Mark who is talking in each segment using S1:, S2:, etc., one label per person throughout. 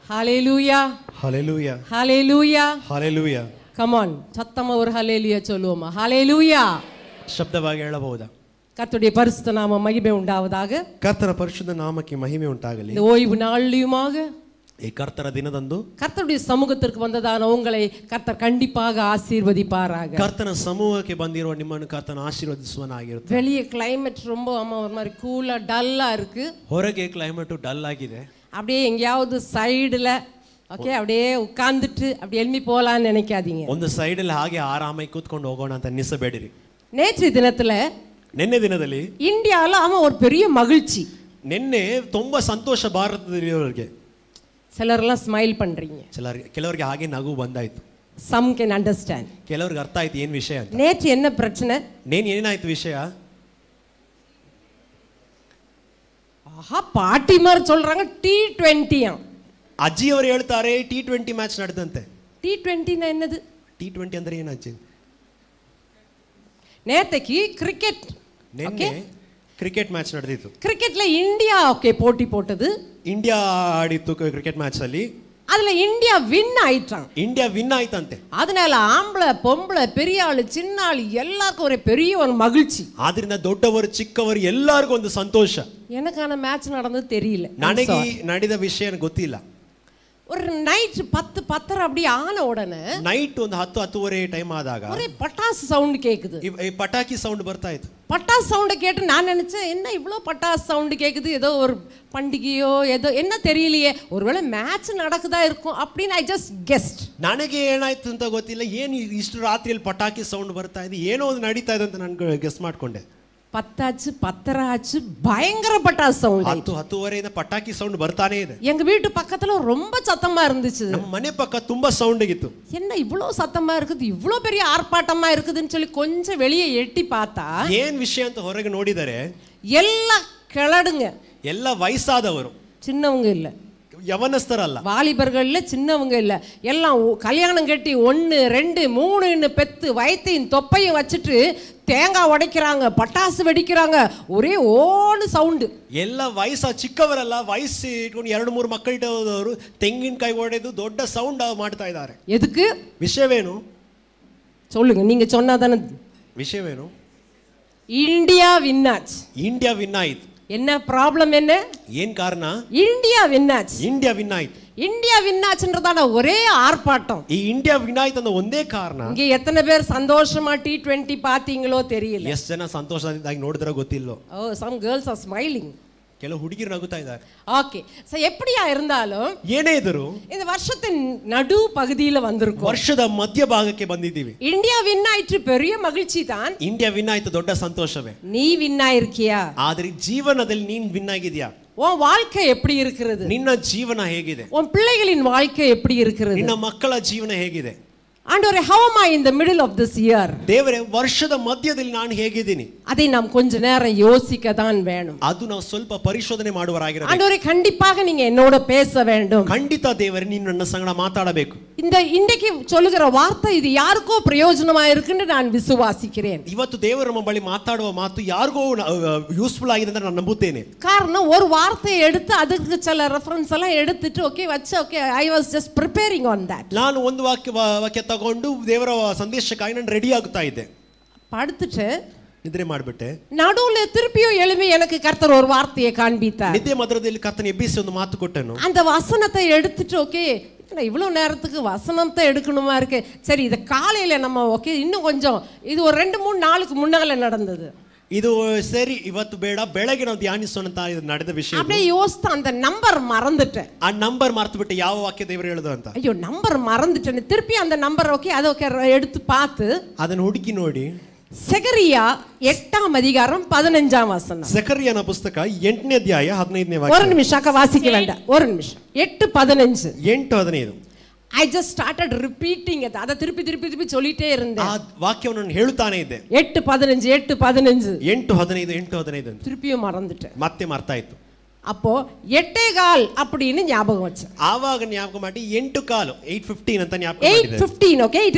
S1: ஹalleluya
S2: Hallelujah.
S1: ஹalleluya
S2: Hallelujah.
S1: Come on சத்தமா ஒரு ஹalleluya சொல்லுவோமா ஹalleluya
S2: ಶಬ್ದವಾಗಿ ಹೇಳಬಹುದಾ
S1: கர்த்தருடைய பரிசுத்த நாம மகிமை உண்டாவதாக
S2: ಕರ್ತರ ಪರಿಶುದ್ಧ ನಾಮಕ್ಕೆ ಮಹಿಮೆ ಉಂಟಾಗಲಿ
S1: இந்த ஓய்வு நாள்லையுமாக
S2: ಈ ಕರ್ತರ ದಿನದಂದು
S1: கர்த்தருடைய சமூகத்திற்கு வந்ததான உங்களை கர்த்தர் கண்டிப்பாக ஆசீர்வதிப்பாராக
S2: ಕರ್ತನ ಸಮೂಹಕ್ಕೆ ಬಂದಿರುವ ನಿಮ್ಮನ್ನು ಕರ್ತನ ಆಶೀರ್ವದಿಸುವನಾಗಿರುತ್ತೆ
S1: வெளியே கிளைமேட் ரொம்ப ஆமா ஒரு மாதிரி கூலா டல்லா இருக்கு
S2: ಹೊರಗೆ ಕ್ಲೈಮೇಟು ಡಲ್ ಆಗಿದೆ
S1: அப்படியே எங்கேயாவது சைடுல ஓகே அப்படியே உட்கார்ந்துட்டு அப்படி எழும்பி போகலான்னு நினைக்காதீங்க
S2: ಒಂದು ಸೈಡಲ್ಲಿ ಹಾಗೆ ಆರಾಮಾಗಿ ಕೂತ್ಕೊಂಡು ಹೋಗೋಣ ಅಂತ ಅನ್ನಿಸಬೇಡಿರಿ
S1: நேற்று தினத்துல
S2: ನಿನ್ನೆ ದಿನದಲ್ಲಿ
S1: இந்தியாவில் அவன் ஒரு பெரிய மகிழ்ச்சி
S2: ನಿನ್ನೆ ತುಂಬಾ ಸಂತೋಷ ಭಾರತದಲ್ಲಿರೋರಿಗೆ
S1: சிலர்லாம் ஸ்மைல் பண்றீங்க
S2: ಕೆಲವರಿಗೆ ಕೆಲವರಿಗೆ ಹಾಗೆ ನಗು ಬಂದಾಯ್ತು
S1: சம் கேன் அண்டர்ஸ்டாண்ட்
S2: ಕೆಲವ್ರಿಗೆ ಅರ್ಥ ಆಯ್ತು ಏನ್ ವಿಷಯ ಅಂತ
S1: நேற்று என்ன பிரச்சனை
S2: ನೇನ್ ಏನಾಯ್ತು ವಿಷಯ
S1: ஆஹா பாட்டி மாதிரி சொல்றாங்க டி டுவெண்ட்டியா
S2: ಅಜ್ಜಿಯವರು ಹೇಳ್ತಾರೆ ಟಿ ಟ್ವೆಂಟಿ ಮ್ಯಾಚ್ ನಡೆದಂತೆ
S1: டி டுவெண்ட்டினா என்னது
S2: ಟಿ ಟ್ವೆಂಟಿ ಅಂದ್ರೆ ಏನಾச்சு
S1: நேத்தைக்கு கிரிக்கெட்
S2: ನಿನ್ನೆ ಕ್ರಿಕೆಟ್ ಮ್ಯಾಚ್ ನಡೆದಿತ್ತು
S1: கிரிக்கெட்ல இந்தியா ஓகே போட்டி போட்டது
S2: ಇಂಡಿಯಾ ಆಡಿತ್ತು ಕ್ರಿಕೆಟ್ ಮ್ಯಾಚ್ ಅಲ್ಲಿ
S1: அதுல இந்தியா வின் ஆயிட்டான்
S2: ಇಂಡಿಯಾ ವಿನ್ ಆಯ್ತಂತೆ
S1: அதனால ஆம்பளை பொம்பளை பெரிய ஆளு சின்ன ஆளு எல்லாருக்கும் ஒரு பெரிய ஒரு மகிழ்ச்சி
S2: ಆದ್ರಿಂದ ದೊಡ್ಡವರು ಚಿಕ್ಕವರು ಎಲ್ಲರಿಗೂ ಒಂದು ಸಂತೋಷ
S1: எனக்கான மேட்ச் நடந்தது தெரியல
S2: ನನಗೆ ಈ ನಡೆದ ವಿಷಯ ಗೊತ್ತಿಲ್ಲ
S1: ஒரு நைட் பத்து பத்தரை அப்படி ஆன உடனே
S2: ನೈಟ್ ಒಂದು ಹತ್ತು ಹತ್ತುವರೆ ಟೈಮ್ ಆದಾಗ
S1: ஒரே பட்டாசு சவுண்ட் கேக்குது
S2: ಈ- ಈ ಪಟಾಕಿ ಸೌಂಡ್ ಬರ್ತಾ ಇತ್ತು
S1: பட்டாசு சவுண்டை கேட்டு நான் நினைச்சேன் என்ன இவ்வளோ பட்டாசு சவுண்டு கேக்குது ஏதோ ஒரு பண்டிகையோ ஏதோ என்ன தெரியலையே ஒருவேளை மேட்ச் நடக்குதா இருக்கும் அப்படின்னு ஐ ஜஸ்ட் கெஸ்ட்
S2: ನನಗೆ ಏನಾಯ್ತು ಅಂತ ಗೊತ್ತಿಲ್ಲ ಏನು ಇಷ್ಟು ರಾತ್ರಿಯಲ್ಲಿ ಪಟಾಕಿ ಸೌಂಡ್ ಬರ್ತಾ ಇದೆ ಏನೋ ಒಂದು ನಡೀತಾ ಇದೆ ಅಂತ ನಾನು ಗೆಸ್ ಮಾಡ್ಕೊಂಡೆ
S1: பத்தாச்சு பத்தரை ஆச்சு பயங்கர பட்டாசு சவுண்ட்
S2: ಹತ್ತು ಹತ್ತುವರೆಯಿಂದ ಪಟಾಕಿ ಸೌಂಡ್ ಬರ್ತಾನೆ ಇದೆ
S1: எங்க வீட்டு பக்கத்துல ரொம்ப சத்தமா இருந்துச்சு
S2: ನಮ್ಮ ಮನೆ ಪಕ್ಕ ತುಂಬಾ ಸೌಂಡ್ ಆಗಿತ್ತು
S1: என்ன இவ்வளோ சத்தமா இருக்குது இவ்வளோ பெரிய ஆர்ப்பாட்டமா இருக்குதுன்னு சொல்லி கொஞ்சம் வெளியே எட்டி பார்த்தா
S2: ಏನ್ ವಿಷಯ ಅಂತ ಹೊರಗೆ ನೋಡಿದರೆ
S1: எல்லா கிளடுங்க
S2: ಎಲ್ಲ ವಯಸ್ಸಾದವರು
S1: சின்னவங்க இல்ல
S2: ಯವನಸ್ಥರಲ್ಲ
S1: வாலிபர்கள்ல சின்னவங்க இல்ல எல்லாம் ஒ- கல்யாணம் கட்டி ஒன்று ரெண்டு மூணுன்னு பெத்து வயத்தையும் தொப்பையும் வச்சுட்டு தேங்காய் உடைக்கிறாங்க பட்டாசு வெடிக்கிறாங்க ஒரೇ ஓன்னு சவுண்டு
S2: ಎಲ್ಲ ವಯಸ್ಸ ಚಿಕ್ಕವರೆಲ್ಲ ವಯಸ್ಸು ಇಟ್ಕೊಂಡು ಎರಡು ಮೂರು ಮಕ್ಕಳಿಟ್ಟವರು ತೆಂಗಿನಕಾಯಿ ಹೊಡೆದು ದೊಡ್ಡ ಸೌಂಡ್ ಮಾಡ್ತಾ ಇದ್ದಾರೆ
S1: எதுக்கு
S2: ವಿಷಯವೇನು
S1: சொல்லுங்க நீங்க சொன்னாதானே
S2: ವಿಷಯವೇನು
S1: இந்தியா வின்னாச்சு
S2: ಇಂಡಿಯಾ ವಿನ್ ಆಯ್ತು
S1: என்ன ப்ராப்ளம் என்ன
S2: ಏನ್ ಕಾರಣ
S1: இந்தியா வின்னாச்சு
S2: ಇಂಡಿಯಾ ವಿನ್ ಆಯ್ತು
S1: இந்தியா வின்னாச்சுன்றதான ஒரே ஆர்ப்பாட்டம்
S2: ಈ ಇಂಡಿಯಾ ವಿನ್ ಆಯ್ತು ಅನ್ನೋ ಒಂದೇ ಕಾರಣ
S1: இங்க எத்தனை பேர் சந்தோஷமா டி டுவெண்ட்டி பாத்தீங்களோ தெரியல
S2: ಎಷ್ಟು ಜನ ಸಂತೋಷದಿಂದಾಗಿ ನೋಡಿದ್ರೆ ಗೊತ್ತಿಲ್ಲೋ
S1: oh some girls are smiling
S2: ಕೆಲವು ಹುಡುಗಿರು ನಗುತ್ತಾ ಇದ್ದಾರೆ
S1: ஓகே ஸோ எப்படியா இருந்தாலும்
S2: ಏನೇ ಇದ್ರು
S1: இந்த வருஷத்தின் நடு பகுதியில வந்திருக்கோம்
S2: ವರ್ಷದ ಮಧ್ಯಭಾಗಕ್ಕೆ ಬಂದಿದ್ದೀವಿ
S1: இந்தியா வின் ஆயிற்று பெரிய மகிழ்ச்சி தான்
S2: ಇಂಡಿಯಾ ವಿನ್ ಆಯ್ತು ದೊಡ್ಡ ಸಂತೋಷವೇ
S1: நீ வின் ஆயிருக்கியா
S2: ಆದ್ರೆ ಜೀವನದಲ್ಲಿ ನೀನ್ ವಿನ್ ಆಗಿದ್ಯಾ
S1: உன் வாழ்க்கை எப்படி இருக்கிறது
S2: ನಿನ್ನ ಜೀವನ ಹೇಗಿದೆ
S1: உன் பிள்ளைகளின் வாழ்க்கை எப்படி இருக்கிறது
S2: ನಿನ್ನ ಮಕ್ಕಳ ಜೀವನ ಹೇಗಿದೆ
S1: ஆண்டவரே how am I in the middle of this year
S2: ದೇವರೇ ವರ್ಷದ ಮಧ್ಯದಲ್ಲಿ ನಾನು ಹೇಗಿದ್ದೀನಿ
S1: அதை நாம் கொஞ்ச நேரம் யோசிக்க தான் வேணும்
S2: ಅದು ನಾವು ಸ್ವಲ್ಪ ಪರಿಶೋಧನೆ ಮಾಡುವರಾಗಿರಬೇಕು
S1: ஆண்டவரே கண்டிப்பாக நீங்க என்னோட பேச வேண்டும்
S2: ಖಂಡಿತ ದೇವರೇ ನೀನು ನನ್ನ ಸಂಗಡ ಮಾತಾಡಬೇಕು
S1: இந்த இன்றைக்கு சொல்லுகிற வார்த்தை இது யாருக்கோ பிரயோஜனமா இருக்குன்னு நான் விசுவாசிக்கிறேன்
S2: ಇವತ್ತು ದೇವರು ನಮ್ಮ ಬಳಿ ಮಾತಾಡುವ ಮಾತು ಯಾರಿಗೋ ಯೂಸ್ಫುಲ್ ಆಗಿದೆ ಅಂತ ನಾನು ನಂಬುತ್ತೇನೆ
S1: காரணம் ஒரு வார்த்தையை எடுத்து அதுக்கு சில ரெஃபரன்ஸ் எல்லாம் எடுத்துட்டு ஓகே வச்சு okay I was just preparing on that
S2: ನಾನು ಒಂದು ವಾಕ್ಯ ವಾ- ವಾಕ್ಯ ತಗೊಂಡು ದೇವರ ಸಂದೇಶಕ್ಕಾಗಿ ನಾನು ರೆಡಿ ಆಗ್ತಾ ಇದ್ದೆ
S1: படுத்துட்டு
S2: ನಿದ್ರೆ ಮಾಡಿಬಿಟ್ಟೆ
S1: நடுவுல திருப்பியும் எழுப்பி எனக்கு கர்த்தர் ஒரு வார்த்தையை காண்பித்தார்
S2: ನಿದ್ದೆ ಮದ್ರದಲ್ಲಿ ಕರ್ತನ ಎಬ್ಬಿಸಿ ಒಂದು ಮಾತು ಕೊಟ್ಟನು
S1: அந்த வசனத்தை எடுத்துட்டு ஓகே இவ்வளோ நேரத்துக்கு வசனத்தை எடுக்கணுமா இருக்கு சரி இதை காலையில நம்ம ஓகே இன்னும் கொஞ்சம் இது ஒரு ரெண்டு மூணு நாளுக்கு முன்னால நடந்தது
S2: ಇದು ಸರಿ ಇವತ್ತು ಬೇಡ ಬೆಳಗ್ಗೆ ನಾವು ಧ್ಯಾನಿಸೋಣ ಅಂತ ಇದು ನಡೆದ ವಿಷಯ ಇದು.
S1: அப்படியே யோசித்து அந்த நம்பர் மறந்துட்டேன்
S2: ಆ ನಂಬರ್ ಮರ್ತು ಬಿಟ್ಟು ಯಾವ ವಾಕ್ಯ ದೇವರು ಹೇಳುದು ಅಂತ
S1: ஐயோ நம்பர் மறந்துட்டேன் திருப்பி அந்த நம்பர் ஓகே அதை ஓகே எடுத்து பார்த்து
S2: ಅದನ್ನು ಹುಡುಕಿ ನೋಡಿ
S1: செகரியா எட்டாம் அதிகாரம் பதினஞ்சாம் வசனம்
S2: ಸಕರಿಯನ ಪುಸ್ತಕ ಎಂಟನೇ ಅಧ್ಯಾಯ ಹದಿನೈದನೇ
S1: ஒரு
S2: ವಾಕ್ಯ
S1: நிமிஷம் அக்கா வாசிக்க வேண்டாம் ஒரு நிமிஷம் எட்டு பதினஞ்சு
S2: ಎಂಟು ಹದಿನೈದು
S1: ஐ ஜஸ்ட் ஸ்டார்டட் ரிப்பீட்டிங் அது அதை திருப்பி திருப்பி திருப்பி சொல்லிட்டே
S2: ಆ
S1: இருந்தேன்
S2: ವಾಕ್ಯವನ್ನು ನಾನು ಹೇಳುತ್ತಾನೆ ಇದ್ದೆ
S1: எட்டு பதினஞ்சு எட்டு பதினஞ்சு
S2: ಎಂಟು ಹದಿನೈದು ಎಂಟು ಹದಿನೈದು ಅಂತ
S1: திருப்பியும் மறந்துட்டேன்
S2: ಮತ್ತೆ ಮರ್ತಾ ಇತ್ತು
S1: அப்போ எட்டே கால் அப்படின்னு ஞாபகம் வச்சேன்
S2: ಆವಾಗ ಜ್ಞಾಪಕ ಮಾಡಿ ಎಂಟು ಕಾಲು ಏಟ್ ಫಿಫ್ಟೀನ್ ಅಂತ ಜ್ಞಾಪಕ
S1: எயிட்
S2: ಮಾಡಿದೆ
S1: fifteen okay it is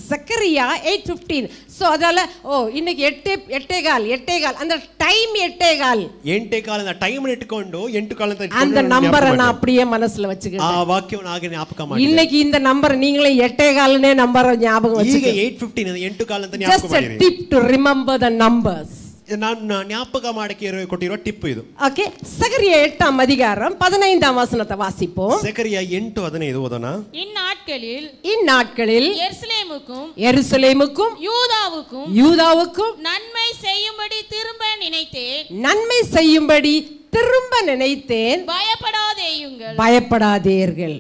S1: Zechariah eight fifteen so அதால ஓ இன்னைக்கு எட்டே எட்டே கால் எட்டே கால் அந்த டைம் எட்டே கால்
S2: ಎಂಟೇ ಕಾಲದ ಟೈಮ್ ಇಟ್ಕೊಂಡು ಎಂಟು ಕಾಲ ಅಂತ
S1: அந்த
S2: ಇಟ್ಕೊಂಡು
S1: நம்பரை
S2: ಜ್ಞಾಪಕ
S1: நான்
S2: ಮಾಡಿ.
S1: அப்படியே மனசுல வச்சுக்கிறேன்
S2: ಆ ವಾಕ್ಯವನ್ನು ಹಾಗೆ ಜ್ಞಾಪಕ ಮಾಡಿ
S1: இன்னைக்கு இந்த நம்பர் நீங்களே எட்டே கால்னே நம்பரை ஞாபகம்
S2: ಈಗ
S1: வச்சுக்க
S2: ಏಟ್ ಫಿಫ್ಟೀನ್ ಎಂಟು ಕಾಲ ಅಂತ ಜ್ಞಾಪಕ
S1: ஜஸ்ட்
S2: ಮಾಡಿರಿ
S1: tip to remember the numbers
S2: ನಾನು ಜ್ಞಾಪಕ ಮಾಡಕ್ಕೆ ಇರೋ- ಕೊಟ್ಟಿರೋ ಟಿಪ್ ಇದು
S1: ஓகே சகரியா எட்டாம் அதிகாரம் பதினைந்தாம் வசனத்தை வாசிப்போம்
S2: ಸೆಕರಿಯ ಎಂಟು ಹದಿನೈದು ಓದೋಣ
S3: இந்நாட்களில்
S1: இந்நாட்களில்
S3: எருசலேமுக்கும்
S1: எருசலேமுக்கும்
S3: யூதாவுக்கும்
S1: யூதாவுக்கும்
S3: நன்மை செய்யும்படி திரும்ப நினைத்தேன்
S1: நன்மை செய்யும்படி திரும்ப நினைத்தேன்
S3: பயப்படாதேயுங்கள்
S1: பயப்படாதீர்கள்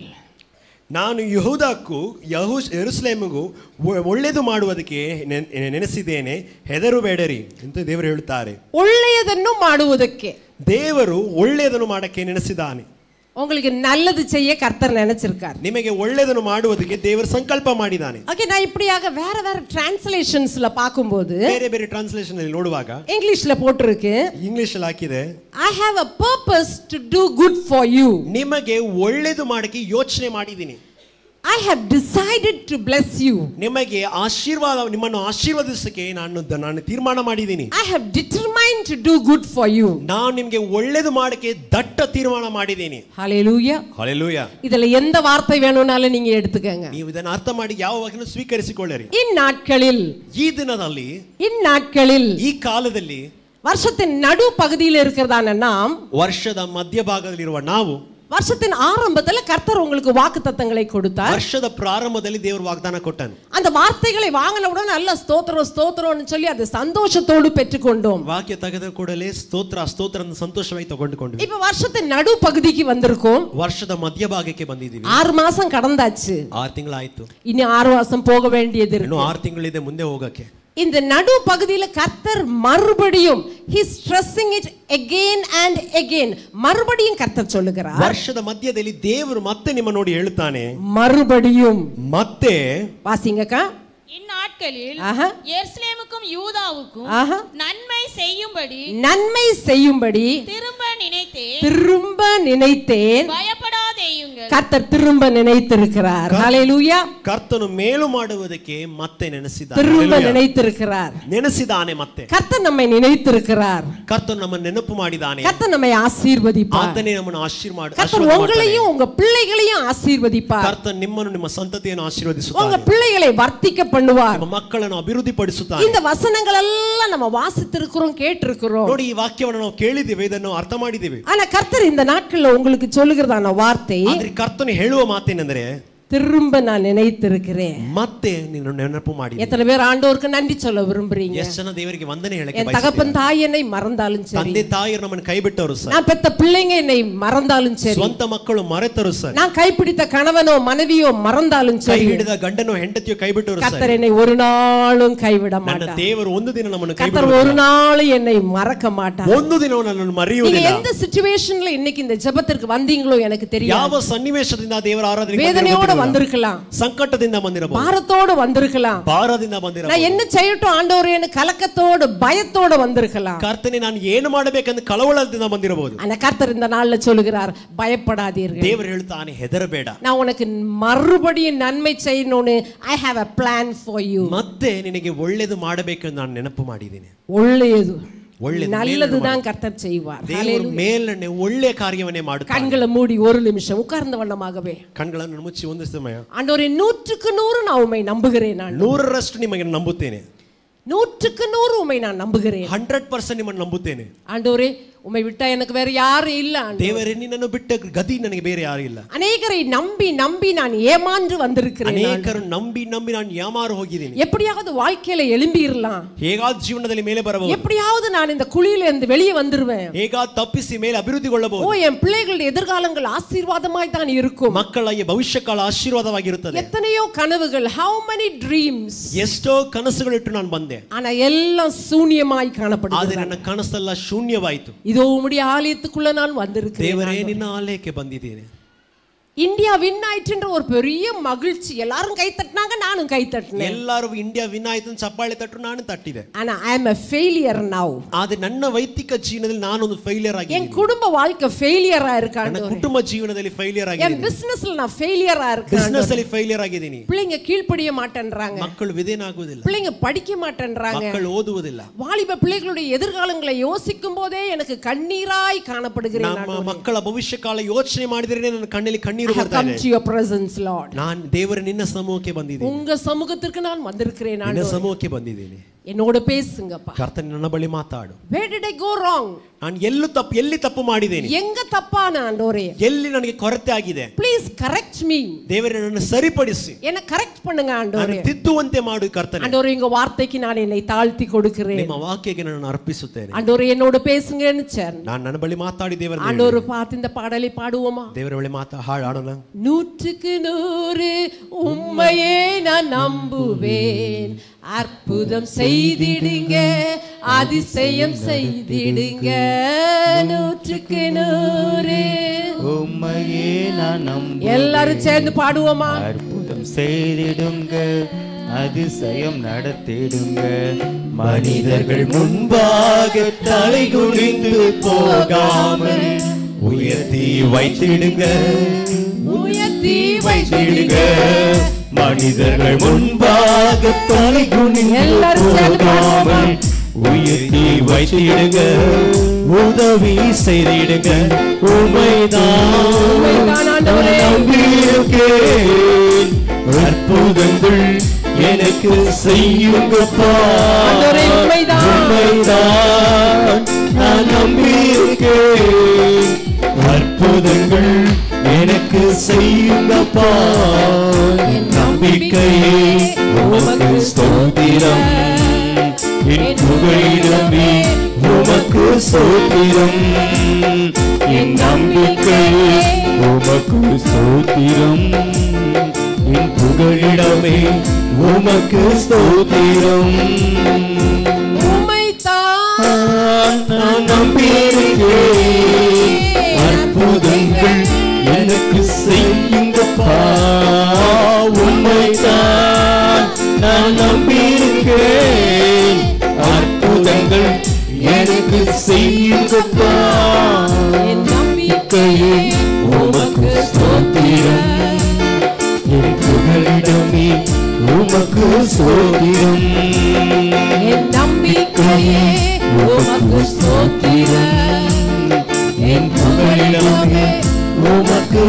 S2: ನಾನು ಯಹೂದಕ್ಕೂ ಯಹೂ ಎರುಸಲೇಮಿಗೂ ಒ- ಒಳ್ಳೆಯದು ಮಾಡುವುದಕ್ಕೆ ನೆನ್- ನೆನೆಸಿದ್ದೇನೆ ಹೆದರುಬೇಡರಿ ಅಂತ ದೇವರು ಹೇಳುತ್ತಾರೆ
S1: ಒಳ್ಳೆಯದನ್ನು ಮಾಡುವುದಕ್ಕೆ
S2: ದೇವರು ಒಳ್ಳೆಯದನ್ನು ಮಾಡಕ್ಕೆ ನೆನೆಸಿದ್ದಾನೆ
S1: உங்களுக்கு நல்லது செய்ய கர்த்தர் நினைச்சிருக்கார்
S2: ನಿಮಗೆ ಒಳ್ಳೆಯದನ್ನು ಮಾಡುವುದಕ್ಕೆ ದೇವರು ಸಂಕಲ್ಪ ಮಾಡಿದ್ದಾನೆ
S1: ஓகே நான் இப்படியாக வேற வேற டிரான்ஸ்லேஷன்ஸ்ல பார்க்கும்போது
S2: ಬೇರೆ ಬೇರೆ ಟ್ರಾನ್ಸ್ಲೇಷನ್ ಅಲ್ಲಿ ನೋಡುವಾಗ
S1: இங்கிலீஷ்ல போட்டிருக்கு
S2: ಇಂಗ್ಲಿಷ್ ಅಲ್ಲಿ ಹಾಕಿದೆ
S1: I have a purpose to do good for you
S2: ನಿಮಗೆ ಒಳ್ಳೆಯದು ಮಾಡಕ್ಕೆ ಯೋಚನೆ ಮಾಡಿದ್ದೀನಿ
S1: I have decided to bless you
S2: ನಿಮಗೆ ಆಶೀರ್ವಾದ ನಿಮ್ಮನ್ನು ಆಶೀರ್ವದಿಸಕ್ಕೆ ನಾನು ನಾನು ತೀರ್ಮಾನ ಮಾಡಿದ್ದೀನಿ
S1: I have determined to do good for you
S2: ನಾನು ನಿಮಗೆ ಒಳ್ಳೇದು ಮಾಡಕ್ಕೆ ದಟ್ಟ ತೀರ್ಮಾನ ಮಾಡಿದ್ದೀನಿ
S1: ஹalleluya
S2: ಹಲೆಲೂಯ
S1: இதுல எந்த வார்த்தை வேணும்னாலும் நீங்க எடுத்துக்கங்க
S2: ನೀವು ಇದನ್ನು ಅರ್ಥ ಮಾಡಿ ಯಾವ ವಾಕ್ಯನ ಸ್ವೀಕರಿಸಿಕೊಳ್ಳಿರಿ
S1: இந்நாட்களில்
S2: ಈ ದಿನದಲ್ಲಿ
S1: இந்நாட்களில்
S2: ಈ ಕಾಲದಲ್ಲಿ
S1: வருஷத்தின் நடு பகுதியில் இருக்கிறதான நாம்
S2: ವರ್ಷದ ಮಧ್ಯಭಾಗದಲ್ಲಿರುವ ನಾವು
S1: வருஷத்தின் ஆரம்பத்துல கர்த்தர் உங்களுக்கு வாக்கு தத்தங்களை கொடுத்தார்
S2: ವರ್ಷದ ಪ್ರಾರಂಭದಲ್ಲಿ ದೇವರು ವಾಗ್ದಾನ ಕೊಟ್ಟನು
S1: அந்த வார்த்தைகளை வாங்கின உடனே நல்ல ஸ்தோத்திரம் ஸ்தோத்திரம்னு சொல்லி அதை சந்தோஷத்தோடு பெற்றுக்கொண்டோம்
S2: ವಾಕ್ಯ ತೆಗೆದ ಕೂಡಲೇ ಸ್ತೋತ್ರ ಸ್ತೋತ್ರ ಸಂತೋಷವಾಗಿ ತಗೊಂಡುಕೊಂಡ್ವಿ
S1: இப்ப வருஷத்தின் நடு பகுதிக்கு வந்திருக்கோம்
S2: ವರ್ಷದ ಮಧ್ಯಭಾಗಕ್ಕೆ ಬಂದಿದ್ದೀವಿ
S1: ஆறு மாசம் கடந்தாச்சு
S2: ಆರು ತಿಂಗಳಾಯ್ತು
S1: இனி ஆறு மாசம் போக வேண்டியது இருக்கு
S2: ಇನ್ನು ಆರು ತಿಂಗಳಿದೆ ಮುಂದೆ ಹೋಗಕ್ಕೆ
S1: இந்த நடு பகுதியில கர்த்தர் மறுபடியும் he stressing it again and again மறுபடியும் கர்த்தர் சொல்லுகிறார்
S2: ವರ್ಷದ ಮಧ್ಯದಲ್ಲಿ ದೇವರು ಮತ್ತೆ ನಿಮ್ಮ ನೋಡಿ ಹೇಳುತ್ತಾನೆ
S1: மறுபடியும்
S2: ಮತ್ತೆ
S1: வாசிங்கக்கா
S3: இந்நாட்களில்
S1: ஆஹா
S3: எருசலேமுக்கும் யூதாவுக்கும்
S1: ஆஹா
S3: நன்மை செய்யும்படி
S1: நன்மை செய்யும்படி
S3: திரும்ப நினைத்தேன்
S1: திரும்ப நினைத்தேன்
S3: பயப்படாதேயுங்கள்
S1: கர்த்தர் திரும்ப நினைத்திருக்கிறார் ஹalleluya
S2: ಕರ್ತನು ಮೇಲು ಮಾಡುವುದಕ್ಕೆ ಮತ್ತೆ ನೆನೆಸಿದ
S1: திரும்ப நினைத்திருக்கிறார்
S2: ನೆನೆಸಿದಾನೆ ಮತ್ತೆ
S1: கர்த்தர் நம்மை நினைத்திருக்கிறார்
S2: ಕರ್ತನು ನಮ್ಮ ನೆನಪು ಮಾಡಿದಾನೆ
S1: கர்த்தர் நம்மை ஆசீர்வதிப்பார்
S2: ಆತನೇ ನಮ್ಮನ್ನು ಆಶೀರ್ವಾದ
S1: கர்த்தர் உங்களையும் உங்க பிள்ளைகளையும் ஆசீர்வதிப்பார்
S2: ಕರ್ತನ್ ನಿಮ್ಮನ್ನು ನಿಮ್ಮ ಸಂತತಿಯನ್ನು
S1: உங்க
S2: ಆಶೀರ್ವದಿಸುತ್ತಾನೆ
S1: பிள்ளைகளை வர்த்திக்க பண்ணுவார்
S2: ನಿಮ್ಮ ಮಕ್ಕಳನ್ನು ಅಭಿವೃದ್ಧಿ ಪಡಿಸುತ್ತಾನೆ
S1: இந்த வசனங்கள் எல்லாம் நம்ம வாசித்திருக்கிறோம் கேட்டிருக்கிறோம்
S2: ನೋಡಿ ಈ ವಾಕ್ಯವನ್ನು ನಾವು ಕೇಳಿದ್ದೇವೆ ಇದನ್ನು ಅರ್ಥ ಮಾಡಿದ್ದೇವೆ
S1: ஆனா கர்த்தர் இந்த நாட்கள்ல உங்களுக்கு சொல்லுகிறதான வார்த்தை
S2: ಆದ್ರೆ ಕರ್ತನು ಹೇಳುವ ಮಾತೇನೆಂದರೆ
S1: திரும்ப நான் நினைத்திருக்கிறேன்
S2: ಮತ್ತೆ ನೀನು ನೆನಪು ಮಾಡಿ
S1: எத்தனை பேர் ஆண்டோருக்கு நன்றி சொல்ல விரும்புறீங்க
S2: ಎಷ್ಟು ಜನ ದೇವರಿಗೆ ವಂದನೆ ಹೇಳಕ್ಕೆ
S1: என்
S2: ಬಯಸುತ್ತೀರಾ?
S1: தகப்பன் தாய் என்னை மறந்தாலும் சரி
S2: ತಂದೆ ತಾಯಿಯರು ನಮ್ಮನ್ನು ಕೈ ಬಿಟ್ಟವರು ಸರ್
S1: நான் பெத்த பிள்ளைங்க என்னை மறந்தாலும் சரி
S2: ಸ್ವಂತ ಮಕ್ಕಳು ಮರೆತರು ಸರ್
S1: நான் கைப்பிடித்த கணவனோ மனைவியோ மறந்தாலும்
S2: ಕೈ
S1: சரி
S2: ಹಿಡಿದ ಗಂಡನು ಹೆಂಡತಿಯು ಕೈ ಬಿಟ್ಟವರು ಸರ್
S1: கர்த்தர் என்னை ஒரு நாளும் கைவிட
S2: ನನ್ನ
S1: மாட்டார்
S2: ದೇವರು ಒಂದು ದಿನ ನಮ್ಮನ್ನು ಕೈ
S1: கர்த்தர் ஒரு நாளும் என்னை மறக்க மாட்டார்
S2: ಒಂದು ದಿನ ನನ್ನನ್ನು
S1: நீங்க
S2: ಮರೆಯುವುದಿಲ್ಲ
S1: எந்த சிச்சுவேஷன்ல இன்னைக்கு இந்த ஜெபத்திற்கு வந்தீங்களோ எனக்கு தெரியும்
S2: ಯಾವ ಸನ್ನಿವೇಶದಿಂದ ದೇವರ ಆರಾಧನೆ
S1: வேதனையோட வந்திருக்கலாம்
S2: ಸಂಕಟದಿಂದ ಬಂದಿರಬಹುದು
S1: பாரத்தோட வந்திருக்கலாம்
S2: ಭಾರದಿಂದ ಬಂದಿರಬಹುದು
S1: நான் என்ன செய்யட்டும் ஆண்டவரேன்னு கலக்கத்தோடு பயத்தோட வந்திருக்கலாம்
S2: ಕರ್ತನೆ ನಾನು ಏನು ಮಾಡಬೇಕೆಂದು ಕಳವಳದಿಂದ ಬಂದಿರಬಹುದು
S1: ஆனா கர்த்தர் இந்த நாள்ல சொல்லுகிறார் பயப்படாதீர்கள்
S2: ದೇವರು ಹೇಳ್ತಾನೆ ಹೆದರಬೇಡ
S1: நான் உனக்கு மறுபடியும் நன்மை செய்யணும்னு I have a plan for you
S2: ಮತ್ತೆ ನಿನಗೆ ಒಳ್ಳೇದು ಮಾಡಬೇಕೆಂದು ನಾನು ನೆನಪು ಮಾಡಿದ್ದೀನಿ
S1: ஒಳ್ಳೆயது
S2: ಒಳ್ಳೆಯದು
S1: நல்லதுதான் கர்த்தர் செய்வார்
S2: ದೇವರು ಮೇಲನೆ ಒಳ್ಳೆ ಕಾರ್ಯವನ್ನೇ ಮಾಡುತ್ತಾನೆ
S1: கண்களை மூடி ஒரு நிமிஷம் உட்கார்ந்த வண்ணமாகவே
S2: ಕಣ್ಗಳನ್ನು ಮುಚ್ಚಿ ಒಂದು ಸಮಯ
S1: ஆண்டவரே நூற்றுக்கு நூறு நான் உண்மை நம்புகிறேன் நான்
S2: ನೂರರಷ್ಟು ನಿಮಗೆ ನಂಬುತ್ತೇನೆ
S1: நூற்றுக்கு நூறு உண்மை நான் நம்புகிறேன்
S2: ಹಂಡ್ರೆಡ್ ಪರ್ಸೆಂಟ್ ನಿಮ್ಮನ್ನು ನಂಬುತ್ತೇನೆ
S1: ஆண்டவரே உம்மை விட்டா எனக்கு வேற யாரும் இல்ல ஆண்டவரே.
S2: ದೇವರೇ ನಿನ್ನನ್ನು ಬಿಟ್ಟ ಗತಿ ನನಗೆ ಬೇರೆ ಯಾರು ಇಲ್ಲ
S1: அநேகரை நம்பி நம்பி நான் ஏமாந்து வந்திருக்கிறேன் நான்.
S2: ಅನೇಕರು ನಂಬಿ ನಂಬಿ ನಾನು ಯಾಮಾರು ಹೋಗಿದ್ದೀನಿ
S1: எப்படியாவது வாழ்க்கையில எழும்பிடலாம்
S2: ಹೇಗಾದ ಜೀವನದಲ್ಲಿ ಮೇಲೆ ಬರಬಹುದು
S1: எப்படியாவது நான் இந்த குழியில இருந்து வெளியே வந்துருவேன்
S2: ಹೇಗಾದ ತಪ್ಪಿಸಿ ಮೇಲೆ
S1: ஓ
S2: ಅಭಿವೃದ್ಧಿಗೊಳ್ಳಬಹುದು
S1: என் பிள்ளைகளுடைய எதிர்காலங்கள் ஆசீர்வாதமாய் தான் இருக்கும்
S2: ಮಕ್ಕಳ ಈ ಭವಿಷ್ಯ ಕಾಲ ಆಶೀರ್ವಾದವಾಗಿರುತ್ತದೆ
S1: எத்தனையோ கனவுகள் how many dreams
S2: ಎಷ್ಟೋ ಕನಸುಗಳಿಟ್ಟು ನಾನು ಬಂದೆ
S1: ஆனா எல்லாம் சூனியமாய் காணப்படுது
S2: ಆದ್ರೆ ನನ್ನ ಕನಸೆಲ್ಲ ಶೂನ್ಯವಾಯಿತು
S1: இதோ உம்முடைய ஆலயத்துக்குள்ள நான் வந்திருக்கிறேன்
S2: ದೇವರೇ ನಿನ್ನ ಆಲಯಕ್ಕೆ ಬಂದಿದ್ದೇನೆ
S1: இந்தியா வின் ஆயிற்றுன்ற ஒரு பெரிய மகிழ்ச்சி எல்லாரும் கை தட்டினாங்க நானும் கை தட்டினேன்
S2: ಎಲ್ಲರೂ ಇಂಡಿಯಾ ವಿನ್ ಆಯ್ತು ಅಂತ ಚಪ್ಪಾಳೆ ತಟ್ಟರು ನಾನು ತಟ್ಟಿದೆ
S1: ஆனா I am a failure now
S2: ಆದ್ರೆ ನನ್ನ ವೈಯಕ್ತಿಕ ಜೀವನದಲ್ಲಿ ನಾನೊಂದು ಫೈಲಿಯರ್
S1: என்
S2: ಆಗಿದ್ದೀನಿ
S1: குடும்ப வாழ்க்கை ஃபெயிலியரா
S2: ನನ್ನ
S1: இருக்காண்டு
S2: ಕುಟುಂಬ ಜೀವನದಲ್ಲಿ ಫೈಲಿಯರ್
S1: என்
S2: ಆಗಿದ್ದೀನಿ
S1: பிசினஸ்ல நான் ஃபெயிலியரா இருக்கேன்
S2: ಬಿಸ್ನೆಸ್ ಅಲ್ಲಿ ಫೈಲಿಯರ್ ಆಗಿದ್ದೀನಿ
S1: பிள்ளைங்க கீழ்ப்படிய மாட்டேன்றாங்க
S2: ಮಕ್ಕಳು ವಿಧೇನಾಗುವುದಿಲ್ಲ
S1: பிள்ளைங்க படிக்க மாட்டேன்றாங்க
S2: ಮಕ್ಕಳು ಓದುವುದಿಲ್ಲ
S1: வாலிப பிள்ளைகளுடைய எதிர்காலங்களை யோசிக்கும் போதே எனக்கு கண்ணீராய் காணப்படுகிறேன்
S2: ನಮ್ಮ ಮಕ್ಕಳ ಭವಿಷ್ಯ ಕಾಲ ಯೋಚನೆ ಮಾಡಿದ್ರೆ ನನ್ನ ಕಣ್ಣಲ್ಲಿ ಕಣ್ಣೀರು
S1: I have
S2: ಬರ್ತಾ
S1: come
S2: ಇದೆ
S1: to your presence, Lord.
S2: ನಾನು ದೇವರ ನಿನ್ನ ಸಮೂಹಕ್ಕೆ ಬಂದಿದ್ದೀನಿ
S1: உங்க சமூகத்திற்கு நான் வந்திருக்கிறேன்
S2: ನಿನ್ನ
S1: ஆண்டவரே.
S2: ಸಮೂಹಕ್ಕೆ ಬಂದಿದ್ದೀನಿ
S1: என்னோட பேசுங்கப்பா
S2: ಕರ್ತನ ನನ್ನ ಬಳಿ ಮಾತಾಡು
S1: where did i go wrong
S2: ನಾನು ಎಲ್ಲೂ ತಪ್ಪು ಎಲ್ಲಿ ತಪ್ಪು ಮಾಡಿದ್ದೇನೆ
S1: எங்க தப்பான ஆண்டவரே
S2: ಎಲ್ಲಿ ನನಗೆ ಕೊರತೆ ಆಗಿದೆ
S1: ப்ளீஸ் கரெக்ட் மீ
S2: ದೇವರೇ ನನ್ನ ಸರಿಪಡಿಸಿ
S1: என்ன கரெக்ட் பண்ணுங்க
S2: ನಾನು
S1: ஆண்டவரே
S2: ತಿದ್ದುವಂತೆ ಮಾಡು ಕರ್ತನೆ
S1: ஆண்டவரே உங்க வார்த்தைக்கு நான் என்னை தாழ்த்தி கொடுக்கிறேன்
S2: ನಿಮ್ಮ ವಾಕ್ಯಕ್ಕೆ ನಾನು ಅರ್ಪಿಸುತ್ತೇನೆ
S1: ஆண்டவரே என்னோட பேசுங்கன்னு சார்
S2: ನಾನು ನನ್ನ ಬಳಿ ಮಾತಾಡಿ ದೇವರ
S1: ஆண்டவர் பார்த்து இந்த பாடலை பாடுவோமா
S2: ದೇವರ ಬಳಿ ಮಾತಾ ಹಾಡು ಹಾಡೋಣ
S1: நூற்றுக்கு நூறு உண்மையே நான் நம்புவேன் அற்புதம் செய்திடுங்க அதிசயம் செய்திடுங்க நூற்றுக்கு நூறு
S4: உம்மையே நான் நம்ப
S1: எல்லாரும் சேர்ந்து பாடுவோமா
S4: அற்புதம் செய்திடுங்க அதிசயம் நடத்திடுங்க மனிதர்கள் முன்பாக தலை குனிந்து போகாமல் உயர்த்தி வைத்திடுங்க
S1: உயர்த்தி
S4: வைத்திடுங்க
S1: வைத்திடுங்க
S4: மனிதர்கள் முன்பாக தலை குனிந்து
S1: எல்லாரும் சேர்ந்து
S4: போகாமல் உயர்த்தி வைத்திடுங்க உதவி செய்திடுங்க உமைதான்
S1: உம்மைதான் ஆண்டவரே.
S4: நம்பியிருக்கேன் அற்புதங்கள் எனக்கு செய்யுங்கப்பா
S1: ஆண்டவரே, உம்மைதான்.
S4: உம்மைதான் நான் நம்பியிருக்கேன் அற்புதங்கள் எனக்கு செய்யுங்கப்பா என் நம்பிக்கையே உமக்கு ஸ்தோத்திரம் என் புகழிடமே உமக்கு ஸ்தோத்திரம் என் நம்பிக்கையே உமக்கு ஸ்தோத்திரம் என் புகழிடமே உமக்கு ஸ்தோத்திரம்
S1: உம்மைத்தான்
S4: நான் நம்பியிருக்கேன் அற்புதங்கள் எனக்கு செய்யுங்கப்பா உண்மைதான் நான் நம்பியிருக்கேன் அற்புதங்கள் எனக்கு செய்யுங்கப்பா
S1: என் நம்பிக்கையே
S4: உமக்கு ஸ்தோத்திரம் என் புகழிடமே உமக்கு ஸ்தோத்திரம்
S1: என் நம்பிக்கையே உமக்கு ஸ்தோத்திரம்
S4: என் புகழிடமே உமக்கு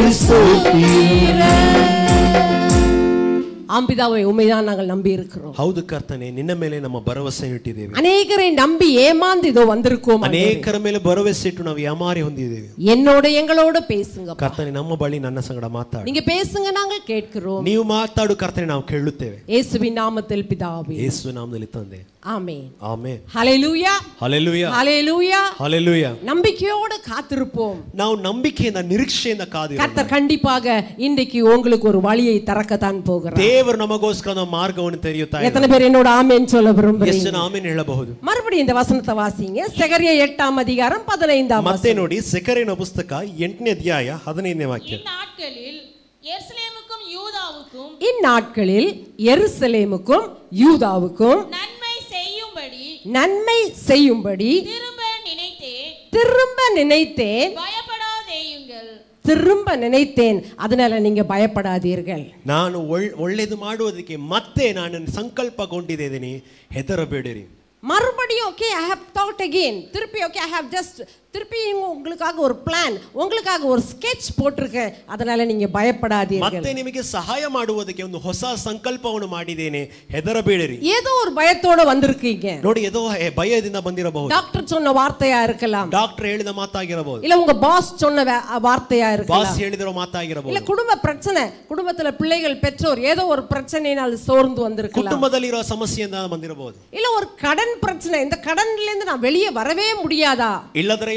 S4: ஸ்தோத்திரம்
S1: ஆம்பிதாவை உண்மைதான் நாங்கள் நம்பி இருக்கிறோம்
S2: ಹೌದು ಕರ್ತನೆ ನಿನ್ನ ಮೇಲೆ ನಮ್ಮ ಭರವಸೆ ಇಟ್ಟಿದ್ದೇವೆ
S1: அநேகரை நம்பி ஏமாந்து இதோ வந்திருக்கோம் ஆண்டவரே.
S2: ಅನೇಕರ ಮೇಲೆ ಭರವಸೆ ಇಟ್ಟು ನಾವು ಯಾಮಾರಿ ಹೊಂದಿದ್ದೇವೆ
S1: என்னோட எங்களோட பேசுங்க
S2: ಕರ್ತನೆ ನಮ್ಮ ಬಳಿ ನನ್ನ ಸಂಗಡ ಮಾತಾಡು
S1: நீங்க பேசுங்க நாங்கள் கேட்கிறோம்
S2: ನೀವು ಮಾತಾಡು ಕರ್ತನೆ ನಾವು ಕೇಳುತ್ತೇವೆ
S1: இயேசுவின் நாமத்தில் பிதாவே
S2: ಯೇಸು ನಾಮದಲ್ಲಿ ತಂದೆ
S1: ஆமென்
S2: ಆಮೇನ್
S1: ஹalleluya
S2: ಹಲೆಲೂಯ
S1: ஹalleluya
S2: ಹಲೆಲೂಯ
S1: நம்பிக்கையோடு காத்திருப்போம்
S2: ನಾವು ನಂಬಿಕೆಯಿಂದ ನಿರೀಕ್ಷೆಯಿಂದ ಕಾದಿರೋ
S1: கர்த்தர் கண்டிப்பாக இன்றைக்கு உங்களுக்கு ஒரு வழியை திறக்கத்தான் போகிறார்
S2: ದೇವರು ನಮಗೋಸ್ಕರ ನಾವು ಮಾರ್ಗವನ್ನು ತೆರೆಯುತ್ತಾ ಇದ್ದಾನೆ.
S1: எத்தனை பேர் என்னோட ஆமென் சொல்ல
S2: ಎಷ್ಟು
S1: விரும்புறீங்க
S2: ಜನ ಆಮೇನ್ ಹೇಳಬಹುದು
S1: மறுபடியும் இந்த வசனத்தை வாசிங்க செகரிய எட்டாம் அதிகாரம் பதினைந்தாம்
S2: ಮತ್ತೆ ನೋಡಿ ಸೆಕರಿನ ಪುಸ್ತಕ ಎಂಟನೇ ಅಧ್ಯಾಯ ಹದಿನೈದನೇ ವಾಕ್ಯ
S3: இந்நாட்களில் எருசலேமுக்கும் யூதாவுக்கும்
S1: இந்நாட்களில் எருசலேமுக்கும் யூதாவுக்கும்
S3: நன்மை செய்யும்படி
S1: நன்மை செய்யும்படி
S3: திரும்ப நினைத்தேன்
S1: திரும்ப நினைத்தேன்
S3: பயப்படாதேயுங்கள்
S1: திரும்ப நினைத்தேன் அதனால நீங்க பயப்படாதீர்கள்
S2: ನಾನು ಒಳ್ ಒಳ್ಳೇದು ಮಾಡುವುದಕ್ಕೆ ಮತ್ತೆ ನಾನು ಸಂಕಲ್ಪಗೊಂಡಿದ್ದೇನೆ ಹೆದರಬೇಡಿರಿ
S1: மறுபடியும் okay I have thought again திருப்பி ஓகே ஐ ஹவ் ஜஸ்ட் திருப்பி உங்களுக்காக ஒரு பிளான் உங்களுக்காக ஒரு ஸ்கெட்ச் போட்டிருக்கேன் அதனால நீங்க பயப்படாதீர்கள்
S2: ಮತ್ತೆ ನಿಮಗೆ ಸಹಾಯ ಮಾಡುವುದಕ್ಕೆ ಒಂದು ಹೊಸ ಸಂಕಲ್ಪವನ್ನು ಮಾಡಿದ್ದೇನೆ ಹೆದರಬೇಡಿರಿ
S1: ஏதோ ஒரு பயத்தோட வந்திருக்கீங்க
S2: ನೋಡಿ ಏದೋ ಹೆ- ಭಯದಿಂದ ಬಂದಿರಬಹುದು
S1: டாக்டர் சொன்ன வார்த்தையா இருக்கலாம்
S2: ಡಾಕ್ಟರ್ ಹೇಳಿದ ಮಾತಾಗಿರಬಹುದು
S1: இல்ல உங்க பாஸ் சொன்ன வே- வார்த்தையா
S2: ಬಾಸ್
S1: இருக்கலாம்
S2: ಹೇಳಿದಿರೋ
S1: இல்ல
S2: ಮಾತಾಗಿರಬಹುದು
S1: குடும்ப பிரச்சனை குடும்பத்துல பிள்ளைகள் பெற்றோர் ஏதோ ஒரு பிரச்சனையினால் சோர்ந்து வந்திருக்கலாம்
S2: ಕುಟುಂಬದಲ್ಲಿರೋ ಸಮಸ್ಯೆಯಿಂದ ಬಂದಿರಬಹುದು
S1: இல்ல ஒரு கடன் பிரச்சனை இந்த கடன்ல இருந்து நான் வெளியே வரவே முடியாதா
S2: ಇಲ್ಲದ್ರೆ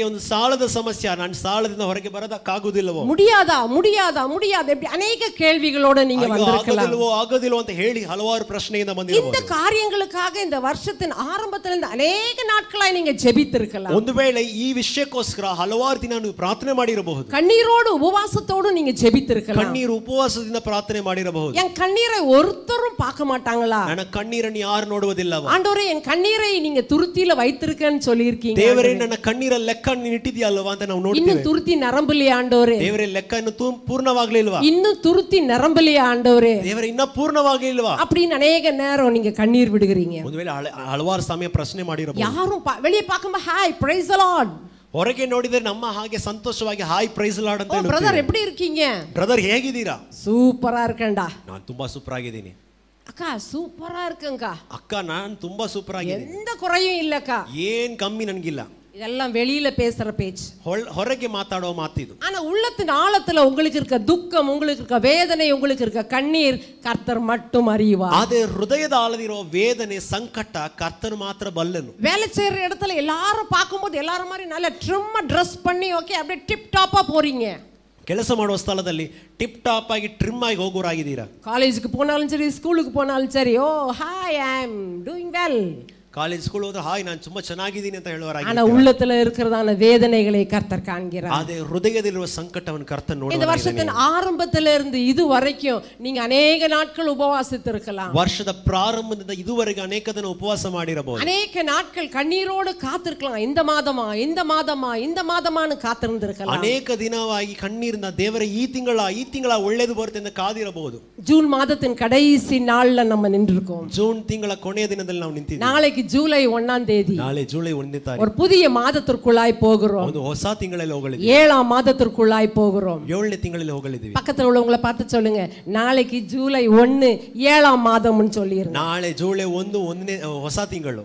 S2: ಒಂದು ಸಾಲದ ಸಮಸ್ಯೆ ನಾನು ಸಾಲದಿಂದ ಹೊರಗೆ ಬರೋದಕ್ಕಾಗುದಿಲ್ಲವೋ
S1: முடியாதா முடியாதா முடியாதா இப்படி அநேக கேள்விகளோட நீங்க
S2: ಅಯ್ಯೋ,
S1: வந்திருக்கலாம்
S2: ಆಗೋದಿಲ್ವೋ ಆಗೋದಿಲ್ವೋ ಅಂತ ಹೇಳಿ ಹಲವಾರು ಪ್ರಶ್ನೆಯಿಂದ
S1: இந்த
S2: ಬಂದಿರಬಹುದು
S1: காரியங்களுக்காக இந்த வருஷத்தின் ஆரம்பத்துல இருந்து அநேக நாட்களாய் நீங்க ஜெபித்திருக்கலாம்
S2: ಒಂದು ವೇಳೆ ಈ ವಿಷಯಕ್ಕೋಸ್ಕರ ಹಲವಾರು ದಿನ ನೀವು ಪ್ರಾರ್ಥನೆ ಮಾಡಿರಬಹುದು
S1: கண்ணீரோடு உபவாசத்தோடு நீங்க ஜெபித்திருக்கலாம்
S2: ಕಣ್ಣೀರು ಉಪವಾಸದಿಂದ ಪ್ರಾರ್ಥನೆ ಮಾಡಿರಬಹುದು
S1: என் கண்ணீரை ஒருத்தரும் பார்க்க மாட்டாங்களா
S2: ನನ್ನ ಕಣ್ಣೀರನ್ನು ಯಾರು ನೋಡುವುದಿಲ್ಲವ
S1: ஆண்டவரே என் கண்ணீரை நீங்க துருத்தியில வைத்திருக்கேன்னு சொல்லியிருக்கீங்க
S2: ದೇವರೇ ನನ್ನ ಕಣ್ಣೀರ ಲೆಕ್ಕ ನೀನು ಇಟ್ಟಿದ್ಯಲ್ವಾ ಅಂತ ನಾವು ನೋಡ್ತೀವಿ
S1: இன்னும் துருத்தி நிரம்பலையா ஆண்டவரே
S2: ದೇವರೇ ಲೆಕ್ಕ ಇನ್ನು ತು- ಪೂರ್ಣವಾಗ್ಲಿಲ್ವಾ
S1: இன்னும் துருத்தி நிரம்பலையா ஆண்டவரே
S2: ದೇವರೇ ಇನ್ನ ಪೂರ್ಣವಾಗ್ಲಿಲ್ವಾ
S1: அப்படின்னு அநேக நேரம் நீங்க கண்ணீர் விடுகிறீங்க
S2: ಒಂದು ವೇಳೆ ಹಲ- ಹಲವಾರು ಸಮಯ ಪ್ರಶ್ನೆ ಮಾಡಿರಬಹುದು
S1: யாரும் பா- வெளியே பார்க்கும்போது ஹாய் பிரைஸ் லார்ட்
S2: ಹೊರಗೆ ನೋಡಿದ್ರೆ ನಮ್ಮ ಹಾಗೆ ಸಂತೋಷವಾಗಿ ಹಾಯ್ ಪ್ರೈಸ್ ಲಾರ್ಡ್ ಅಂತ
S1: ஓ பிரதர் எப்படி இருக்கீங்க
S2: ಬ್ರದರ್ ಹೇಗಿದ್ದೀರಾ
S1: சூப்பரா இருக்கேன்டா
S2: ನಾನು ತುಂಬಾ ಸೂಪರ್ ಆಗಿದ್ದೀನಿ
S1: அக்கா சூப்பரா இருக்குங்கக்கா
S2: ಅಕ್ಕ ನಾನು ತುಂಬಾ ಸೂಪರ್ ಆಗಿದ್ದೀನಿ
S1: எந்த குறையும் இல்லக்கா
S2: ಏನ್ ಕಮ್ಮಿ ನನ್ಗಿಲ್ಲ
S1: இதெல்லாம் வெளியில பேசுற பேச்சு
S2: ಹೊಳ್- ಹೊರಗೆ ಮಾತಾಡೋ ಮಾತಿದು
S1: ஆனா உள்ளத்தின் ஆழத்துல உங்களுக்கு இருக்க துக்கம் உங்களுக்கு இருக்க வேதனை உங்களுக்கு இருக்க கண்ணீர் கர்த்தர் மட்டும் அறிவார்
S2: ಆದ್ರೆ ಹೃದಯದ ಆಳದಿರೋ ವೇದನೆ ಸಂಕಟ ಕರ್ತನು ಮಾತ್ರ ಬಲ್ಲನು
S1: வேலை செய்யற இடத்துல எல்லாரும் பார்க்கும்போது எல்லாரும் மாதிரி நல்ல ட்ரிம்மா ட்ரெஸ் பண்ணி ஓகே அப்படியே டிப் டாப்பா போறீங்க
S2: ಕೆಲಸ ಮಾಡುವ ಸ್ಥಳದಲ್ಲಿ ಟಿಪ್ ಟಾಪ್ ಆಗಿ ಟ್ರಿಮ್ ಆಗಿ ಹೋಗೋರಾಗಿದ್ದೀರಾ
S1: காலேஜுக்கு போனாலும் சரி ஸ்கூலுக்கு போனாலும் சரி ஓ hi I am doing well
S2: college school ಹೋದ್ರೆ ಹಾಯ್ ನಾನು ತುಂಬಾ ಚೆನ್ನಾಗಿದ್ದೀನಿ ಅಂತ ಹೇಳುವರಾಗಿ
S1: ஆனா உள்ளத்துல இருக்கிறதான வேதனைகளை கர்த்தர் காண்கிறார்
S2: ಅದೇ ಹೃದಯದಲ್ಲಿರುವ ಸಂಕಟವನ್ನು ಕರ್ತನ್
S1: இந்த
S2: ನೋಡುವ
S1: வருஷத்தின் ஆரம்பத்துல இருந்து இது வரைக்கும் நீங்க அநேக நாட்கள் உபவாசித்து இருக்கலாம்
S2: ವರ್ಷದ ಪ್ರಾರಂಭದಿಂದ ಇದುವರೆಗೆ ಅನೇಕ ದಿನ ಉಪವಾಸ ಮಾಡಿರಬಹುದು
S1: அநேக நாட்கள் கண்ணீரோடு காத்திருக்கலாம் இந்த மாதமா இந்த மாதமா இந்த மாதமான்னு காத்திருந்திருக்கலாம்
S2: ಅನೇಕ ದಿನವಾಗಿ ಕಣ್ಣೀರಿನ ದೇವರ ಈ ತಿಂಗಳ ಈ ತಿಂಗಳ ಒಳ್ಳೇದು ಬರುತ್ತೆ ಅಂತ ಕಾದಿರಬಹುದು
S1: ஜூன் மாதத்தின் கடைசி நாள்ல நம்ம நின்றுருக்கோம்
S2: ಜೂನ್ ತಿಂಗಳ ಕೊನೆಯ ದಿನದಲ್ಲಿ ನಾವು ನಿಂತಿದ್ದೀವಿ
S1: நாளைக்கு ஜூலை ஒண்ணாம் தேதி
S2: ನಾಳೆ ಜುಲೈ ಒಂದನೇ ತಾರೀಕು
S1: ஒரு புதிய மாதத்திற்குள்ளாய் போகிறோம்
S2: ಒಂದು ಹೊಸ ತಿಂಗಳಲ್ಲಿ ಹೋಗಲಿದ್ದೀವಿ
S1: ஏழாம் மாதத்திற்குள்ளாய் போகிறோம்
S2: ಏಳನೇ ತಿಂಗಳಲ್ಲಿ ಹೋಗಲಿದ್ದೀವಿ
S1: பக்கத்துல உள்ளவங்களை பார்த்து சொல்லுங்க நாளைக்கு ஜூலை ஒன்னு ஏழாம் மாதம்னு சொல்லிருங்க
S2: ನಾಳೆ ಜುಲೈ ಒಂದು ಒಂದನೇ ಹೊಸ ತಿಂಗಳು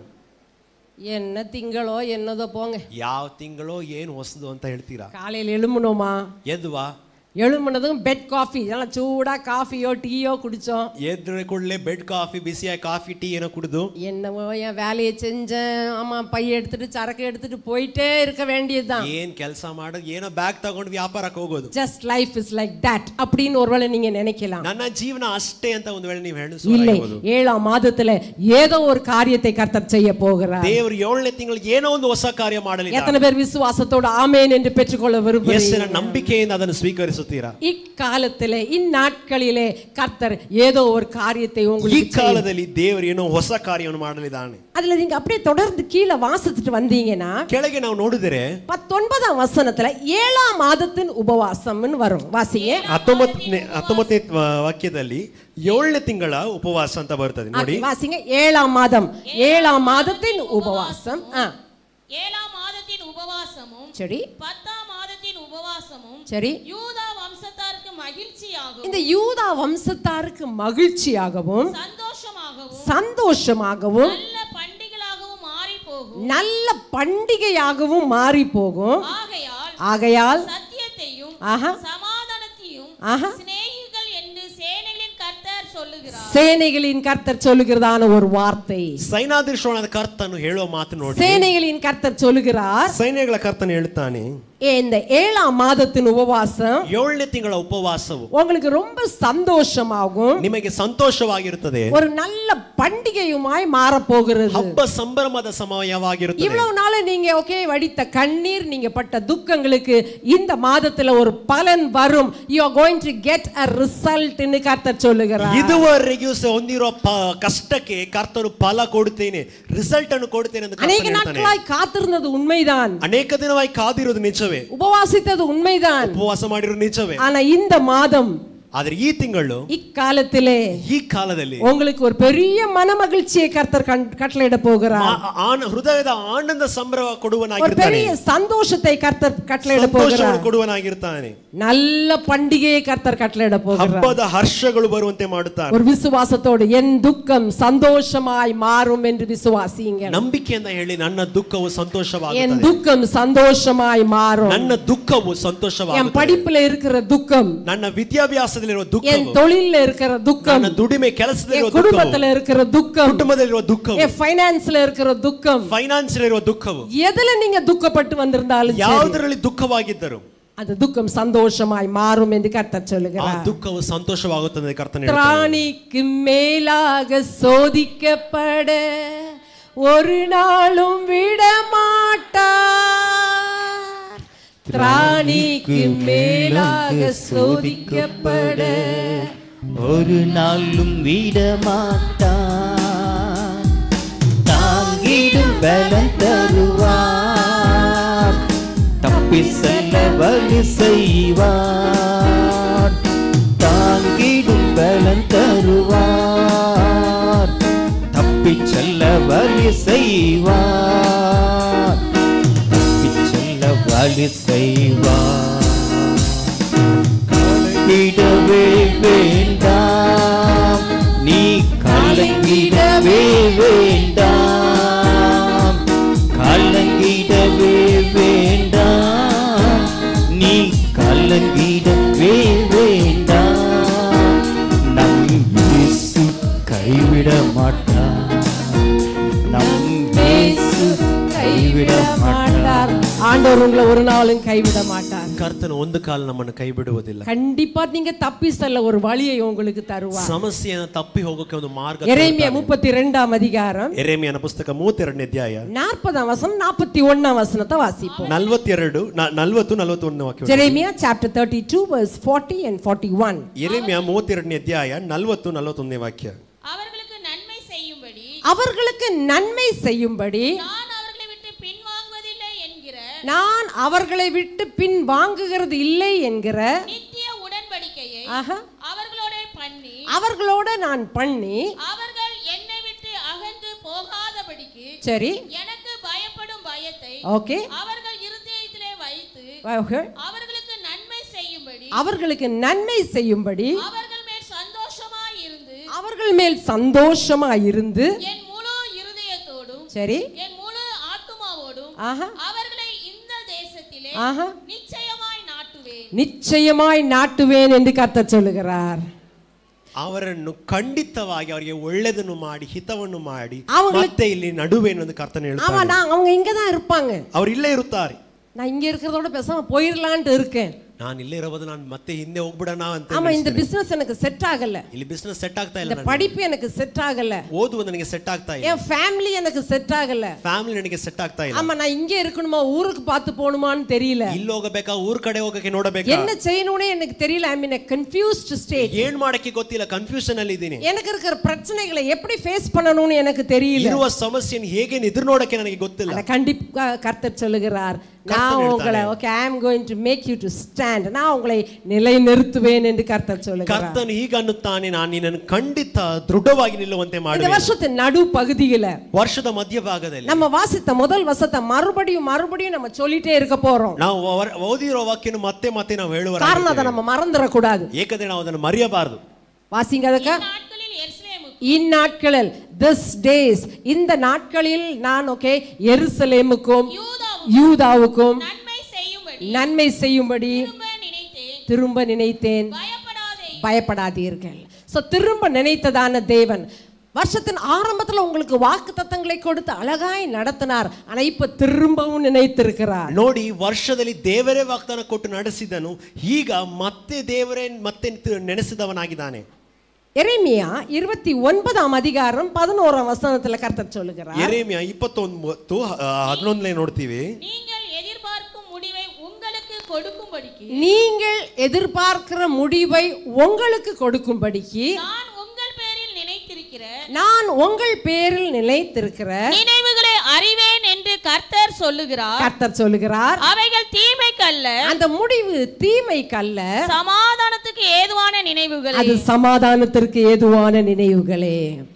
S1: என்ன திங்களோ என்னதோ போங்க
S2: ಯಾವ ತಿಂಗಳೋ ಏನು ಹೊಸದು ಅಂತ ಹೇಳ್ತೀರಾ
S1: காலையில் எழும்பணுமா
S2: ಎದ್ವಾ
S1: எழும்புனதும் பெட் காஃபி இதெல்லாம் சூடா காஃபியோ டீயோ குடிச்சோம்
S2: ಎದ್ರೆ ಕೂಡಲೇ ಬೆಡ್ ಕಾಫಿ ಬಿಸಿಯಾಗಿ ಕಾಫಿ ಟೀ ಏನೋ ಕುಡಿದು
S1: என்னவோ என் வேலையை செஞ்சேன் ஆமா பைய எடுத்துட்டு சரக்கு எடுத்துட்டு போயிட்டே இருக்க வேண்டியதுதான்
S2: ಏನ್ ಕೆಲಸ ಮಾಡೋದು ಏನೋ ಬ್ಯಾಗ್ ತಗೊಂಡು ವ್ಯಾಪಾರಕ್ಕೆ ಹೋಗೋದು
S1: just life is like that அப்படின்னு ஒருவேளை நீங்க நினைக்கலாம்
S2: ನನ್ನ ಜೀವನ ಅಷ್ಟೇ ಅಂತ ಒಂದು ವೇಳೆ ನೀವು
S1: இல்லை
S2: ಹೇಳಿ
S1: ஏழாம் மாதத்துல ஏதோ ஒரு காரியத்தை கர்த்தர் செய்ய போகிறார்
S2: ದೇವರು ಏಳನೇ ತಿಂಗಳಿಗೆ ಏನೋ ಒಂದು ಹೊಸ ಕಾರ್ಯ ಮಾಡಲಿಲ್ಲ
S1: எத்தனை பேர் விசுவாசத்தோட ஆமேன் என்று பெற்றுக்கொள்ள விரும்புகிறீங்க
S2: ಎಷ್ಟರ ನಂಬಿಕೆಯಿಂದ ಅದನ್ನು ಸ್ವೀಕರಿಸುತ್ತೀರಾ
S1: இக்காலத்திலே இந்நாட்களிலே கர்த்தர் ஏதோ ஒரு காரியத்தை
S2: ಈ
S1: உங்களுக்கு செய்ய-
S2: ಕಾಲದಲ್ಲಿ ದೇವರು ಏನೋ ಹೊಸ ಕಾರ್ಯವನ್ನು ಮಾಡಲಿದ್ದಾನೆ
S1: அதுல நீங்க அப்படியே தொடர்ந்து கீழே வாசிச்சுட்டு வந்தீங்கன்னா
S2: ಕೆಳಗೆ ನಾವು ನೋಡಿದರೆ
S1: பத்தொன்பதாம் வசனத்துல ஏழாம் மாதத்தின் உபவாசம்னு வரும் வாசிங்க
S2: ಹತ್ತೊಂಬತ್ತನೇ ಹತ್ತೊಂಬತ್ತನೇ ವಾಕ್ಯದಲ್ಲಿ ಏಳನೇ ತಿಂಗಳ ಉಪವಾಸ ಅಂತ ಬರ್ತದೆ ನೋಡಿ
S1: வாசிங்க ஏழாம் மாதம் ஏழாம் மாதத்தின் உபவாசம் ஆ
S3: ஏழாம் மாதத்தின் உபவாசமும்
S1: சரி
S3: பத்தாம் மாதத்தின் உபவாசமும்
S1: சரி
S3: யூதா வம்சத்தாருக்கு மகிழ்ச்சியாகவும்
S1: இந்த யூதா வம்சத்தாருக்கு மகிழ்ச்சியாகவும்
S3: சந்தோஷமாகவும்
S1: சந்தோஷமாகவும்
S3: நல்ல பண்டிகைகளாகவும் மாறி போகும்
S1: நல்ல பண்டிகையாகவும் மாறி போகும்
S3: ஆகையால்
S1: ஆகையால்
S3: சத்தியத்தையும்
S1: ஆஹா
S3: சமாதானத்தையும்
S1: ஆஹா
S3: சிநேகிகள் என்று சேனைகளின் கர்த்தர் சொல்லுகிறார்
S1: சேனைகளின் கர்த்தர் சொல்லுகிறதான ஒரு வார்த்தை
S2: ಸೈನಾಧೀಶನಾದ ಕರ್ತನು ಹೇಳುವ ಮಾತು ನೋಡಿ
S1: சேனைகளின் கர்த்தர் சொல்லுகிறார்
S2: ಸೈನ್ಯಗಳ ಕರ್ತನು ಹೇಳ್ತಾನೆ
S1: இந்த ஏழாம் மாதத்தின் உபவாசம்
S2: ಏಳನೇ ತಿಂಗಳ ಉಪವಾಸವು
S1: உங்களுக்கு ரொம்ப சந்தோஷமாகும்
S2: ನಿಮಗೆ ಸಂತೋಷವಾಗಿರುತ್ತದೆ
S1: ஒரு நல்ல பண்டிகையுமாய் மாறப்போகிறது
S2: ಹಬ್ಬ ಸಂಭ್ರಮದ ಸಮಯವಾಗಿರುತ್ತದೆ
S1: இவ்வளவு நாள் நீங்க ஓகே வடித்த கண்ணீர் நீங்க பட்ட துக்கங்களுக்கு இந்த மாதத்துல ஒரு பலன் வரும் you are going to get a ரிசல்ட்னு கர்த்தர் சொல்லுகிறார்
S2: ಇದುವರೆಗೂ ಸ- ಹೊಂದಿರುವ ಪ- ಕಷ್ಟಕ್ಕೆ ಕರ್ತನು ಫಲ ಕೊಡುತ್ತೇನೆ ರಿಸಲ್ಟ್ ಅನ್ನು ಕೊಡುತ್ತೇನೆ ಅಂತ
S1: அநேக
S2: ಕರ್ತನು ಹೇಳ್ತಾನೆ
S1: நாட்களாய் காத்திருந்தது உண்மைதான்
S2: ಅನೇಕ ದಿನವಾಗಿ ಕಾದಿರೋದು ನಿಜವೇ
S1: உபவாசித்தது உண்மைதான்
S2: ಉಪವಾಸ ಮಾಡಿರೋದು ನಿಜವೇ
S1: ஆனா இந்த மாதம்
S2: ಆದ್ರೆ ಈ ತಿಂಗಳು
S1: இக்காலத்திலே
S2: ಈ ಕಾಲದಲ್ಲಿ
S1: உங்களுக்கு ஒரு பெரிய மன மகிழ்ச்சியை கர்த்தர் கண்- கட்டளையிட போகிறார்
S2: ಆ- ಆನ- ಹೃದಯದ ಆನಂದ ಸಂಭ್ರಮ
S1: ஒரு
S2: ಕೊಡುವನಾಗಿರ್ತಾನೆ
S1: பெரிய சந்தோஷத்தை கர்த்தர் கட்டளையிட
S2: ಸಂತೋಷವನ್ನು
S1: போகிறார்
S2: ಕೊಡುವನಾಗಿರ್ತಾನೆ
S1: நல்ல பண்டிகையை கர்த்தர் கட்டளையிட போகிறார்
S2: ಹಬ್ಬದ ಹರ್ಷಗಳು ಬರುವಂತೆ ಮಾಡುತ್ತಾನೆ
S1: ஒரு விசுவாசத்தோடு என் துக்கம் சந்தோஷமாய் மாறும் என்று விசுவாசியுங்க
S2: ನಂಬಿಕೆಯಿಂದ ಹೇಳಿ ನನ್ನ ದುಃಖವು
S1: என்
S2: ಸಂತೋಷವಾಗುತ್ತದೆ
S1: துக்கம் சந்தோஷமாய் மாறும்
S2: ನನ್ನ ದುಃಖವು
S1: என்
S2: ಸಂತೋಷವಾಗುತ್ತದೆ
S1: படிப்புல இருக்கிற துக்கம்
S2: ನನ್ನ ವಿದ್ಯಾಭ್ಯಾಸದಲ್ಲಿ ಕೆಲಸದಲ್ಲಿರುವ
S1: என்
S2: ದುಃಖವು
S1: தொழில்ல இருக்கிற துக்கம்
S2: ನನ್ನ ದುಡಿಮೆ ಕೆಲಸದಲ್ಲಿರುವ
S1: என் குடும்பத்துல
S2: ದುಃಖವು
S1: இருக்கிற துக்கம்
S2: ಕುಟುಂಬದಲ್ಲಿರುವ ದುಃಖವು
S1: என் ஃபைனான்ஸ்ல இருக்கிற துக்கம்
S2: ಫೈನಾನ್ಸ್ ಇರುವ ದುಃಖವು
S1: எதுல நீங்க துக்கப்பட்டு வந்திருந்தாலும் சரி,
S2: ಯಾವುದರಲ್ಲಿ ದುಃಖವಾಗಿದ್ದರು
S1: அந்த துக்கம் சந்தோஷமாய் மாறும் என்று கர்த்தர்
S2: ಆ
S1: சொல்லுகிறார்
S2: ದುಃಖವು ಸಂತೋಷವಾಗುತ್ತದೆ ಕರ್ತನ ಹೇಳುತ್ತಾನೆ.
S1: திராணிக்கு மேலாக சோதிக்கப்பட ஒரு நாளும் விட மாட்டார் திராணிக்கு மேலாக சோதிக்கப்பட
S4: ஒரு நாளும் விடமாட்டான் தாங்கிடும் பலம் தருவார் தப்பி செல்ல வழி செய்வார் தாங்கிடும் பலம் தருவார் தப்பி செல்ல வழி செய்வார் தப்பி செல்ல வழி செய்வார் கலங்கிடவே வேண்டாம் நீ கலங்கிடவே வேண்டாம் கலங்கிடவே வேண்டாம் நீ கலங்கிடவே வேண்டாம் நம் இயேசு கைவிட மாட்டார் நம் இயேசு கைவிட மாட்டார்
S1: ஆண்டவர் உங்களை ஒரு நாளும் கைவிட மாட்டார்
S2: ಕರ್ತನು ಒಂದು ಕಾಲ ನಮ್ಮನ್ನು ಕೈ ಬಿಡುವುದಿಲ್ಲ
S1: கண்டிப்பா நீங்க தப்பி செல்ல ஒரு வழியை உங்களுக்கு தருவார்
S2: ಸಮಸ್ಯೆಯನ್ನು ತಪ್ಪಿ ಹೋಗೋಕೆ ಒಂದು ಮಾರ್ಗ
S1: எரேமியா முப்பத்தி ரெண்டாம் அதிகாரம்
S2: ಎರೆಮಿಯನ ಪುಸ್ತಕ ಮೂವತ್ತೆರಡನೇ ಅಧ್ಯಾಯ
S1: நாற்பதாம் வசனம் நாற்பத்தி ஒன்னாம் வசனத்தை வாசிப்போம்
S2: ನಲ್ವತ್ತೆರಡು ನ- ನಲ್ವತ್ತು ನಲ್ವತ್ತೊಂದನೇ ವಾಕ್ಯ
S1: Jeremiah chapter thirty two verse forty and forty one
S2: ಎರೆಮಿಯ ಮೂವತ್ತೆರಡನೇ ಅಧ್ಯಾಯ ನಲ್ವತ್ತು ನಲ್ವತ್ತೊಂದನೇ ವಾಕ್ಯ
S3: அவர்களுக்கு நன்மை செய்யும்படி
S1: அவர்களுக்கு நன்மை செய்யும்படி
S3: நான் அவர்களை விட்டு பின்வாங்குவதில்லை என்கிற
S1: நான் அவர்களை விட்டு பின் வாங்குகிறது இல்லை என்கிற
S3: நித்திய உடன்படிக்கையை
S1: ஆஹா,
S3: அவர்களோட பண்ணி
S1: அவர்களோட நான் பண்ணி
S3: அவர்கள் என்னை விட்டு அகன்று போகாதபடிக்கு
S1: சரி
S3: எனக்கு பயப்படும் பயத்தை
S1: ஓகே
S3: அவர்கள் இருதயத்திலே வைத்து
S1: ஓகே.
S3: அவர்களுக்கு நன்மை செய்யும்படி
S1: அவர்களுக்கு நன்மை செய்யும்படி
S3: அவர்கள் மேல் சந்தோஷமாய் இருந்து
S1: அவர்கள் மேல் சந்தோஷமா இருந்து
S3: என் முழு இருதயத்தோடும்
S1: சரி
S3: என் முழு ஆத்துமாவோடும்
S1: ஆஹா
S3: அவர்களை இந்த தேசத்திலே
S1: ஆஹா
S3: நிச்சயமாய் நாட்டுவேன்
S1: நிச்சயமாய் நாட்டுவேன் என்று கர்த்தர் சொல்லுகிறார்
S2: ಅವರನ್ನು ಖಂಡಿತವಾಗಿ ಅವರಿಗೆ ಒಳ್ಳೆದನ್ನು ಮಾಡಿ ಹಿತವನ್ನು ಮಾಡಿ
S1: அவங்களுக்கு-
S2: ಮತ್ತೆ ಇಲ್ಲಿ ನಡುವೇನು ಎಂದು ಕರ್ತನ
S1: ஆமா
S2: ಹೇಳ್ತಾರೆ
S1: நான் அவங்க இங்க தான் இருப்பாங்க
S2: ಅವರು ಇಲ್ಲೇ ಇರುತ್ತಾರೆ
S1: நான் இங்க இருக்கிறதோட பேசாம போயிடலான்ட்டு இருக்கேன்
S2: ನಾನು ಇಲ್ಲೇ ಇರೋದು ನಾನು ಮತ್ತೆ ಹಿಂದೆ ಹೋಗ್ಬಿಡೋಣ ಅಂತ
S1: ஆமா இந்த
S2: ಅನಿಸ್ತದೆ.
S1: பிசினஸ் எனக்கு செட் ஆகல
S2: ಇಲ್ಲಿ ಬಿಸ್ನೆಸ್ ಸೆಟ್ ಆಗ್ತಾ
S1: இந்த
S2: ಇಲ್ಲ ನನಗೆ.
S1: படிப்பு எனக்கு செட் ஆகல
S2: ಓದುವ ನನಗೆ ಸೆಟ್ ಆಗ್ತಾ ಇಲ್ಲ
S1: என் ஃபேமிலி எனக்கு செட் ஆகல
S2: ಫ್ಯಾಮಿಲಿ ನನಗೆ ಸೆಟ್ ಆಗ್ತಾ ಇಲ್ಲ
S1: ஆமா நான் இங்கே இருக்கணுமா ஊருக்கு பார்த்து போகணுமான்னு தெரியல
S2: ಇಲ್ಲಿ ಹೋಗಬೇಕಾ ಊರ್ ಕಡೆ ಹೋಗಕ್ಕೆ ನೋಡಬೇಕಾ
S1: என்ன செய்யணும்னே எனக்கு தெரியல ஐ மீன் கன்ஃபியூஸ்ட் ஸ்டேட்
S2: ಏನ್ ಮಾಡಕ್ಕೆ ಗೊತ್ತಿಲ್ಲ ಕನ್ಫ್ಯೂಷನ್ ಅಲ್ಲಿ ಇದ್ದೀನಿ
S1: எனக்கு இருக்கிற பிரச்சனைகளை எப்படி ஃபேஸ் பண்ணணும்னு எனக்கு தெரியல
S2: ಇರುವ ಸಮಸ್ಯೆಯನ್ನು ಹೇಗೆ ಎದುರು ನೋಡಕ್ಕೆ ನನಗೆ ಗೊತ್ತಿಲ್ಲ
S1: ஆனா கண்டிப்பா கர்த்தர் சொல்லுகிறார் நான்
S2: கர்த்தர்
S1: உங்களை okay I am going to make you to stand நான் உங்களை நிலைநிறுத்துவேன் என்று கர்த்தர் சொல்லுகிறார்
S2: ಕರ್ತನು ಈಗ ಅನ್ನುತ್ತಾನೆ ನಾನು ನಿನ್ನನ್ನು ಖಂಡಿತ ದೃಢವಾಗಿ ನಿಲ್ಲುವಂತೆ
S1: இந்த
S2: ಮಾಡುವೆ
S1: வருஷத்தின் நடு பகுதியில
S2: ವರ್ಷದ ಮಧ್ಯಭಾಗದಲ್ಲಿ
S1: நம்ம வாசித்த முதல் வசத்தை மறுபடியும் மறுபடியும் நம்ம சொல்லிட்டே இருக்க போறோம்
S2: ನಾವು ವರ- ಓದಿರೋ ವಾಕ್ಯನ ಮತ್ತೆ ಮತ್ತೆ ನಾವು ಹೇಳುವ
S1: காரணம் அதை நம்ம மறந்துடக்கூடாது
S2: ಏಕದೇ ನಾವು ಅದನ್ನು ಮರೆಯಬಾರದು
S1: வாசிங்க அதுக்கு
S3: நாட்களில் எருசலேமுக்கு
S1: இந்நாட்களில் திஸ் டேஸ் இந்த நாட்களில் நான் ஓகே எருசலேமுக்கும்
S3: யூதாவும்
S1: யூதாவுக்கும்
S3: நன்மை செய்யும்படி
S1: நன்மை செய்யும்படி
S3: திரும்ப நினைத்தேன்
S1: திரும்ப நினைத்தேன்
S3: பயப்படாதே
S1: பயப்படாதீர்கள் ஸோ திரும்ப நினைத்ததான தேவன் வருஷத்தின் ஆரம்பத்துல உங்களுக்கு வாக்கு தத்தங்களை கொடுத்து அழகாய் நடத்தினார் ஆனா இப்ப திரும்பவும் நினைத்திருக்கிறார்
S2: ನೋಡಿ ವರ್ಷದಲ್ಲಿ ದೇವರೇ ವಾಗ್ದಾನ ಕೊಟ್ಟು ನಡೆಸಿದನು ಈಗ ಮತ್ತೆ ದೇವರೇ ಮತ್ತೆ ತಿ- ನೆನೆಸಿದವನಾಗಿದ್ದಾನೆ
S1: எரேமியா இருபத்தி ஒன்பதாம் அதிகாரம் பதினோராம் வசனத்துல கர்த்தர் சொல்லுகிறார்
S2: ಎರೇಮಿಯ ಇಪ್ಪತ್ತೊಂಬತ್ತು ಹ- ಹನ್ನೊಂದನೇ ನೋಡ್ತೀವಿ
S3: நீங்கள் எதிர்பார்க்கும் முடிவை உங்களுக்கு கொடுக்கும்படிக்கு
S1: நீங்கள் எதிர்பார்க்கிற முடிவை உங்களுக்கு கொடுக்கும்படிக்கு
S3: நான் உங்கள் பேரில் நினைத்திருக்கிற
S1: நான் உங்கள் பேரில் நிலைத்திருக்கிற
S3: நினைவுகளை அறிவேன் என்று கர்த்தர் சொல்லுகிறார்
S1: கர்த்தர் சொல்லுகிறார்
S3: அவைகள் தீமைக்கல்ல
S1: அந்த முடிவு தீமைக்கல்ல
S3: சமாதானத்துக்கு ஏதுவான நினைவுகள்
S1: அது சமாதானத்திற்கு ஏதுவான நினைவுகளே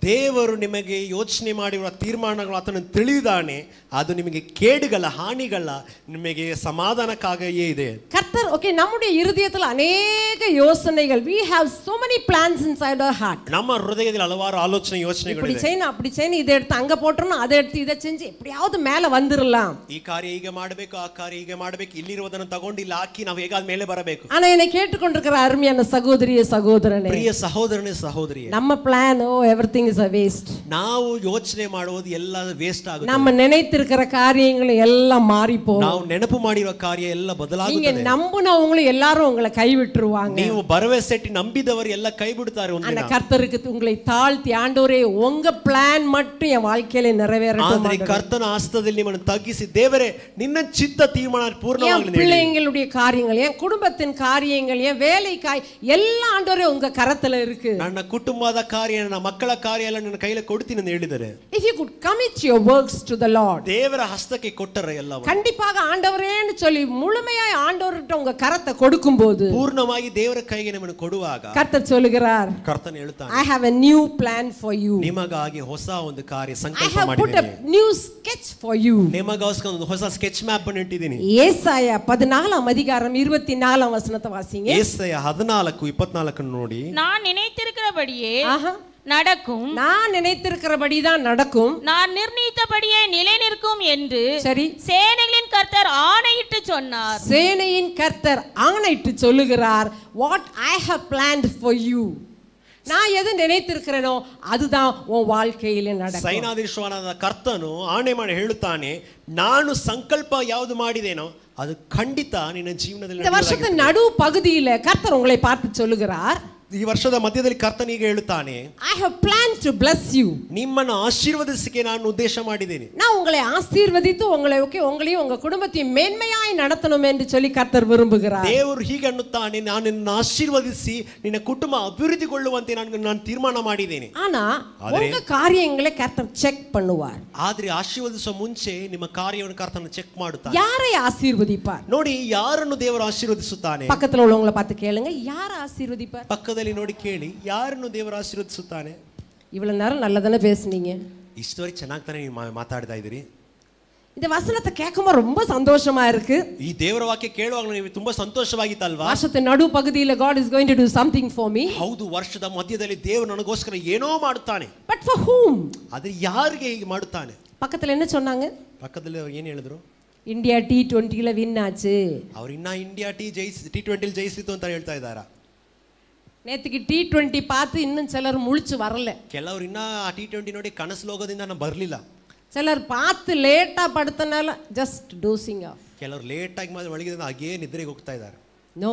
S2: ದೇವರು ನಿಮಗೆ ಯೋಚನೆ ಮಾಡಿರುವ ತೀರ್ಮಾನಗಳು ಆತನ ತಿಳಿದಾನೆ ಅದು ನಿಮಗೆ ಕೇಡುಗಳ ಹಾನಿಗಳ ನಿಮಗೆ ಸಮಾಧಾನಕ್ಕಾಗಿಯೇ ಇದೆ
S1: கர்த்தர் ஓகே நம்முடைய இருதயத்தில் அநேக யோசனைகள் we have so many plans inside our heart
S2: ನಮ್ಮ ಹೃದಯದಲ್ಲಿ ಹಲವಾರು ಆಲೋಚನೆ
S1: இப்படி
S2: ಯೋಚನೆಗಳಿದೆ
S1: செய்யணும் அப்படி செய்யணும் இதை எடுத்து அங்க போட்டுறணும் அதை எடுத்து இதை செஞ்சு எப்படியாவது மேல வந்துடலாம்
S2: ಈ ಕಾರ್ಯ ಹೀಗೆ ಮಾಡಬೇಕು ಆ ಕಾರ್ಯ ಹೀಗೆ ಮಾಡಬೇಕು ಇಲ್ಲಿರುವುದನ್ನು ತಗೊಂಡು ಇಲ್ಲಿ ಹಾಕಿ ನಾವು ಹೇಗಾದ ಮೇಲೆ ಬರಬೇಕು
S1: ஆனா என்னை கேட்டுக்கொண்டிருக்கிற அருமையான சகோதரிய சகோதரனே
S2: ಪ್ರಿಯ ಸಹೋದರನೇ ಸಹೋದರಿಯೇ
S1: நம்ம plan oh everything is a waste
S2: ನಾವು ಯೋಚನೆ ಮಾಡುವುದು ಎಲ್ಲ ವೇಸ್ಟ್ ಆಗುತ್ತೆ
S1: நம்ம நினைத்திருக்கிற காரியங்களும் எல்லாம் மாறி போகும்
S2: ನಾವು ನೆನಪು ಮಾಡಿರುವ ಕಾರ್ಯ ಎಲ್ಲ
S1: நீங்க
S2: ಬದಲಾಗುತ್ತದೆ
S1: நம்புனவங்களும் எல்லாரும் உங்களை கைவிட்டுருவாங்க
S2: ನೀವು ಭರವಸೆ ಇಟ್ಟು ನಂಬಿದವರು ಎಲ್ಲ ಕೈ ಬಿಡುತ್ತಾರೆ
S1: ஆனா
S2: ಒಂದಿನ
S1: கர்த்தருக்கு உங்களை தாழ்த்தி ஆண்டவரே உங்க பிளான் மட்டும் என் வாழ்க்கையில நிறைவேறட்டும்
S2: ಆದ್ರೆ
S1: ஆண்டவரே.
S2: ಕರ್ತನ ಹಸ್ತದಲ್ಲಿ ನಿಮ್ಮನ್ನು ತಗ್ಗಿಸಿ ದೇವರೇ ನಿನ್ನ ಚಿತ್ತ ತೀರ್ಮಾನ
S1: என்
S2: ಪೂರ್ಣವಾಗಲಿ ಹೇಳಿ.
S1: பிள்ளைங்களுடைய காரியங்கள் என் குடும்பத்தின் காரியங்கள் என் வேலை காய் எல்லா ஆண்டவரே உங்க கரத்துல இருக்கு
S2: ನನ್ನ ಕುಟುಂಬದ ಕಾರ್ಯ ನನ್ನ ಮಕ್ಕಳ ಕಾರ್ಯ ಎಲ್ಲ ನನ್ನ ಕೈಲಿ ಕೊಡ್ತೀನಿ ಅಂತ ಹೇಳಿದರೆ
S1: if you could commit your works to the lord
S2: ದೇವರ ಹಸ್ತಕ್ಕೆ ಕೊಟ್ಟರೆ ಎಲ್ಲ
S1: கண்டிப்பாக ஆண்டவரேன்னு சொல்லி முழுமையாய் ஆண்டவர்கிட்ட உங்க கரத்தை கொடுக்கும்போது
S2: ಪೂರ್ಣವಾಗಿ ದೇವರ ಕೈಗೆ ನಿಮ್ಮನ್ನು ಕೊಡುವಾಗ
S1: கர்த்தர் சொல்லுகிறார்
S2: ಕರ್ತನ ಹೇಳ್ತಾನೆ
S1: I have a new plan for you
S2: ನಿಮಗಾಗಿ ಹೊಸ ಒಂದು ಕಾರ್ಯ
S1: ஐ
S2: ಸಂಕಲ್ಪ
S1: ஹாவ் புட் a
S2: ಮಾಡಿದ್ದೀನಿ
S1: நியூ sketch ஃபார் யூ
S2: ನಿಮಗೋಸ್ಕರ ಒಂದು ಹೊಸ ಸ್ಕೆಚ್ ಮ್ಯಾಪ್ ಅನ್ನು ಇಟ್ಟಿದ್ದೀನಿ
S1: ஏசாயா பதினாலாம் அதிகாரம் இருபத்தி நாலாம் வசனத்தை வாசிங்க
S2: ಏಸಯ ಹದಿನಾಲ್ಕು ಇಪ್ಪತ್ನಾಲ್ಕನ್ನು ನೋಡಿ
S3: நான் நினைத்திருக்கிறபடியே
S1: ஆஹா
S3: நடக்கும்
S1: நான் நினைத்திருக்கிறபடி தான் நடக்கும்
S3: நான் நிர்ணயித்தபடியே நிலை நிற்கும் என்று
S1: சரி
S3: சேனைகளின் கர்த்தர் ஆணையிட்டு சொன்னார்
S1: சேனையின் கர்த்தர் ஆணையிட்டு சொல்லுகிறார் what I have planned for you நான் எது நினைத்திருக்கிறேனோ அதுதான் உன் வாழ்க்கையில நடக்கும்
S2: ಸೈನಾಧೀಶ್ವರನಾದ ಕರ್ತನು ಆಣೆ ಮಾಡಿ ಹೇಳುತ್ತಾನೆ ನಾನು ಸಂಕಲ್ಪ ಯಾವುದು ಮಾಡಿದೇನೋ ಅದು ಖಂಡಿತ ನಿನ್ನ ಜೀವನದಲ್ಲಿ
S1: இந்த வருஷத்தின் நடு பகுதியில கர்த்தர் உங்களை பார்த்து சொல்லுகிறார்
S2: ಈ ವರ್ಷದ ಮಧ್ಯದಲ್ಲಿ ಕರ್ತನಿಗೆ ಹೇಳುತ್ತಾನೆ
S1: I have plan to bless you
S2: ನಿಮ್ಮನ್ನು ಆಶೀರ್ವದಿಸಕ್ಕೆ ನಾನು ಉದ್ದೇಶ ಮಾಡಿದ್ದೇನೆ
S1: நான் உங்களை ஆசீர்வதித்து உங்களை ஓகே உங்களையும் உங்க குடும்பத்தையும் மேன்மையாய் நடத்தணும் என்று சொல்லி கர்த்தர் விரும்புகிறார்
S2: ದೇವರು ಹೀಗೆ ಅನ್ನುತ್ತಾನೆ ನಾನು ನಿನ್ನ ಆಶೀರ್ವದಿಸಿ ನಿನ್ನ ಕುಟುಂಬ ಅಭಿವೃದ್ಧಿಗೊಳ್ಳುವಂತೆ ನಾನು ನಾನು ತೀರ್ಮಾನ ಮಾಡಿದ್ದೇನೆ
S1: ஆனா
S2: ஆதரே.
S1: உங்க காரியங்களை கர்த்தர் செக் பண்ணுவார்
S2: ಆದ್ರೆ ಆಶೀರ್ವದಿಸುವ ಮುಂಚೆ ನಿಮ್ಮ ಕಾರ್ಯವನ್ನು ಕರ್ತನ ಚೆಕ್ ಮಾಡುತ್ತಾನೆ
S1: யாரை ஆசீர்வதிப்பார்
S2: ನೋಡಿ ಯಾರನ್ನು ದೇವರು ಆಶೀರ್ವದಿಸುತ್ತಾನೆ
S1: பக்கத்துல உள்ளவங்களை பார்த்து கேளுங்க யாரை ஆசீர்வதிப்பார்
S2: ಪಕ್ಕದಲ್ಲಿ ನೋಡಿ ಕೇಳಿ ಯಾರನ್ನು ದೇವರು ಆಶೀರ್ವದಿಸುತ್ತಾನೆ
S1: இவ்வளவு நேரம் நல்லதானே பேசுனீங்க
S2: ಇಷ್ಟವರೆಗೆ ಚೆನ್ನಾಗಿ ತಾನೇ ನೀವು ಮಾ- ಮಾತಾಡ್ತಾ ಇದ್ದೀರಿ
S1: இந்த வசனத்தை கேட்கும்போது ரொம்ப சந்தோஷமா இருக்கு
S2: ಈ ದೇವರ ವಾಕ್ಯ ಕೇಳುವಾಗ ನೀವು ತುಂಬಾ ಸಂತೋಷವಾಗಿತ್ತಲ್ವಾ
S1: வருஷத்தின் நடு பகுதியில God is going to do something for me
S2: ಹೌದು ವರ್ಷದ ಮಧ್ಯದಲ್ಲಿ ದೇವರು ನನಗೋಸ್ಕರ ಏನೋ ಮಾಡುತ್ತಾನೆ
S1: but for whom
S2: ಆದ್ರೆ ಯಾರಿಗೆ ಹೀಗೆ ಮಾಡುತ್ತಾನೆ
S1: பக்கத்துல என்ன சொன்னாங்க
S2: ಪಕ್ಕದಲ್ಲಿ ಅವ್ರು ಏನ್ ಹೇಳಿದ್ರು
S1: இந்தியா டி டுவெண்ட்டியில் வின் ஆச்சு
S2: ಅವ್ರು ಇನ್ನ ಇಂಡಿಯಾ ಟಿ ಜಯಿಸಿ ಟಿ ಟ್ವೆಂಟಿಲಿ ಜಯಿಸಿತು ಅಂತ ಹೇಳ್ತಾ ಇದ್ದಾರ
S1: நேத்துக்கு டி டுவெண்ட்டி பார்த்து இன்னும் சிலர் முழிச்சு வரல
S2: ಕೆಲವ್ರು ಇನ್ನ ಆ ಟಿ ಟ್ವೆಂಟಿ ನೋಡಿ ಕನಸು ಲೋಗದಿಂದ ನಾನು ಬರಲಿಲ್ಲ
S1: சிலர் பார்த்து லேட்டா படுத்தனால ஜஸ்ட் டோசிங் ஆஃப்
S2: ಕೆಲವ್ರು ಲೇಟ್ ಆಗಿ ಮಾಡಿ ಒಳಗಿದ ಹಾಗೇ ನಿದ್ರೆಗೆ ಹೋಗ್ತಾ ಇದ್ದಾರೆ
S1: நோ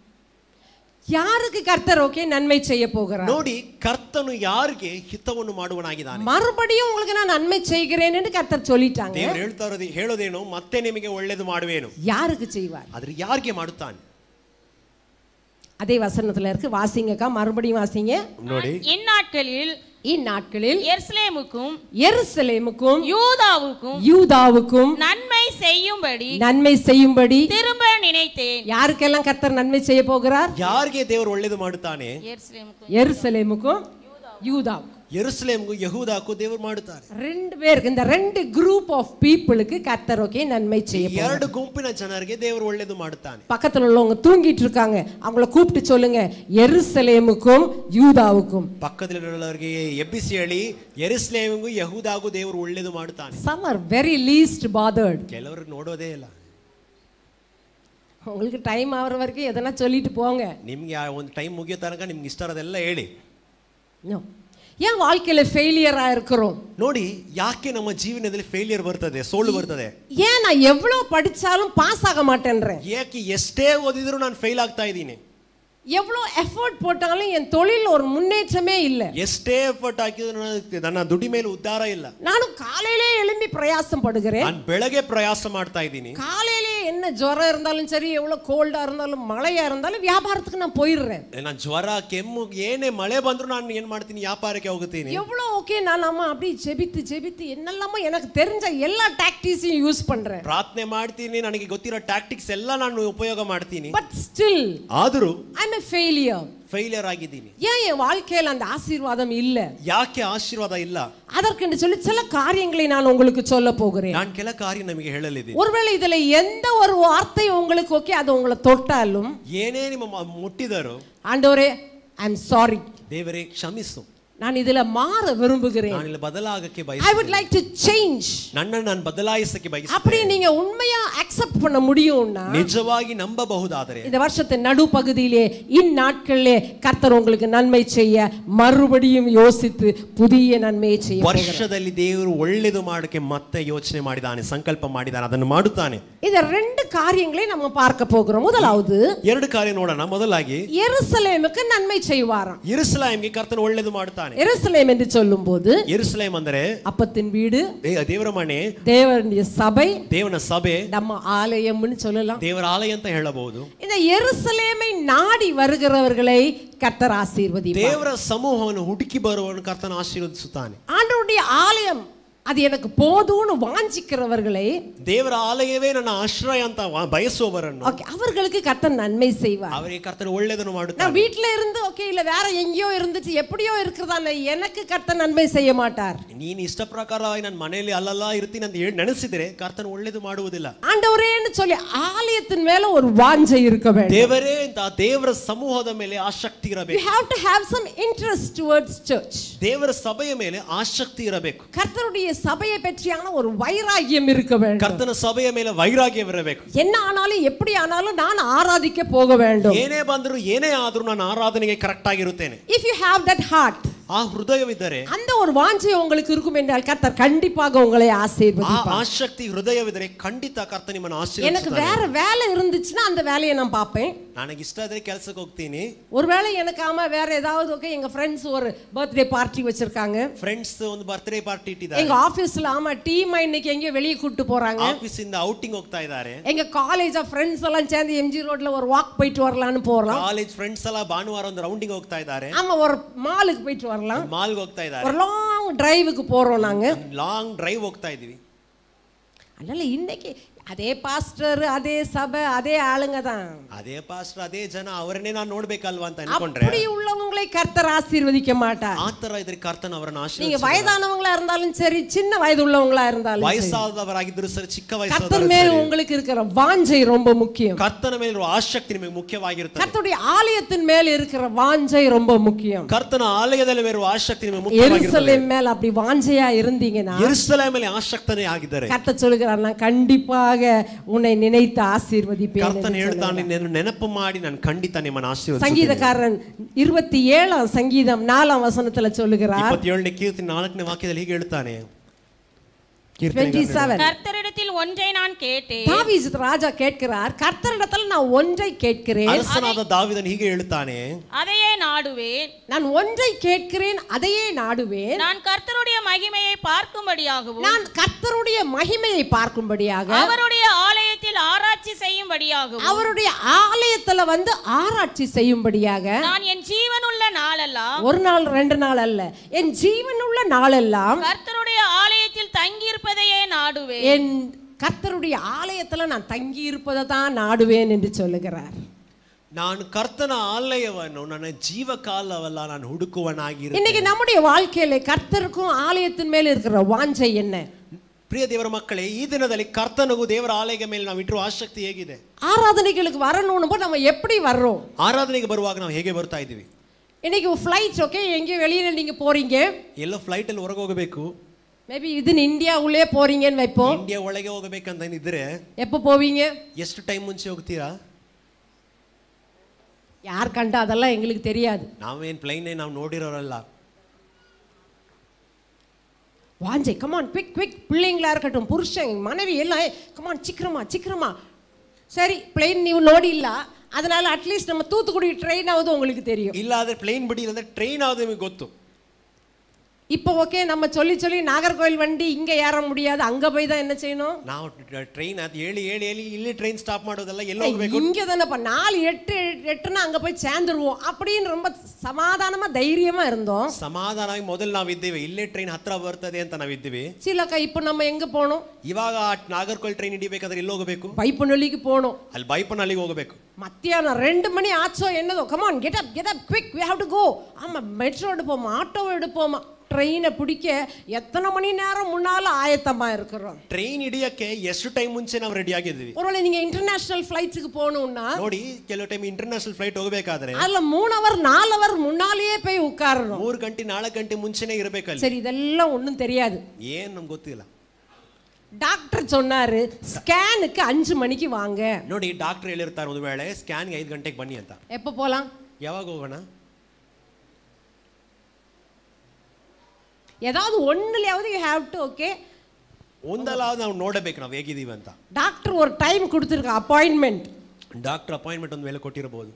S1: யாருக்கு கர்த்தர் ஓகே நன்மை செய்ய போகிறார்
S2: ನೋಡಿ ಕರ್ತನು ಯಾರಿಗೆ ಹಿತವನ್ನು ಮಾಡುವನಾಗಿದ್ದಾನೆ
S1: மறுபடியும் உங்களுக்கு நான் நன்மை செய்கிறேன்னு கர்த்தர் சொல்லிட்டாங்க
S2: ದೇವರು ಹೇಳ್ತಾ ಇರೋದು ಹೇಳೋದೇನು ಮತ್ತೆ ನಿಮಗೆ ಒಳ್ಳೇದು ಮಾಡುವೇನು
S1: யாருக்கு செய்வார்
S2: ಆದ್ರೆ ಯಾರಿಗೆ ಮಾಡುತ್ತಾನೆ
S1: அதே வசனத்துல இருக்கு வாசிங்கக்கா மறுபடியும் வாசிங்க
S2: ನೋಡಿ
S3: இந்நாட்களில்
S1: இந்நாட்களில்
S3: எருசலேமுக்கும்
S1: எருசலேமுக்கும்
S3: யூதாவுக்கும்
S1: யூதாவுக்கும்
S3: நன்மை செய்யும்படி
S1: நன்மை செய்யும்படி
S3: திரும்ப நினைத்தேன்
S1: யாருக்கெல்லாம் கர்த்தர் நன்மை செய்ய போகிறார்
S2: ಯಾರಿಗೆ ದೇವರು ಒಳ್ಳೇದು ಮಾಡುತ್ತಾನೆ
S3: எருசலேமுக்கும்
S1: எருசலேமுக்கும் யூதாவுக்கும்
S2: ಯೆರೂಸಲೇಮ್ಗೂ ಯಹೂದಾಕ್ಕೂ ದೇವರು ಮಾಡುತ್ತಾರೆ
S1: ரெண்டு பேருக்கு இந்த ரெண்டு குரூப் ஆஃப் பீப்புளுக்கு கர்த்தர் ஓகே நன்மை
S2: ಈ
S1: செய்ய போகிறார்.
S2: ಎರಡು ಗುಂಪಿನ ಜನರಿಗೆ ದೇವರು ಒಳ್ಳೇದು ಮಾಡುತ್ತಾನೆ
S1: பக்கத்துல உள்ளவங்க தூங்கிட்டு இருக்காங்க அவங்கள கூப்பிட்டு சொல்லுங்க எருசலேமுக்கும் யூதாவுக்கும்
S2: ಪಕ್ಕದಲ್ಲಿರೋರಿಗೆ ಎಬ್ಬಿಸಿ ಹೇಳಿ ಯೆರೂಸಲೇಮಿಗೂ ಯಹೂದಾಗೂ ದೇವರು ಒಳ್ಳೇದು ಮಾಡುತ್ತಾನೆ
S1: some are very least bothered
S2: ಕೆಲವರು ನೋಡೋದೇ ಇಲ್ಲ
S1: உங்களுக்கு டைம் ஆகிற வரைக்கும் எதனா சொல்லிட்டு போங்க
S2: ನಿಮ್ಗೆ ಆ ಒಂದು ಟೈಮ್ ಮುಗಿಯೋ ತನಕ ನಿಮ್ಗೆ ಇಷ್ಟ ಇರೋದೆಲ್ಲ ಹೇಳಿ
S1: No. ஏன் வாழ்க்கையில ஃபெயிலியரா இருக்கிறோம்
S2: ನೋಡಿ ಯಾಕೆ ನಮ್ಮ ಜೀವನದಲ್ಲಿ ಫೇಲಿಯರ್ ಬರ್ತದೆ ಸೋಲು ಬರ್ತದೆ
S1: ஏன் நான் எவ்வளவு படிச்சாலும் பாஸ் ஆக மாட்டேன்றேன்
S2: ಯಾಕೆ ಎಷ್ಟೇ ಓದಿದ್ರು ನಾನು ಫೇಲ್ ಆಗ್ತಾ ಇದ್ದೀನಿ
S1: எவ்வளோ எஃபோர்ட் போட்டாலும் என் தொழில் ஒரு முன்னேற்றமே இல்லை
S2: ಎಷ್ಟೇ ಎಫರ್ಟ್ ಹಾಕಿದ್ರು ನನ್ನ- ನನ್ನ ದುಡಿ ಮೇಲೆ ಉದ್ಧಾರ ಇಲ್ಲ
S1: நானும் காலையிலே எழும்பி பிரயாசம் படுகிறேன்
S2: ನಾನು ಬೆಳಗ್ಗೆ ಪ್ರಯಾಸ ಮಾಡ್ತಾ ಇದ್ದೀನಿ
S1: காலையிலே என்ன ஜுரம் இருந்தாலும் சரி எவ்வளோ கோல்டா இருந்தாலும் மழையா இருந்தாலும் வியாபாரத்துக்கு நான் போயிடுறேன்
S2: ನಾನು ಜ್ವರ ಕೆಮ್ಮು ಏನೇ ಮಳೆ ಬಂದ್ರು ನಾನು ಏನ್ ಮಾಡ್ತೀನಿ ವ್ಯಾಪಾರಕ್ಕೆ ಹೋಗುತ್ತೀನಿ
S1: எவ்வளோ ஓகே நான் அம்மா அப்படி ஜெபித்து ஜெபித்து என்னெல்லாமோ எனக்கு தெரிஞ்ச எல்லா டாக்டிஸையும் யூஸ் பண்றேன்
S2: ಪ್ರಾರ್ಥನೆ ಮಾಡ್ತೀನಿ ನನಗೆ ಗೊತ್ತಿರೋ ಟ್ಯಾಕ್ಟಿಕ್ಸ್ ಎಲ್ಲ ನಾನು ಉಪಯೋಗ ಮಾಡ್ತೀನಿ
S1: பட் ஸ்டில்
S2: ಆದರೂ
S1: I am a failure
S2: failure ಆಗಿದ್ದೀನಿ
S1: ஏன் என் வாழ்க்கையில அந்த ஆசீர்வாதம் இல்ல
S2: ಯಾಕೆ ಆಶೀರ್ವಾದ ಇಲ್ಲ
S1: அதற்கென்று சொல்லி சில காரியங்களை நான் உங்களுக்கு சொல்ல போகிறேன்
S2: ನಾನು ಕೆಲ ಕಾರ್ಯ ನಮಗೆ ಹೇಳಲಿದ್ದೀನಿ
S1: ஒருவேளை இதுல எந்த ஒரு வார்த்தை உங்களுக்கு ஓகே அது உங்களை தொட்டாலும்
S2: ಏನೇ ನಿಮ್ಮ ಮ- ಮುಟ್ಟಿದರೂ
S1: ஆண்டவரே ஐ எம் சாரி
S2: ದೇವರೇ ಕ್ಷಮಿಸು
S1: நான் இதுல மாற விரும்புகிறேன்
S2: ನಾನು ಇಲ್ಲಿ ಬದಲಾಗಕ್ಕೆ
S1: ஐ
S2: ಬಯಸ
S1: வுட் லைக் டு சேஞ்ச்
S2: ನನ್ನನ್ನು ನಾನು ಬದಲಾಯಿಸಕ್ಕೆ ಬಯಸ
S1: அப்படி நீங்க உண்மையா அக்செப்ட் பண்ண முடியும்னா
S2: ನಿಜವಾಗಿ ನಂಬಬಹುದಾದರೆ
S1: இந்த வருஷத்தின் நடுப்பகுதியிலே இந்நாட்களிலே கர்த்தர் உங்களுக்கு நன்மை செய்ய மறுபடியும் யோசித்து புதிய நன்மையை செய்ய போகிறார்.
S2: ವರ್ಷದಲ್ಲಿ ದೇವರು ಒಳ್ಳೆಯದು ಮಾಡಕ್ಕೆ ಮತ್ತೆ ಯೋಚನೆ ಮಾಡಿದ್ದಾನೆ ಸಂಕಲ್ಪ ಮಾಡಿದ್ದಾನೆ ಅದನ್ನು ಮಾಡುತ್ತಾನೆ
S1: இந்த ரெண்டு காரியங்களை நம்ம பார்க்க போகிறோம் முதலாவது
S2: ಎರಡು ಕಾರ್ಯ ನೋಡೋಣ ಮೊದಲಾಗಿ
S1: எருசலேமுக்கு நன்மை செய்வாராம்
S2: ಇರುಸಲಾಂಗೆ ಕರ್ತನ ಒಳ್ಳೆಯದು ಮಾಡುತ್ತಾನೆ
S1: எருசலேம் என்று சொல்லும்போது
S2: ಎರುಸಲೇಮ್ ಅಂದರೆ
S1: அப்பத்தின் வீடு
S2: ದೇ- ದೇವರ ಮನೆ
S1: தேவனுடைய சபை
S2: ದೇವನ ಸಭೆ
S1: நம்ம ஆலயம்னு சொல்லலாம்
S2: ದೇವರ ಆಲಯ ಅಂತ ಹೇಳಬಹುದು
S1: இந்த எருசலேமை நாடி வருகிறவர்களை கர்த்தர் ஆசீர்வதிப்பார்
S2: ದೇವರ ಸಮೂಹವನ್ನು ಹುಡುಕಿ ಬರುವವನು ಕರ್ತನ ಆಶೀರ್ವದಿಸುತ್ತಾನೆ
S1: ஆண்டவருடைய ஆலயம் அது எனக்கு போதும்னு வாஞ்சிக்கிறவர்களை
S2: ದೇವರ ಆಲಯವೇ ನನ್ನ ಆಶ್ರಯ ಅಂತ ವ- ಬಯಸುವವರನ್ನು
S1: ஓகே அவர்களுக்கு கர்த்தர் நன்மை செய்வார்
S2: ಅವರಿಗೆ ಕರ್ತನ ಒಳ್ಳೆಯದನ್ನು ಮಾಡುತ್ತಾನೆ
S1: நான் வீட்ல இருந்து ஓகே இல்ல வேற எங்கேயோ இருந்துட்டு எப்படியோ இருக்கிறதா எனக்கு கர்த்தர் நன்மை செய்ய மாட்டார்
S2: ನೀನು ಇಷ್ಟ ಪ್ರಕಾರವಾಗಿ ನನ್ನ ಮನೆಯಲ್ಲಿ ಅಲ್ಲಲ್ಲ ಇರ್ತೀನಿ ಅಂತ ಹೇಳಿ ನೆನೆಸಿದ್ರೆ ಕರ್ತನ ಒಳ್ಳೇದು ಮಾಡುವುದಿಲ್ಲ
S1: ஆண்டவரேன்னு சொல்லி ஆலயத்தின் மேல ஒரு வாஞ்சை இருக்க வேண்டும்
S2: ದೇವರೇ ಅಂತ ದೇವರ ಸಮೂಹದ ಮೇಲೆ ಆಸಕ್ತಿ
S1: you
S2: ಇರಬೇಕು
S1: have to have some interest towards church
S2: ದೇವರ ಸಭೆಯ ಮೇಲೆ ಆಸಕ್ತಿ ಇರಬೇಕು
S1: கர்த்தருடைய சபையை பற்றியான ஒரு வைராகியம் இருக்க வேண்டும்
S2: ಕರ್ತನ ಸಭೆಯ ಮೇಲೆ ವೈರಾಗ್ಯವಿರಬೇಕು
S1: என்ன ஆனாலும் எப்படி ஆனாலும் நான் ஆராதிக்க போக வேண்டும்
S2: ಏನೇ ಬಂದರೂ ಏನೇ ಆದ್ರೂ ನಾನು ಆರಾಧನೆಗೆ ಕರೆಕ್ಟ್ ಆಗಿರುತ್ತೇನೆ
S1: if you have that heart
S2: ಆ ಹೃದಯವಿದ್ದರೆ
S1: அந்த ஒரு வாஞ்சை உங்களுக்கு இருக்கும் என்றால் கர்த்தர் கண்டிப்பாக உங்களை
S2: ಆ
S1: ஆசீர்வதிப்பார்
S2: ಆಸಕ್ತಿ ಹೃದಯವಿದ್ದರೆ ಖಂಡಿತ ಕರ್ತ ನಿಮ್ಮನ್ನು
S1: எனக்கு
S2: ಆಶೀರ್ವದಿಸುತ್ತಾನೆ
S1: வேற வேலை இருந்துச்சுன்னா அந்த வேலையை நான் பார்ப்பேன்
S2: ನನಗೆ ಇಷ್ಟ ಆದ್ರೆ ಕೆಲಸಕ್ಕೆ ಹೋಗ್ತೀನಿ
S1: ஒருவேளை எனக்கு ஆமா வேற ஏதாவது ஓகே எங்க ஃப்ரெண்ட்ஸ் ஒரு பர்த்டே பார்ட்டி வச்சிருக்காங்க
S2: ಫ್ರೆಂಡ್ಸ್ ಒಂದು ಬರ್ತ್ಡೇ ಪಾರ್ಟಿ ಇಟ್ಟಿದ್ದಾರೆ
S1: எங்க ஆபீஸ்ல ஆமா டீமா இன்னைக்கு எங்கேயோ வெளியே கூட்டு போறாங்க
S2: ಆಫೀಸ್ ಇಂದ ಔಟಿಂಗ್ ಹೋಗ್ತಾ ಇದ್ದಾರೆ
S1: எங்க காலேஜ் ஃப்ரெண்ட்ஸ் எல்லாம் சேர்ந்து எம்ஜி ரோட்ல ஒரு வாக் போயிட்டு வரலாம்னு போறோம்
S2: ಕಾಲೇಜ್ ಫ್ರೆಂಡ್ಸ್ ಎಲ್ಲ ಭಾನುವಾರ ಒಂದು ರೌಂಡಿಂಗ್ ಹೋಗ್ತಾ ಇದ್ದಾರೆ
S1: ஆமா ஒரு மாலுக்கு போயிட்டு வரலாம்
S2: ಮಾಲ್ಗೆ ಹೋಗ್ತಾ ಇದ್ದಾರೆ
S1: ஒரு லாங் டிரைவுக்கு போறோம் நாங்க
S2: ಲಾಂಗ್ ಡ್ರೈವ್ ಹೋಗ್ತಾ ಇದೀವಿ
S1: அதனால இன்னைக்கு அதே பாஸ்டர் அதே சபை அதே ஆளுங்க தான்
S2: ಅದೇ ಪಾಸ್ಟರ್ ಅದೇ ಜನ ಅವರನ್ನೇ ನಾನು ನೋಡ್ಬೇಕಲ್ವಾ ಅಂತ ಅನ್ಕೊಂಡ್ರೆ
S1: அப்படி உள்ளவங்களை கர்த்தர் ஆசீர்வதிக்க மாட்டார்
S2: ಆ ತರ ಇದ್ರೆ ಕರ್ತನ ಅವರನ್ನ
S1: நீங்க
S2: ಆಶೀರ್ವದಿಸ
S1: வயதானவங்களா இருந்தாலும் சரி சின்ன வயது உள்ளவங்களா இருந்தாலும் சரி.
S2: ವಯಸ್ಸಾದವರಾಗಿದ್ರು ಸರಿ ಚಿಕ್ಕ
S1: கர்த்தர்
S2: ವಯಸ್ಸಾದವರು
S1: மேல
S2: ಸರಿ.
S1: உங்களுக்கு இருக்கிற வாஞ்சை ரொம்ப முக்கியம்
S2: ಕರ್ತನ ಮೇಲಿರುವ ಆಸಕ್ತಿ ನಿಮಗೆ ಮುಖ್ಯವಾಗಿರುತ್ತದೆ
S1: கர்த்தருடைய ஆலயத்தின் மேல இருக்கிற வாஞ்சை ரொம்ப முக்கியம்
S2: ಕರ್ತನ ಆಲಯದಲ್ಲಿ ಇರುವ ಆಸಕ್ತಿ ನಿಮಗೆ ಮುಖ್ಯವಾಗಿರುತ್ತದೆ
S1: எருசலேம் மேல அப்படி வாஞ்சையா இருந்தீங்கன்னா
S2: ಯೆರೂಸಲೇಮ್ ಮೇಲೆ ಆಸಕ್ತನೇ ಆಗಿದ್ದಾರೆ
S1: கர்த்தர் சொல்லுகிறார் நான் கண்டிப்பாக உன்னை நினைத்து ஆசீர்வதிப்பேன்
S2: ಕರ್ತನ
S1: என்று
S2: ಹೇಳ್ತಾನೆ
S1: சொல்லுகிறார்.
S2: ನಿನ್ನನ್ನು ನೆನಪು ಮಾಡಿ ನಾನು ಖಂಡಿತ ನಿಮ್ಮನ್ನು ಆಶೀರ್ವದಿಸುತ್ತೇನೆ
S1: சங்கீதக்காரன் இருபத்தி ஏழாம் சங்கீதம் நாலாம் வசனத்துல சொல்லுகிறார்
S2: ಇಪ್ಪತ್ತೇಳನೇ ಕೀರ್ತಿ ನಾಲ್ಕನೇ ವಾಕ್ಯದಲ್ಲಿ ಹೀಗೆ ಹೇಳ್ತಾನೆ ಕೀರ್ತನೆ
S1: 27
S3: கர்த்தரிடத்தில் ஒன்றை நான் கேட்டேன்
S1: தாவீது ராஜா கேட்கிறார் கர்த்தரிடத்துல நான் ஒன்றை கேட்கிறேன்
S2: ಅರಸನಾದ ದಾವಿದನ್ ಹೀಗೆ ಹೇಳ್ತಾನೆ
S3: அதையே நாடுவேன்
S1: நான் ஒன்றை கேட்கிறேன் அதையே நாடுவேன்
S3: நான் கர்த்தருடைய மகிமையை பார்க்கும்படியாகவும்
S1: நான் கர்த்தருடைய மகிமையை பார்க்கும்படியாக
S3: அவருடைய ஆலயத்தில் ஆராய்ச்சி செய்யும்படியாகவும்
S1: அவருடைய ஆலயத்துல வந்து ஆராய்ச்சி செய்யும்படியாக
S3: நான் என் ஜீவனுள்ள நாளெல்லாம்
S1: ஒரு நாள் ரெண்டு நாள் அல்ல என் ஜீவனுள்ள நாளெல்லாம்
S3: கர்த்தருடைய ஆலயத்தில் தங்கியிருப்பதையே நாடுவேன்
S1: என் கர்த்தருடைய ஆலயத்துல நான் தங்கி இருப்பதை தான் நாடுவேன் என்று சொல்லுகிறார்
S2: ನಾನು ಕರ್ತನ ಆಲಯವನ್ನು ನನ್ನ ಜೀವ ಕಾಲವಲ್ಲ ನಾನು ಹುಡುಕುವನಾಗಿರು
S1: இன்னைக்கு நம்முடைய வாழ்க்கையில கர்த்தருக்கும் ஆலயத்தின் மேல இருக்கிற வாஞ்சை என்ன
S2: ಪ್ರಿಯ ದೇವರ ಮಕ್ಕಳೇ ಈ ದಿನದಲ್ಲಿ ಕರ್ತನಿಗೂ ದೇವರ ಆಲಯದ ಮೇಲೆ ನಾವು ಇಟ್ಟಿರುವ ಆಸಕ್ತಿ ಹೇಗಿದೆ
S1: ஆராதனைகளுக்கு வரணும்னு போது நம்ம எப்படி வர்றோம்
S2: ಆರಾಧನೆಗೆ ಬರುವಾಗ ನಾವು ಹೇಗೆ ಬರ್ತಾ ಇದ್ದೀವಿ
S1: இன்னைக்கு ஃப்ளைட் ஓகே எங்கேயோ வெளியில நீங்க போறீங்க
S2: ಎಲ್ಲೋ ಫ್ಲೈಟ್ ಅಲ್ಲಿ ಹೊರಗೆ ಹೋಗಬೇಕು
S1: மேபி இது இந்தியா உள்ளே போறீங்கன்னு வைப்போம்
S2: ಇಂಡಿಯಾ ಒಳಗೆ ಹೋಗಬೇಕಂತ ಇದ್ರೆ
S1: எப்போ போவீங்க
S2: ಎಷ್ಟು ಟೈಮ್ ಮುಂಚೆ ಹೋಗ್ತೀರಾ
S1: யார் கண்டா அதெல்லாம் எங்களுக்கு தெரியாது
S2: ನಾವೇನ್ ಪ್ಲೈನ್ ನಾವು ನೋಡಿರೋರಲ್ಲ
S1: வாஞ்சை கமான் குவிக் குவிக் பிள்ளைங்களா இருக்கட்டும் புருஷன் மனைவி எல்லாம் கமான் சீக்கிரமா சீக்கிரமா சரி பிளேன் ನೀವು ನೋಡಿಲ್ಲ அதனால அட்லீஸ்ட் நம்ம தூத்துக்குடி ட்ரெயின் ஆகுது உங்களுக்கு தெரியும்
S2: ಇಲ್ಲ ಆದ್ರೆ ಪ್ಲೇನ್ ಬಿಡಿ ಇಲ್ಲಂದ್ರೆ ಟ್ರೈನ್ ಆದ್ರೆ ನಿಮಗೆ ಗೊತ್ತು
S1: இப்போ ஓகே நம்ம சொல்லி சொல்லி நாகர்கோவில் வண்டி இங்க ஏற முடியாது அங்க போய் தான் என்ன செய்யணும்
S2: ನಾವು ಟ್ರೈನ್ ಅದು ಹೇಳಿ ಹೇಳಿ ಹೇಳಿ ಇಲ್ಲಿ ಟ್ರೈನ್ ಸ್ಟಾಪ್ ಮಾಡೋದಲ್ಲ ಎಲ್ಲ ಹೋಗ್ಬೇಕು
S1: இங்க தானேப்பா நாலு எட்டு எட்டுன்னா அங்க போய் சேர்ந்துருவோம் அப்படின்னு ரொம்ப சமாதானமா தைரியமா இருந்தோம்
S2: ಸಮಾಧಾನವಾಗಿ ಮೊದಲು ನಾವು ಇದ್ದೇವೆ ಇಲ್ಲೇ ಟ್ರೈನ್ ಹತ್ರ ಬರ್ತದೆ ಅಂತ ನಾವು ಇದ್ದೀವಿ
S1: சிலக்கா இப்போ நம்ம எங்க போகணும்
S2: ಇವಾಗ ಆ ನಾಗರ್ಕೋಲ್ ಟ್ರೈನ್ ಹಿಡಿಬೇಕಾದ್ರೆ ಎಲ್ಲಿ ಹೋಗಬೇಕು
S1: பைப்பனொல்லிக்கு போகணும்
S2: ಅಲ್ಲಿ ಬೈಪನಲ್ಲಿಗೆ ಹೋಗಬೇಕು
S1: மத்தியானம் ரெண்டு மணி ஆச்சோ என்னதோ come on get up get up quick we have to go ஆமா மெட்ரோ எடுப்போமா ஆட்டோ எடுப்போமா ட்ரெயினை பிடிக்க எத்தனை மணி நேரம் முன்னால ஆயத்தமா இருக்கிறோம்
S2: ಟ್ರೈನ್ ಹಿಡಿಯಕ್ಕೆ ಎಷ್ಟು ಟೈಮ್ ಮುಂಚೆ ನಾವು ರೆಡಿ ಆಗಿದ್ದೀವಿ
S1: ஒருவேளை நீங்க இன்டர்நேஷனல் ஃபிளைட்ஸுக்கு போகணும்னா
S2: ನೋಡಿ ಕೆಲವು ಟೈಮ್ ಇಂಟರ್ನ್ಯಾಷನಲ್ ಫ್ಲೈಟ್ ಹೋಗಬೇಕಾದ್ರೆ
S1: அதுல மூணு அவர் நாலு அவர் முன்னாலேயே போய் உட்காரணும்
S2: ಮೂರು ಗಂಟೆ ನಾಲ್ಕು ಗಂಟೆ ಮುಂಚೆನೆ ಇರಬೇಕಲ್ಲಿ
S1: சரி இதெல்லாம் ஒண்ணும் தெரியாது
S2: ಏನ್ ನಮ್ಗೆ ಗೊತ್ತಿಲ್ಲ
S1: டாக்டர் சொன்னாரு ஸ்கேனுக்கு அஞ்சு மணிக்கு வாங்க
S2: ನೋಡಿ ಡಾಕ್ಟರ್ ಹೇಳಿರ್ತಾರೆ ಒಂದು ವೇಳೆ ಸ್ಕ್ಯಾನ್ಗೆ ಐದು ಗಂಟೆಗೆ ಬನ್ನಿ ಅಂತ
S1: எப்போ போலாம்
S2: ಯಾವಾಗ ಹೋಗೋಣ
S1: ஏதாவது ஒண்ணுலயாவது யூ ஹேவ் டு ஓகே
S2: ಒಂದಲ್ಲ ನಾವು ನೋಡಬೇಕು ನಾವು ಹೇಗಿದ್ದೀವಿ ಅಂತ
S1: டாக்டர் ஒரு டைம் கொடுத்துருக்க அப்பாயின்மெண்ட்
S2: ಡಾಕ್ಟರ್ ಅಪಾಯಿಂಟ್ಮೆಂಟ್ ಒಂದು ವೇಳೆ ಕೊಟ್ಟಿರಬಹುದು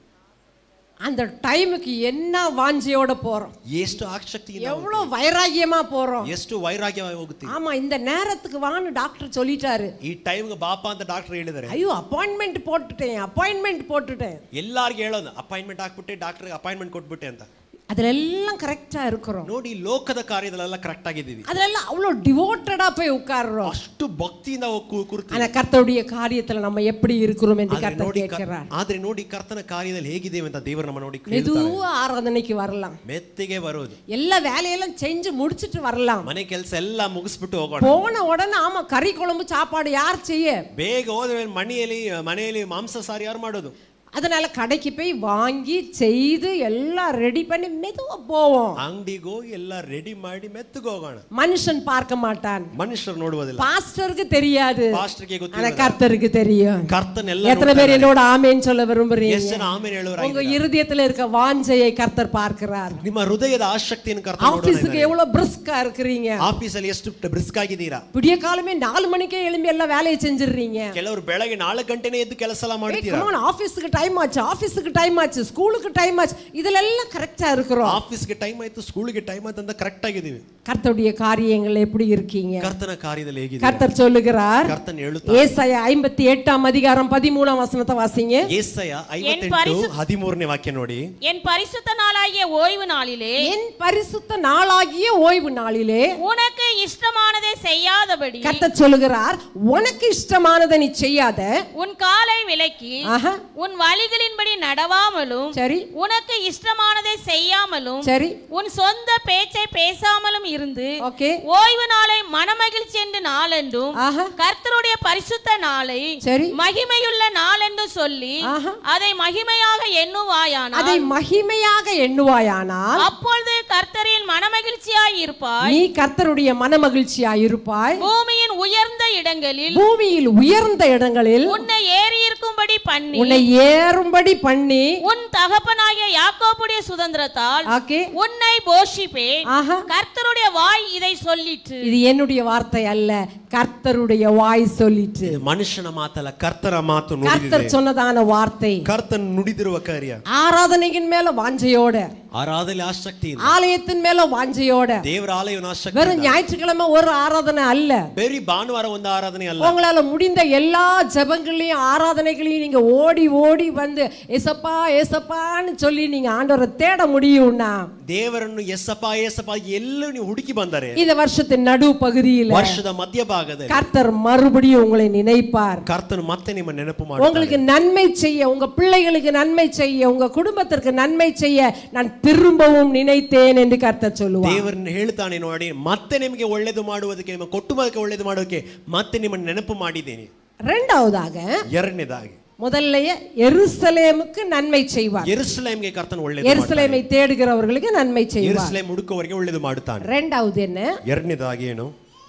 S1: அந்த டைமுக்கு என்ன வாஞ்சியோட போறோம்
S2: ಎಷ್ಟು ಆಸಕ್ತಿಯಿಂದ
S1: எவ்வளவு வைராகியமா போறோம்
S2: ಎಷ್ಟು ವೈರಾಗ್ಯವಾಗಿ ಹೋಗುತ್ತೀವಿ
S1: ஆமா இந்த நேரத்துக்கு வான்னு டாக்டர் சொல்லிட்டாரு
S2: ಈ ಟೈಮ್ಗೆ ಬಾಪ ಅಂತ ಡಾಕ್ಟರ್ ಹೇಳಿದ್ದಾರೆ
S1: ஐயோ ಅಪಾಯಿಂಟ್ಮೆಂಟ್ போட்டுட்டேன் ಅಪಾಯಿಂಟ್ಮೆಂಟ್ போட்டுட்டேன்
S2: ಎಲ್ಲಾರ್ಗೆ ಹೇಳೋದು ಅಪಾಯಿಂಟ್ಮೆಂಟ್ ಹಾಕ್ಬಿಟ್ಟೆ ಡಾಕ್ಟರ್ಗೆ ಅಪಾಯಿಂಟ್ಮೆಂಟ್ ಕೊಟ್ಬಿಟ್ಟೆ ಅಂತ
S1: அதுல எல்லாம் கரெக்டா இருக்கிறோம்
S2: ನೋಡಿ ಲೋಕದ ಕಾರ್ಯದಲ್ಲೆಲ್ಲ ಕರೆಕ್ಟ್ ಆಗಿದ್ದೀವಿ
S1: அதுல எல்லாம் அவ்வளவு டிவோட்டடா போய் உட்கார்றோம்
S2: ಅಷ್ಟು ಭಕ್ತಿಯಿಂದ ಹೋಗಿ ಕು- ಕೂರ್ತೀವಿ
S1: ஆனா கர்த்தருடைய காரியத்துல நம்ம எப்படி இருக்கிறோம் என்று
S2: ಆದ್ರೆ
S1: கர்த்தர்
S2: ನೋಡಿ ಕ-
S1: கேட்கிறார்
S2: ಆದ್ರೆ ನೋಡಿ ಕರ್ತನ ಕಾರ್ಯದಲ್ಲಿ ಹೇಗಿದ್ದೇವೆ ಅಂತ ದೇವರು ನಮ್ಮ ನೋಡಿ ಕೇಳ್ತಾರೆ.
S1: மெதுவா ஆராதனைக்கு வரலாம்
S2: ಮೆತ್ತಿಗೆ ಬರೋದು
S1: எல்லா வேலையெல்லாம் செஞ்சு முடிச்சிட்டு வரலாம்
S2: ಮನೆ ಕೆಲಸ ಎಲ್ಲ ಮುಗಿಸ್ಬಿಟ್ಟು ಹೋಗೋಣ
S1: போன உடனே ஆமா கறி குழம்பு சாப்பாடு யார் செய்ய
S2: ಬೇಗ ಹೋದ್ರೆ ಮನೆಯಲ್ಲಿ ಮನೆಯಲ್ಲಿ ಮಾಂಸ ಸಾರು ಯಾರು ಮಾಡೋದು
S1: அதனால கடைக்கு போய் வாங்கி செய்து எல்லாம் ரெடி பண்ணி மெதுவா போவோம்
S2: ಅಂಗಡಿಗೆ ಹೋಗಿ ಎಲ್ಲ ರೆಡಿ ಮಾಡಿ ಮೆತ್ತಗೆ ಹೋಗೋಣ
S1: மனுஷன் பார்க்க மாட்டான்
S2: ಮನುಷ್ಯರು ನೋಡುವುದಿಲ್ಲ
S1: பாஸ்டருக்கு தெரியாது
S2: ಪಾಸ್ಟರ್ಗೆ
S1: ஆனா
S2: ಗೊತ್ತಿಲ್ಲ
S1: கர்த்தருக்கு தெரியும்
S2: ಕರ್ತನೆಲ್ಲ
S1: எத்தனை பேர் என்னோட ஆமேன்னு சொல்ல
S2: ಎಷ್ಟು
S1: விரும்புறீங்க
S2: ಜನ ಆಮೇಲೆ ಹೇಳುವರ
S1: உங்க இருதயத்துல இருக்க வாஞ்சையை கர்த்தர் பார்க்கிறார்
S2: ನಿಮ್ಮ ಹೃದಯದ ಆಸಕ್ತಿಯನ್ನು ಕರ್ತ
S1: ஆபீஸுக்கு எவ்வளவு பிரிஸ்கா இருக்கிறீங்க
S2: ಆಫೀಸಲ್ಲಿ ಎಷ್ಟು ಬ್ರಿಸ್ಕ್ ಆಗಿದ್ದೀರಾ
S1: விடிய காலமே நாலு மணிக்கே எழும்பி எல்லாம் வேலையை செஞ்சிடுறீங்க
S2: ಕೆಲವರು ಬೆಳಗ್ಗೆ ನಾಲ್ಕು ಗಂಟೆನೇ ಎದ್ದು ಕೆಲಸ ಎಲ್ಲ ಮಾಡ್ತೀರಾ
S1: ஆபீஸுக்கு டைம் ஆச்சு ஆபீஸுக்கு டைம் ஆச்சு ஸ்கூலுக்கு டைம் ஆச்சு இதுல எல்லாம் கரெக்டா இருக்கிறோம்
S2: ಆಫೀಸ್ಗೆ ಟೈಮ್ ಆಯ್ತು ಸ್ಕೂಲ್ಗೆ ಟೈಮ್ ಆಯ್ತು ಅಂತ ಕರೆಕ್ಟ್ ಆಗಿದ್ದೀವಿ
S1: கர்த்தருடைய காரியங்கள் எப்படி இருக்கீங்க
S2: ಕರ್ತನ ಕಾರ್ಯದಲ್ಲಿ ಹೇಗಿದೆ
S1: கர்த்தர் சொல்லுகிறார்
S2: ಕರ್ತನ್ ಹೇಳುತ್ತಾ
S1: ஏசாயா ஐம்பத்தி எட்டாம் அதிகாரம் பதிமூணாம் வசனத்தை வாசிங்க
S2: ಏಸಯ ಐವತ್ತೆಂಟು
S3: ಪರಿಶುದ್ಧ-
S2: ಹದಿಮೂರನೇ ವಾಕ್ಯ ನೋಡಿ
S3: என் பரிசுத்த நாளாகிய ஓய்வு நாளிலே
S1: என் பரிசுத்த நாளாகிய ஓய்வு நாளிலே
S3: உனக்கு இஷ்டமானதை செய்யாதபடி
S1: கர்த்தர் சொல்லுகிறார் உனக்கு இஷ்டமானதை நீ செய்யாத
S3: உன் காலை விலக்கி
S1: ஆஹா
S3: உன் வழிகளின்படி நடவாமலும்
S1: சரி
S3: உனக்கு இஷ்டமானதை செய்யாமலும்
S1: சரி
S3: உன் சொந்த பேச்சை பேசாமலும் இருந்து
S1: ஓகே
S3: ஓய்வு நாளை மனமகிழ்ச்சி என்று நாளென்றும்
S1: ஆஹா
S3: கர்த்தருடைய பரிசுத்த நாளை
S1: சரி
S3: மகிமையுள்ள நாள் என்று சொல்லி
S1: ஆஹா
S3: அதை மகிமையாக எண்ணுவாயானால்
S1: அதை மகிமையாக எண்ணுவாயானால்
S3: அப்பொழுது கர்த்தரில் மனமகிழ்ச்சியாய் இருப்பாய்
S1: நீ கர்த்தருடைய மனமகிழ்ச்சியாய் இருப்பாய்
S3: பூமியின் உயர்ந்த இடங்களில்
S1: பூமியில் உயர்ந்த இடங்களில்
S3: உன்னை ஏறி இருக்கும்படி பண்ணி
S1: உன்னை ஏறும்படி பண்ணி
S3: உன் தகப்பனாகிய யாக்கோபுடைய சுதந்திரத்தால்
S1: ஓகே
S3: உன்னை போஷிப்பேன்
S1: ஆஹா
S3: கர்த்தருடைய வாய் இதை சொல்லிற்று
S1: இது என்னுடைய வார்த்தை அல்ல கர்த்தருடைய வாய் சொல்லிட்டு
S2: ಇದು ಮನುಷ್ಯನ ಮಾತಲ್ಲ ಕರ್ತನ ಮಾತು ನುಡಿದಿದೆ
S1: கர்த்தர் சொன்னதான வார்த்தை
S2: ಕರ್ತನ್ ನುಡಿದಿರುವ ಕಾರ್ಯ
S1: ஆராதனையின் மேல வாஞ்சையோட
S2: ಆರಾಧನೆ ಆಸಕ್ತಿ ಇಲ್ಲ
S1: ஆலயத்தின் மேல வாஞ்சையோட
S2: ದೇವರ ಆಲಯನ ಆಸಕ್ತಿ
S1: வெறும்
S2: ಇಲ್ಲ.
S1: ஞாயிற்றுக்கிழமை ஒரு ஆராதனை அல்ல
S2: ಬೇರೆ ಭಾನುವಾರ ಒಂದು ಆರಾಧನೆ ಅಲ್ಲ
S1: உங்களால முடிந்த எல்லா ஜெபங்களையும் ஆராதனைகளையும் நீங்க ஓடி ஓடி வந்து ஏசப்பா ஏசப்பான்னு சொல்லி நீங்க ஆண்டவரை தேட முடியும்னா
S2: ದೇವರನ್ನು ಎಸ್ಸಪ್ಪ ಎಸ್ಸಪ್ಪ ಎಲ್ಲೂ ನೀವು ಹುಡುಕಿ ಬಂದರೆ
S1: இந்த வருஷத்தின் நடு பகுதியில
S2: ವರ್ಷದ ಮಧ್ಯಭಾಗದಲ್ಲಿ
S1: கர்த்தர் மறுபடியும் உங்களை நினைப்பார்
S2: ಕರ್ತನು ಮತ್ತೆ ನಿಮ್ಮ ನೆನಪು ಮಾಡಿ
S1: உங்களுக்கு நன்மை செய்ய உங்க பிள்ளைகளுக்கு நன்மை செய்ய உங்க குடும்பத்திற்கு நன்மை செய்ய நான் திரும்பவும் நினைத்தேன் என்று கர்த்தர் சொல்லுவார்
S2: ದೇವರನ್ನು ಹೇಳ್ತಾನೆ ನೋಡಿ ಮತ್ತೆ ನಿಮಗೆ ಒಳ್ಳೇದು ಮಾಡುವುದಕ್ಕೆ ನಿಮ್ಮ ಕುಟುಂಬಕ್ಕೆ ಒಳ್ಳೇದು ಮಾಡೋದಕ್ಕೆ ಮತ್ತೆ ನಿಮ್ಮನ್ನು ನೆನಪು ಮಾಡಿದ್ದೇನೆ
S1: இரண்டாவதாக
S2: ಎರಡನೇದಾಗಿ
S1: முதல்லையே எருசலேமுக்கு நன்மை செய்வார்
S2: ಎರುಸಲೇಮ್ಗೆ ಕರ್ತನು ಒಳ್ಳೇದು
S1: எருசலேமை தேடுகிறவர்களுக்கு நன்மை செய்வார்
S2: ಎರುಸಲೇಮ್ ಹುಡುಕುವವರಿಗೆ ಒಳ್ಳೇದು ಮಾಡುತ್ತಾನೆ
S1: ரெண்டாவது என்ன
S2: ಎರಡನೇದಾಗಿ ಏನು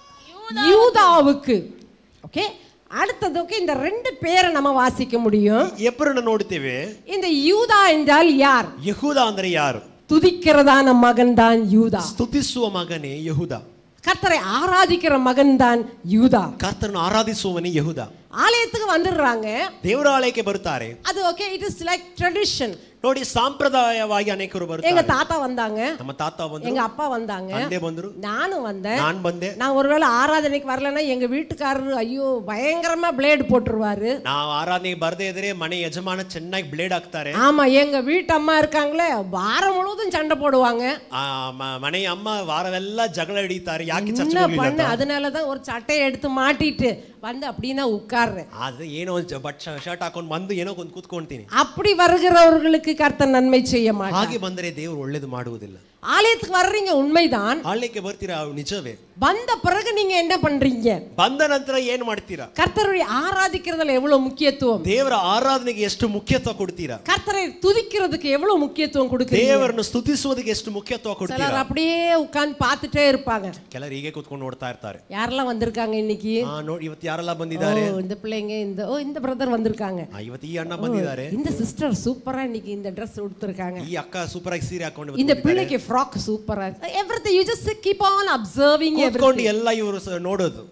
S1: யூதாவுக்கு ஓகே அடுத்ததுக்கு இந்த ரெண்டு பேரை நம்ம வாசிக்க முடியும்
S2: ಎಬ್ಬರನ್ನು ನೋಡ್ತೇವೆ
S1: இந்த யூதா என்றால் யார்
S2: ಯಹೂದ ಅಂದ್ರೆ ಯಾರು
S1: துதிக்கிறதான மகன் தான் யூதா
S2: ಸ್ತುತಿಸುವ ಮಗನೇ ಯಹೂದ
S1: கர்த்தரை ஆராதிக்கிற மகன் தான் யூதா
S2: ಕರ್ತರನ್ನು ಆರಾಧಿಸುವವನೇ ಯಹೂದ
S1: ஆலயத்துக்கு வந்துடுறாங்க
S2: ದೇವರ ಆಲಯಕ್ಕೆ ಬರುತ್ತಾರೆ
S1: அது okay it is like tradition
S2: ನೋಡಿ ಸಾಂಪ್ರದಾಯವಾಗಿ ಅನೇಕರು
S1: எங்க
S2: ಬರ್ತಾರೆ
S1: தாத்தா வந்தாங்க
S2: ನಮ್ಮ ತಾತ ಬಂದ್ರು
S1: எங்க அப்பா வந்தாங்க
S2: ತಂದೆ ಬಂದ್ರು
S1: நானும் வந்தேன்
S2: ನಾನ್ ಬಂದೆ
S1: நான் ஒருவேளை ஆராதனைக்கு வரலன்னா எங்க வீட்டுக்காரரு ஐயோ பயங்கரமா பிளேடு போட்டுருவாரு
S2: ನಾವು ಆರಾಧನೆಗೆ ಬರದೇ ಇದ್ರೆ ಮನೆ ಯಜಮಾನ ಚೆನ್ನಾಗಿ ಬ್ಲೇಡ್ ಹಾಕ್ತಾರೆ
S1: ஆமா எங்க வீட்டு அம்மா இருக்காங்களே வாரம் முழுவதும் சண்டை போடுவாங்க
S2: ಆ ಮ- ಮನೆಯ ಅಮ್ಮ ವಾರವೆಲ್ಲ ಜಗಳ ಹಿಡಿತಾರೆ ಯಾಕೆ
S1: என்ன
S2: ಚರ್ಚೆ ಹೋಗ್ಲಿಲ್ಲ
S1: பண்ண
S2: ಅಂತ.
S1: அதனாலதான் ஒரு சட்டையை எடுத்து மாட்டிட்டு வந்து அப்படின்னா உட்கார்றேன்
S2: ಆದ್ರೆ ಏನೋ ಒಂದು ಬಟ್ ಶರ್ಟ್ ಹಾಕೊಂಡು ಬಂದು ಏನೋ ಒಂದು ಕೂತ್ಕೊಂತೀನಿ
S1: அப்படி வருகிறவர்களுக்கு கர்த்தர் நன்மை செய்ய மாட்டார்
S2: ಹಾಗೆ ಬಂದರೆ ದೇವರು ಒಳ್ಳೇದು ಮಾಡುವುದಿಲ್ಲ
S1: ஆலயத்துக்கு வர்றீங்க உண்மைதான்
S2: ಆಳ್ಲಿಕ್ಕೆ ಬರ್ತೀರಾ ಅವು ನಿಜವೇ
S1: வந்த பிறகு நீங்க என்ன பண்றீங்க
S2: ಬಂದ ನಂತರ ಏನ್ ಮಾಡ್ತೀರಾ
S1: கர்த்தரை ஆராதிக்கிறதுல எவ்வளவு முக்கியத்துவம்
S2: ದೇವರ ಆರಾಧನೆಗೆ ಎಷ್ಟು ಮುಖ್ಯತ್ವ ಕೊಡ್ತೀರಾ
S1: கர்த்தரை துதிக்கிறதுக்கு எவ்வளவு முக்கியத்துவம் கொடுக்குறீங்க
S2: ದೇವರನ್ನು ಸ್ತುತಿಸುವುದಕ್ಕೆ ಎಷ್ಟು ಮುಖ್ಯತ್ವ ಕೊಡ್ತೀರಾ
S1: சிலர் அப்படியே உட்கார்ந்து பார்த்துட்டே இருப்பாங்க
S2: ಕೆಲವರು ಹೀಗೆ ಕೂತ್ಕೊಂಡು ನೋಡ್ತಾ ಇರ್ತಾರೆ
S1: யாரெல்லாம் வந்திருக்காங்க இன்னைக்கு
S2: ಆ ನೋಡಿ ಇವತ್ತು ಯಾರೆಲ್ಲ
S1: ஓ
S2: ಬಂದಿದ್ದಾರೆ
S1: இந்த பிள்ளைங்க இந்த ஓ இந்த பிரதர் வந்திருக்காங்க
S2: ಆ, ಇವತ್ತು ಈ ಅಣ್ಣ ಬಂದಿದ್ದಾರೆ
S1: இந்த சிஸ்டர் சூப்பரா இன்னைக்கு இந்த ட்ரெஸ் உடுத்திருக்காங்க
S2: ಈ ಅಕ್ಕ ಸೂಪರ್ ಆಗಿ ಸೀರೆ ಹಾಕೊಂಡು ಇವತ್ತು
S1: இந்த
S2: ಬಂದಿದ್ದಾರೆ.
S1: பிள்ளைக்கு ஃப்ராக் சூப்பரா everything you just keep on observing
S2: ಕೂತ್ಕೊಂಡು ಎಲ್ಲ ಇವರು ಸ- ನೋಡೋದು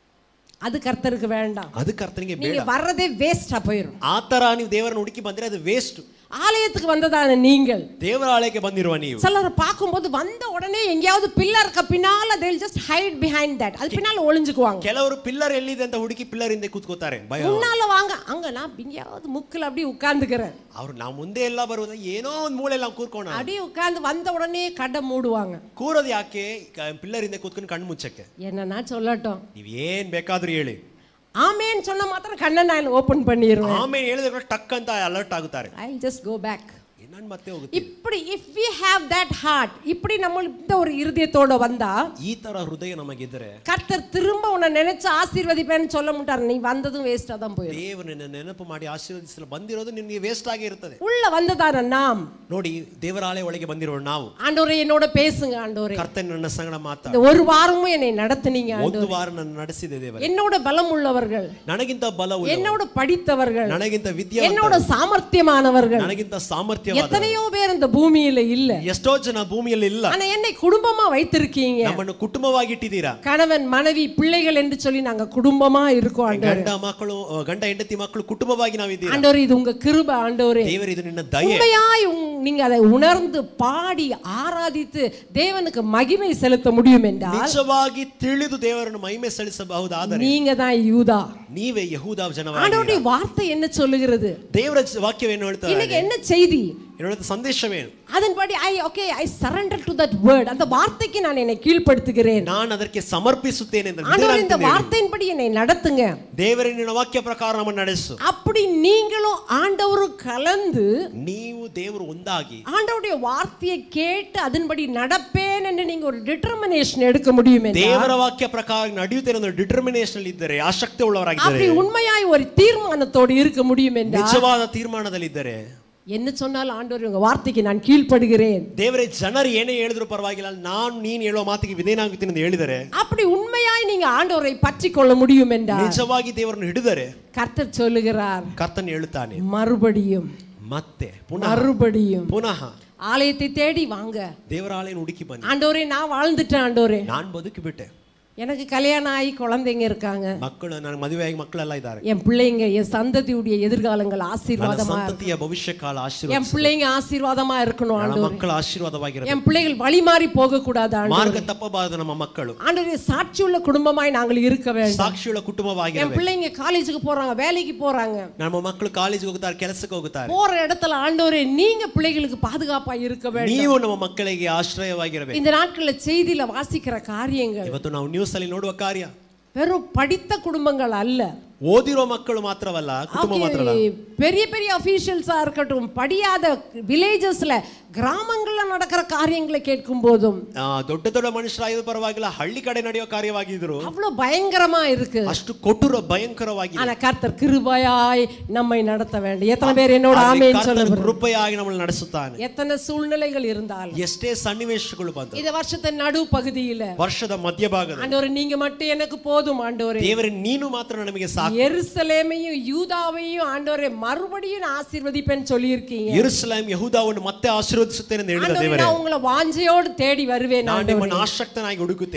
S1: அது கர்த்தருக்கு வேண்டாம்
S2: ಅದಕ್ಕೆ ಅರ್ಥನಿಗೆ ಬೇಡ
S1: நீங்க வர்றதே வேஸ்டா போயிடும்
S2: ಆ ತರ ನೀವು ದೇವರನ್ನ ಹುಡುಕಿ ಬಂದ್ರೆ ಅದು ವೇಸ್ಟ್
S1: ஆலயத்துக்கு வந்ததான நீங்கள்
S2: ದೇವರ ಆಲಯಕ್ಕೆ ಬಂದಿರುವ ನೀವು
S1: சிலர் பார்க்கும்போது வந்த உடனே எங்கேயாவது பில்லருக்கு பின்னால they'll just hide behind that அது பின்னால ஒளிஞ்சுக்குவாங்க
S2: ಕೆಲವರು ಪಿಲ್ಲರ್ ಎಲ್ಲಿದೆ ಅಂತ ಹುಡುಕಿ ಪಿಲ್ಲರ್ ಹಿಂದೆ ಕೂತ್ಕೋತಾರೆ ಭಯ
S1: முன்னால வாங்க அங்க நான் எங்கேயாவது முக்குல அப்படியே உட்கார்ந்துக்கிறேன்
S2: ಅವ್ರು ನಾವು ಮುಂದೆ ಎಲ್ಲ ಬರುವುದು ಏನೋ ಒಂದು ಮೂಲೆ ನಾವು ಕೂರ್ಕೋಣ
S1: அப்படியே உட்கார்ந்து வந்த உடனே கடை மூடுவாங்க
S2: ಕೂರೋದು ಯಾಕೆ ಪಿಲ್ಲರ್ ಹಿಂದೆ ಕೂತ್ಕೊಂಡು ಕಣ್ಣು ಮುಚ್ಚಕ್ಕೆ
S1: என்னன்னா சொல்லட்டும்
S2: ನೀವ್ ಏನ್ ಬೇಕಾದ್ರೂ ಹೇಳಿ
S1: ஆமேன்னு சொன்ன மாத்திரம் கண்ணை நான் ஓபன் பண்ணிடுவேன்
S2: ಆಮೇಲೆ ಹೇಳಿದ್ರೆ ಕೂಡ ಟಕ್ ಅಂತ ಅಲರ್ಟ್ ಆಗುತ್ತಾರೆ
S1: ஐ ஜஸ்ட் கோ பேக்
S2: ನಾನು ಮತ್ತೆ ಹೋಗುತ್ತೆ
S1: இப்படி if we have that heart இப்படி நம்ம இந்த ஒரு இருதயத்தோட வந்தா
S2: ಈ ತರ ಹೃದಯ ನಮಗಿದ್ರೆ
S1: கர்த்தர் திரும்ப உன்னை நினைச்சு ஆசீர்வதிப்பேன்னு சொல்ல மாட்டார் நீ வந்ததும் வேஸ்டா தான் போயிடும்
S2: ದೇವರು ನಿನ್ನ ನೆನಪು ಮಾಡಿ ಆಶೀರ್ವದಿಸಲು ಬಂದಿರೋದು ನಿನಗೆ ವೇಸ್ಟ್ ಆಗೇ ಇರ್ತದೆ
S1: உள்ள வந்ததான நாம்
S2: ನೋಡಿ ದೇವರಾಲಯ ಒಳಗೆ ಬಂದಿರೋ ನಾವು
S1: ஆண்டவரே என்னோட பேசுங்க ஆண்டவரே
S2: ಕರ್ತನ ನನ್ನ ಸಂಗಡ ಮಾತಾಡ
S1: இந்த ஒரு வாரமும் என்னை நடத்துனீங்க
S2: ಒಂದು
S1: ஆண்டவரே
S2: ವಾರ ನನ್ನ ನಡೆಸಿದೆ ದೇವರ
S1: என்னோட பலம் உள்ளவர்கள்
S2: ನನಗಿಂತ ಬಲವು
S1: என்னோட படித்தவர்கள்
S2: ನನಗಿಂತ ವಿದ್ಯೆ
S1: என்னோட சாமர்த்தியமானவர்கள்
S2: ನನಗಿಂತ ಸಾಮರ್ಥ್ಯವಾದ
S1: எத்தனையோ பேர் இந்த பூமியில இல்ல
S2: ಎಷ್ಟೋ ಜನ ಭೂಮಿಯಲ್ಲಿ ಇಲ್ಲ
S1: ஆனா என்னை குடும்பமா வைத்திருக்கீங்க
S2: ನಮ್ಮನ್ನು ಕುಟುಂಬವಾಗಿಟ್ಟಿದ್ದೀರಾ
S1: கணவன் மனைவி பிள்ளைகள் என்று சொல்லி நாங்க குடும்பமா இருக்கோம் ஆண்டவரே
S2: ಗಂಡ ಮಕ್ಕಳು ಅಹ್, ಗಂಡ ಹೆಂಡತಿ ಮಕ್ಕಳು ಕುಟುಂಬವಾಗಿ ನಾವಿದ್ದೀರಾ
S1: ஆண்டவரே இது உங்க கிருப ஆண்டவரே
S2: ದೇವರು ಇದು ನಿನ್ನ ದಯೆ
S1: உண்மையாய் உங்- நீங்க அதை உணர்ந்து பாடி ஆராதித்து தேவனுக்கு மகிமை செலுத்த முடியும் என்றால்
S2: ನಿಜವಾಗಿ ತಿಳಿದು ದೇವರನ್ನು ಮಹಿಮೆ ಸಲ್ಲಿಸಬಹುದಾದರೆ
S1: நீங்க தான் யூதா
S2: ನೀವೇ ಯಹೂದ ಜನವಾಗಿ
S1: ஆண்டவருடைய வார்த்தை என்ன சொல்லுகிறது
S2: ದೇವರ ವಾಕ್ಯವೇನು ಹೇಳ್ತಾರೆ
S1: இன்னைக்கு என்ன செய்தி
S2: ಏನು ಹೇಳುತ್ತೆ ಸಂದೇಶವೇನು
S1: அதன்படி I okay I surrender to that word அந்த வார்த்தைக்கு நான் என்னை கீழ்ப்படுத்துகிறேன்
S2: ನಾನು ಅದಕ್ಕೆ ಸಮರ್ಪಿಸುತ್ತೇನೆ ಅಂತ
S1: ஆண்டவர் இந்த
S2: ವಿಧೇಯನಾಗ್ತೇನೆ.
S1: வார்த்தையின்படி என்னை நடத்துங்க
S2: ದೇವರೇ ನಿನ್ನ ವಾಕ್ಯ ಪ್ರಕಾರ ನಮ್ಮನ್ನು ನಡೆಸು
S1: அப்படி நீங்களும் ஆண்டவரும் கலந்து
S2: ನೀವು ದೇವರು ಒಂದಾಗಿ
S1: ஆண்டவருடைய வார்த்தையை கேட்டு அதன்படி நடப்பேன் என்று நீங்க ஒரு டிட்டர்மினேஷன் எடுக்க முடியும் என்றால்,
S2: ದೇವರ ವಾಕ್ಯ ಪ್ರಕಾರ ನಡೆಯುತ್ತೇನೆ ಅನ್ನೋ ಡಿಟರ್ಮಿನೇಷನ್ ಇದ್ದರೆ ಆಸಕ್ತಿ ಉಳ್ಳವರಾಗಿದ್ದರೆ
S1: அப்படி உண்மையாய் ஒரு தீர்மானத்தோடு இருக்க முடியும் என்றால்
S2: ನಿಜವಾದ ತೀರ್ಮಾನದಲ್ಲಿದ್ದರೆ
S1: என்ன சொன்னாலும் ஆண்டவர் உங்க வார்த்தைக்கு நான் கீழ்ப்படுகிறேன்
S2: ದೇವರೇ ಜನರು ಏನೇ ಹೇಳಿದ್ರು ಪರವಾಗಿಲ್ಲ ನಾನು ನೀನು ಹೇಳುವ ಮಾತಿಗೆ ವಿಧೇಯನಾಗುತ್ತೀನಿ ಅಂತ ಹೇಳಿದರೆ
S1: அப்படி உண்மையாய் நீங்க ஆண்டவரை பற்றி கொள்ள முடியும் என்றால்
S2: ನಿಜವಾಗಿ ದೇವರನ್ನು ಹಿಡಿದರೆ
S1: கர்த்தர் சொல்லுகிறார்
S2: ಕರ್ತನ್ ಹೇಳುತ್ತಾನೆ
S1: மறுபடியும்
S2: ಮತ್ತೆ ಪುನಃ
S1: மறுபடியும்
S2: ಪುನಃ
S1: ஆலயத்தை தேடி வாங்க
S2: ದೇವರ ಆಲಯನ ಹುಡುಕಿ ಬನ್ನಿ
S1: ஆண்டவரே நான் வாழ்ந்துட்டேன் ஆண்டவரே
S2: ನಾನು ಬದುಕಿ ಬಿಟ್ಟೆ
S1: எனக்கு கல்யாணம் ஆகி குழந்தைங்க இருக்காங்க
S2: ಮಕ್ಕಳು ನನ್ನ ಮದುವೆಯಾಗಿ ಮಕ್ಕಳೆಲ್ಲ ಇದ್ದಾರೆ
S1: என் பிள்ளைங்க என் சந்ததியுடைய எதிர்காலங்கள்
S2: ನನ್ನ
S1: ஆசீர்வாதமா இருக்கு.
S2: ಸಂತತಿಯ ಭವಿಷ್ಯ ಕಾಲ ಆಶೀರ್ವಾದ
S1: என் பிள்ளைங்க ஆசீர்வாதமா இருக்கணும்
S2: ನನ್ನ
S1: ஆண்டவரே
S2: ಮಕ್ಕಳ ಆಶೀರ್ವಾದವಾಗಿರಬೇಕು
S1: என் பிள்ளைகள் வழி மாறி போக கூடாது ஆண்டவரே
S2: ಮಾರ್ಗ ತಪ್ಪಬಾರದು ನಮ್ಮ ಮಕ್ಕಳು
S1: ஆண்டவரே சாட்சியுள்ள குடும்பமாய் நாங்கள் இருக்க வேண்டும்
S2: ಸಾಕ್ಷಿಯುಳ್ಳ
S1: என்
S2: ಕುಟುಂಬವಾಗಿರಬೇಕು
S1: பிள்ளைங்க காலேஜுக்கு போறாங்க வேலைக்கு போறாங்க
S2: ನಮ್ಮ ಮಕ್ಕಳು ಕಾಲೇಜಿಗೆ ಹೋಗುತ್ತಾರೆ ಕೆಲಸಕ್ಕೆ ಹೋಗುತ್ತಾರೆ
S1: போற இடத்துல ஆண்டவரே நீங்க பிள்ளைகளுக்கு பாதுகாப்பா இருக்க வேண்டும்
S2: ನೀವು ನಮ್ಮ ಮಕ್ಕಳಿಗೆ ಆಶ್ರಯವಾಗಿರಬೇಕು
S1: இந்த நாட்கள்ல செய்தியில வாசிக்கிற காரியங்கள்
S2: ಇವತ್ತು ನಾವು ನ್ಯೂಸ್ ಅಲ್ಲಿ ನೋಡುವ ಕಾರ್ಯ
S1: வெறும் படித்த குடும்பங்கள் அல்ல
S2: ಓದಿರೋ ಮಕ್ಕಳು ಮಾತ್ರವಲ್ಲ ಕುಟುಂಬ
S1: Okay,
S2: ಮಾತ್ರವಲ್ಲ
S1: பெரிய பெரிய அபிஷியல்ஸா இருக்கட்டும் படியாத வில்லேஜஸ்ல கிராமங்கள்ல நடக்கிற காரியங்களை கேட்கும் போதும்
S2: ಆ, ದೊಡ್ಡ ದೊಡ್ಡ ಮನುಷ್ಯರಾಗಿದ್ದು ಪರವಾಗಿಲ್ಲ ಹಳ್ಳಿ ಕಡೆ ನಡೆಯೋ ಕಾರ್ಯವಾಗಿದ್ರು
S1: அவ்வளவு பயங்கரமா இருக்கு
S2: ಅಷ್ಟು ಕೊಟ್ಟುರ ಭಯಂಕರವಾಗಿ
S1: ஆனா கர்த்தர் கிருபையாய் நம்மை நடத்த வேண்டும் எத்தனை பேர் என்னோட ஆமேன்னு சொல்லுங்க
S2: ಕೃಪೆಯಾಗಿ ನಮ್ಮನ್ನು ನಡೆಸುತ್ತಾನೆ
S1: எத்தனை சூழ்நிலைகள் இருந்தாலும்
S2: ಎಷ್ಟೇ ಸನ್ನಿವೇಶಗಳು ಬಂತು
S1: இந்த வருஷத்தின் நடு பகுதியில
S2: ವರ್ಷದ ಮಧ್ಯಭಾಗದ
S1: ஆண்டவரே நீங்க மட்டும் எனக்கு போதும் ஆண்டவரே
S2: ದೇವರೇ ನೀನು ಮಾತ್ರ ನಮಗೆ ಸಾಕು
S1: எருசலேமையும் யூதாவையும் ஆண்டவரே மறுபடியும் நான் ஆசீர்வதிப்பேன்னு சொல்லியிருக்கீங்க
S2: ಯೆರೂಸಲೇಮ್ ಯಹೂದಾವನ್ನು ಮತ್ತೆ ಆಶೀರ್ವದಿಸುತ್ತೇನೆ ಎಂದು ಹೇಳಿದ
S1: ஆண்டவரே
S2: ದೇವರೇ
S1: நான் உங்களை வாஞ்சையோடு தேடி வருவேன்
S2: ನಾನು
S1: ஆண்டவரே
S2: ನಿಮ್ಮನ್ನು ಆಸಕ್ತನಾಗಿ ಹುಡುಕುತ್ತೇನೆ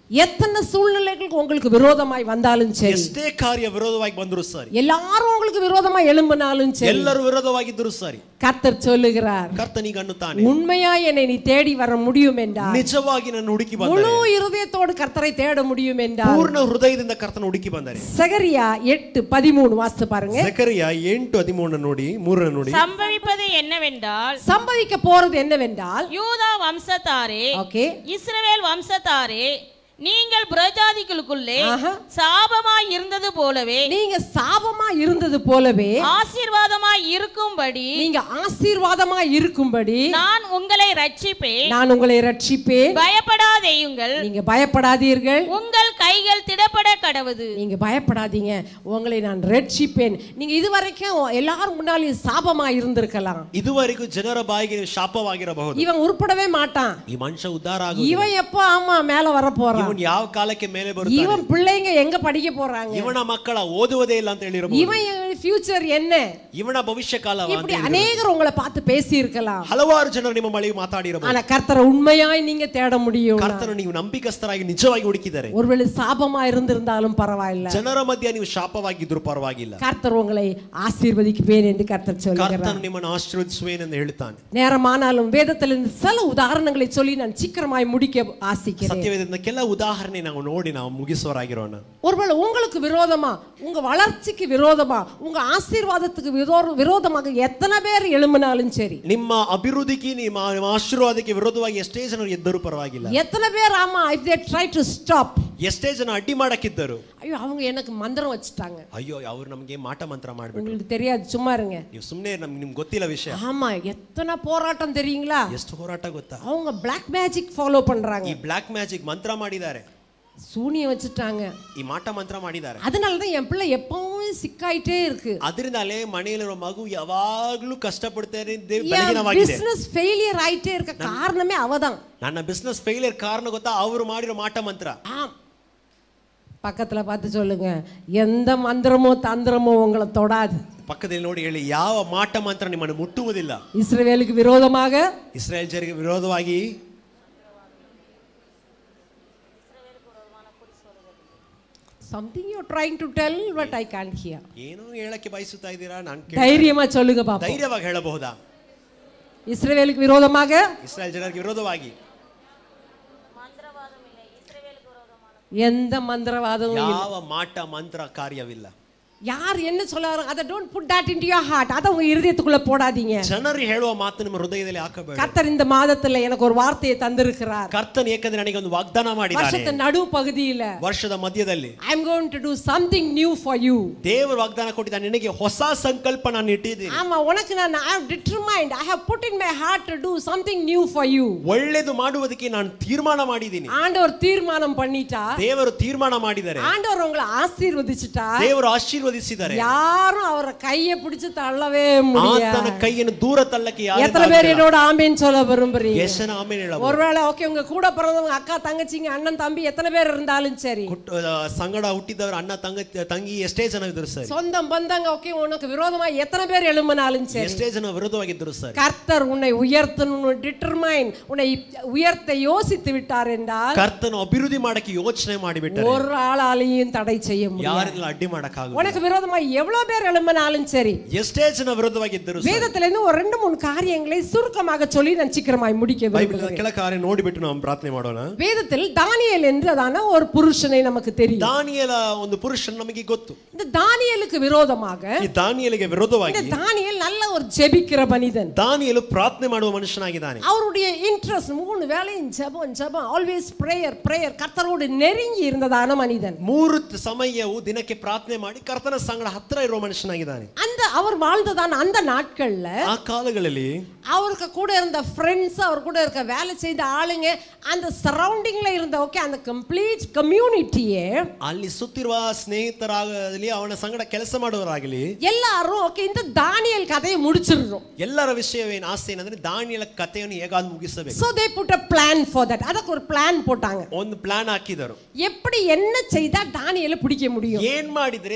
S1: எத்தனை சூழ்நிலைகளுக்கு உங்களுக்கு விரோதமாய் வந்தாலும் சரி
S2: ಎಷ್ಟೇ ಕಾರ್ಯ ವಿರೋಧವಾಗಿ ಬಂದ್ರು ಸರಿ
S1: எல்லாரும் உங்களுக்கு விரோதமா எழும்பினாலும் சரி
S2: ಎಲ್ಲರೂ ವಿರೋಧವಾಗಿದ್ದರು ಸರಿ
S1: கர்த்தர் சொல்லுகிறார்
S2: ಕರ್ತನಿಗೆ ಅನ್ನುತ್ತಾನೆ
S1: உண்மையா என்னை நீ தேடி வர முடியும் என்றால்
S2: ನಿಜವಾಗಿ ನನ್ನ ಹುಡುಕಿ
S1: முழு
S2: ಬಂದರೆ
S1: இருதயத்தோடு கர்த்தரை தேட முடியும் என்றால்
S2: ಪೂರ್ಣ ಹೃದಯದಿಂದ ಕರ್ತನ ಹುಡುಕಿ ಬಂದರೆ
S1: சகரியா எட்டு பதிமூணு வாசித்து பாருங்க
S2: ಸಕರಿಯ ಎಂಟು ಹದಿಮೂರನ್ನ ನೋಡಿ ಮೂರನ್ನ ನೋಡಿ
S3: சம்பவிப்பது என்னவென்றால்
S1: சம்பவிக்க போறது என்னவென்றால்
S3: யூதா வம்சத்தாரே
S1: ஓகே
S3: இஸ்ரவேல் வம்சத்தாரே நீங்கள் புரஜாதிகளுக்குள்ளே
S1: ஆஹா.
S3: சாபமாய் இருந்தது போலவே
S1: நீங்க சாபமா இருந்தது போலவே
S3: ஆசீர்வாதமாய் இருக்கும்படி
S1: நீங்க ஆசீர்வாதமா இருக்கும்படி
S3: நான் உங்களை ரட்சிப்பேன்
S1: நான் உங்களை ரட்சிப்பேன்
S3: பயப்படாதேயுங்கள்
S1: நீங்க பயப்படாதீர்கள்
S3: உங்கள் கைகள் திடப்பட கடவுது
S1: நீங்க பயப்படாதீங்க உங்களை நான் ரட்சிப்பேன் நீங்க இதுவரைக்கும் எல்லாரும் முன்னாலும் சாபமா இருந்திருக்கலாம்
S2: ಇದುವರೆಗೂ ಜನರ ಬಾಯಿಗೆ ನೀವು ಶಾಪವಾಗಿರಬಹುದು
S1: இவன் உருப்படவே மாட்டான்
S2: ಈ ಮನುಷ್ಯ ಉದ್ಧಾರ ಆಗುವುದು
S1: இவன் எப்போ ஆமா மேல வர போறான்
S2: ಇವನ್ ಯಾವ ಕಾಲಕ್ಕೆ ಮೇಲೆ ಬರುತ್ತಾನೆ
S1: இவன் பிள்ளைங்க எங்க படிக்க போறாங்க
S2: ಇವನ ಮಕ್ಕಳ ಓದುವುದೇ ಇಲ್ಲ ಅಂತ ಹೇಳಿರಬಹುದು
S1: இவன் ஃபியூச்சர் என்ன
S2: ಇವನ ಭವಿಷ್ಯ ಕಾಲ
S1: இப்படி அநேகர் உங்களை பார்த்து பேசி இருக்கலாம்
S2: ಹಲವಾರು ಜನರು ನಿಮ್ಮ ಬಳಿ ಮಾತಾಡಿರಬಹುದು
S1: ஆனா கர்த்தரை உண்மையாய் நீங்க தேட முடியும்
S2: ಕರ್ತನು ನೀವು ನಂಬಿಕಸ್ಥರಾಗಿ ನಿಜವಾಗಿ ಹುಡುಕಿದ್ದಾರೆ
S1: ஒருவேளை சாபமா இருந்திருந்தாலும் பரவாயில்ல
S2: ಜನರ ಮಧ್ಯೆ ನೀವು ಶಾಪವಾಗಿದ್ರು ಪರವಾಗಿಲ್ಲ
S1: கர்த்தர் உங்களை ஆசீர்வதிக்குவேன் என்று கர்த்தர் சொல்லுகிறார்
S2: ಕರ್ತನು ನಿಮ್ಮನ್ನು ಆಶೀರ್ವದಿಸುವೇನೆಂದು ಹೇಳ್ತಾನೆ
S1: நேரமானாலும் வேதத்திலிருந்து சில உதாரணங்களை சொல்லி நான் சீக்கிரமாய் முடிக்க ஆசிக்கிறேன்
S2: ಸತ್ಯವೇದದಿಂದ ಕೆಲ ಉದಾಹರಣೆ ನಾವು ನೋಡಿ ನಾವು ಮುಗಿಸುವರಾಗಿರೋಣ
S1: ஒருவேளை உங்களுக்கு விரோதமா உங்க வளர்ச்சிக்கு விரோதமா உங்க ஆசீர்வாதத்துக்கு விரோ- விரோதமாக எத்தனை பேர் எழும்பினாலும் சரி
S2: ನಿಮ್ಮ ಅಭಿವೃದ್ಧಿಗೆ ನಿಮ್ಮ ನಿಮ್ಮ ಆಶೀರ್ವಾದಕ್ಕೆ ವಿರೋಧವಾಗಿ ಎಷ್ಟೇ ಜನರು ಎದ್ದರೂ ಪರವಾಗಿಲ್ಲ
S1: எத்தனை பேர் ஆமா if they try to stop
S2: ಎಷ್ಟೇ ಜನ ಅಡ್ಡಿ ಮಾಡಕ್ಕಿದ್ದರು
S1: ஐயோ அவங்க எனக்கு மந்திரம் வச்சுட்டாங்க
S2: ಅಯ್ಯೋ ಅವ್ರು ನಮಗೆ ಮಾಟ ಮಂತ್ರ ಮಾಡ್ಬಿಟ್ರು
S1: உங்களுக்கு தெரியாது சும்மா இருங்க
S2: ನೀವು ಸುಮ್ಮನೆ ನಮ್ಗೆ ನಿಮ್ಗೆ ಗೊತ್ತಿಲ್ಲ ವಿಷಯ
S1: ஆமா எத்தனை போராட்டம் தெரியுங்களா
S2: ಎಷ್ಟು ಹೋರಾಟ ಗೊತ್ತಾ
S1: அவங்க பிளாக் மேஜிக் ஃபாலோ பண்றாங்க
S2: ಈ ಬ್ಲಾಕ್ ಮ್ಯಾಜಿಕ್ ಮಂತ್ರ ಮಾಡಿದ್ದಾರೆ
S1: சூனியம் வச்சுட்டாங்க
S2: ಈ ಮಾಟ ಮಂತ್ರ ಮಾಡಿದ್ದಾರೆ
S1: அதனால தான் என் பிள்ளை எப்பவும் சிக்காயிட்டே இருக்கு
S2: ಅದರಿಂದಲೇ ಮನೆಯಲ್ಲಿರೋ ಮಗು ಯಾವಾಗ್ಲೂ ಕಷ್ಟಪಡ್ತಾರೆ ದೇವ್ ಬಲಹೀನವಾಗಿದೆ
S1: பிசினஸ் ஃபெயிலியர் ஆயிட்டே இருக்க காரணமே அவதான்
S2: ನನ್ನ ಬಿಸ್ನೆಸ್ ಫೇಲಿಯರ್ ಕಾರಣ ಗೊತ್ತಾ ಅವರು ಮಾಡಿರೋ ಮಾಟ ಮಂತ್ರ
S1: ஆம் பக்கத்துல பார்த்து சொல்லுங்க எந்த மந்திரமோ தந்திரமோ உங்களை தொடாது
S2: ಪಕ್ಕದಲ್ಲಿ ನೋಡಿ ಹೇಳಿ ಯಾವ ಮಾಟ ಮಂತ್ರ ನಿಮ್ಮನ್ನು ಮುಟ್ಟುವುದಿಲ್ಲ
S1: இஸ்ரவேலுக்கு விரோதமாக
S2: ಇಸ್ರಾಯೇಲ್ ಜನರಿಗೆ ವಿರೋಧವಾಗಿ
S1: something you trying to tell but I can hear
S2: ಏನೋ ಹೇಳಕ್ಕೆ ಬಯಸುತ್ತಾ ಇದ್ದೀರಾ ನಾನು
S1: தைரியமா சொல்லுங்க பாப்போம்
S2: ಧೈರ್ಯವಾಗಿ ಹೇಳಬಹುದಾ
S1: இஸ்ரவேலுக்கு விரோதமாக
S2: ಇಸ್ರಾಯೇಲ್ ಜನರಿಗೆ ವಿರೋಧವಾಗಿ
S1: எந்த மந்திரவாதமும் இல்லை.
S2: ಯಾವ ಮಾಟ ಮಂತ್ರ ಕಾರ್ಯವಿಲ್ಲ
S1: யார் என்ன சொல்றாங்க அதை don't put that into your heart அதை உங்க இருதயத்துக்குள்ள போடாதீங்க
S2: ಜನರು ಹೇಳುವ ಮಾತು ನಿಮ್ಮ ಹೃದಯದಲ್ಲಿ ಹಾಕಬೇಡ
S1: கர்த்தர் இந்த மாதத்துல எனக்கு ஒரு வார்த்தையை தந்திருக்கிறார்
S2: ಕರ್ತನ್ ಏಕೆಂದ್ರೆ ನನಗೆ ಒಂದು ವಾಗ್ದಾನ ಮಾಡಿದ್ದಾನೆ
S1: வருஷத்து நடு பகுதியில
S2: ವರ್ಷದ ಮಧ್ಯದಲ್ಲಿ
S1: I am going to do something new for you
S2: ದೇವರು ವಾಗ್ದಾನ ಕೊಟ್ಟಿದ್ದಾನೆ ನಿನಗೆ ಹೊಸ ಸಂಕಲ್ಪ ನಾನು ಇಟ್ಟಿದ್ದೀನಿ
S1: ஆமா உனக்கு நான் I have determined I have put in my heart to do something new for you
S2: ಒಳ್ಳೇದು ಮಾಡುವುದಕ್ಕೆ ನಾನು ತೀರ್ಮಾನ ಮಾಡಿದ್ದೀನಿ
S1: ஆண்டவர் தீர்மானம் பண்ணிட்டா
S2: ದೇವರು ತೀರ್ಮಾನ ಮಾಡಿದ್ದಾರೆ
S1: ஆண்டவர் உங்களை ஆசீர்வதிச்சுட்டா
S2: ದೇವರು ಆಶೀರ್ವದಿಸಿದ್ದಾರೆ
S1: யாரும் அவரை கையை பிடிச்சு தள்ளவே முடியாது
S2: ಆತನ ಕೈಯನ್ನು ದೂರ ತಳ್ಳಕ್ಕೆ ಯಾರಿಂದ
S1: எத்தனை பேர்
S2: ಆಗುದಿಲ್ಲ?
S1: என்னோட ஆமேன்னு சொல்ல விரும்புறீங்க
S2: ಎಷ್ಟು ಜನ ಆಮೇಲೆ ಹೇಳಬಹುದು
S1: ஒருவேளை ஓகே உங்க கூட பிறந்தவங்க அக்கா தங்கச்சிங்க அண்ணன் தம்பி எத்தனை பேர் இருந்தாலும் சரி
S2: ಹುಟ್ಟು- ಆ, ಸಂಗಡ ಹುಟ್ಟಿದವರು ಅಣ್ಣ ತಂಗ ತಂಗಿ ಎಷ್ಟೇ ಜನ ಇದ್ರು ಸರಿ
S1: சொந்தம் பந்தங்க ஓகே உனக்கு விரோதமா எத்தனை பேர் எழும்பினாலும் சரி
S2: ಎಷ್ಟೇ ಜನ ವಿರೋಧವಾಗಿದ್ದರು ಸರಿ
S1: கர்த்தர் உன்னை உயர்த்தணும் டிட்டர்மைன் உன்னை உயர்த்த யோசித்து விட்டார் என்றால்
S2: ಕರ್ತನು ಅಭಿವೃದ್ಧಿ ಮಾಡಕ್ಕೆ ಯೋಚನೆ ಮಾಡಿಬಿಟ್ಟಾರೆ
S1: ஒரு ஆளாலையும் தடை செய்ய முடியாது
S2: ಯಾರಿಗೂ ಅಡ್ಡಿ ಮಾಡಕ್ಕಾಗ
S1: உனக்கு விரோதமா எவ்வளவு பேர் எழும்பினாலும் சரி
S2: ಎಷ್ಟೇ ಜನ ವಿರೋಧವಾಗಿದ್ದರು ಸರಿ.
S1: வேதத்துல இருந்து ஒரு ரெண்டு மூணு காரியங்களை சுருக்கமாக சொல்லி நான் சீக்கிரமாய் முடிக்க
S2: ಬೈಬಲ್
S1: விரும்புகிறேன்
S2: ಕೆಲ ಕಾರ್ಯ ನೋಡಿಬಿಟ್ಟು ನಾವು ಪ್ರಾರ್ಥನೆ ಮಾಡೋಣ
S1: வேதத்தில் தானியேல் என்றதான ஒரு புருஷனை நமக்கு தெரியும்
S2: ದಾನಿಯಲ ಒಂದು ಪುರುಷನ್ ನಮಗೆ ಗೊತ್ತು
S1: இந்த தானியலுக்கு விரோதமாக
S2: ಈ ದಾನಿಯಲಿಗೆ ವಿರೋಧವಾಗಿ
S1: இந்த தானியல் நல்ல ஒரு ஜெபிக்கிற மனிதன்
S2: ದಾನಿಯಲು ಪ್ರಾರ್ಥನೆ ಮಾಡುವ ಮನುಷ್ಯನಾಗಿದ್ದಾನೆ
S1: அவருடைய இன்ட்ரெஸ்ட் மூணு வேலையும் ஜெபம் ஜெபம் ஆல்வேஸ் பிரேயர் பிரேயர் கர்த்தரோடு நெருங்கி இருந்ததான மனிதன்
S2: ಮೂರು ತ- ಸಮಯವು ದಿನಕ್ಕೆ ಪ್ರಾರ್ಥನೆ ಮಾಡಿ ಕರ್ತನ ಸಂಗಡ ಹತ್ರ ಇರುವ ಮನುಷ್ಯನಾಗಿದ್ದಾನೆ
S1: அந்த அவர் வாழ்ந்ததான அந்த நாட்கள்ல
S2: ಆ ಕಾಲಗಳಲ್ಲಿ
S1: அவருக்கு கூட இருந்த ஃப்ரெண்ட்ஸ் அவர் கூட இருக்க வேலை செய்த ஆளுங்க அந்த சரௌண்டிங்ல இருந்த ஓகே அந்த கம்ப்ளீட் கம்யூனிட்டியே
S2: ಅಲ್ಲಿ ಸುತ್ತಿರುವ ಸ್ನೇಹಿತರಾಗಲಿ ಅವನ ಸಂಗಡ ಕೆಲಸ ಮಾಡುವರಾಗಲಿ
S1: எல்லாரும் ஓகே இந்த தானியல் கதையை முடிச்சிடுறோம்
S2: ಎಲ್ಲರ ವಿಷಯವೇನು ಆಸೆ ಏನಂದ್ರೆ ದಾನಿಯಲ ಕಥೆಯನ್ನು ಹೇಗಾದ್ರೂ ಮುಗಿಸಬೇಕು
S1: so they put a plan for that ಅದಕ್ಕೆ ஒரு பிளான் போட்டாங்க
S2: ಒಂದು ಪ್ಲಾನ್ ಹಾಕಿದರು
S1: எப்படி என்ன செய்தா தானியலை பிடிக்க முடியும்
S2: ಏನ್ ಮಾಡಿದ್ರೆ ದಾನಿಯಲ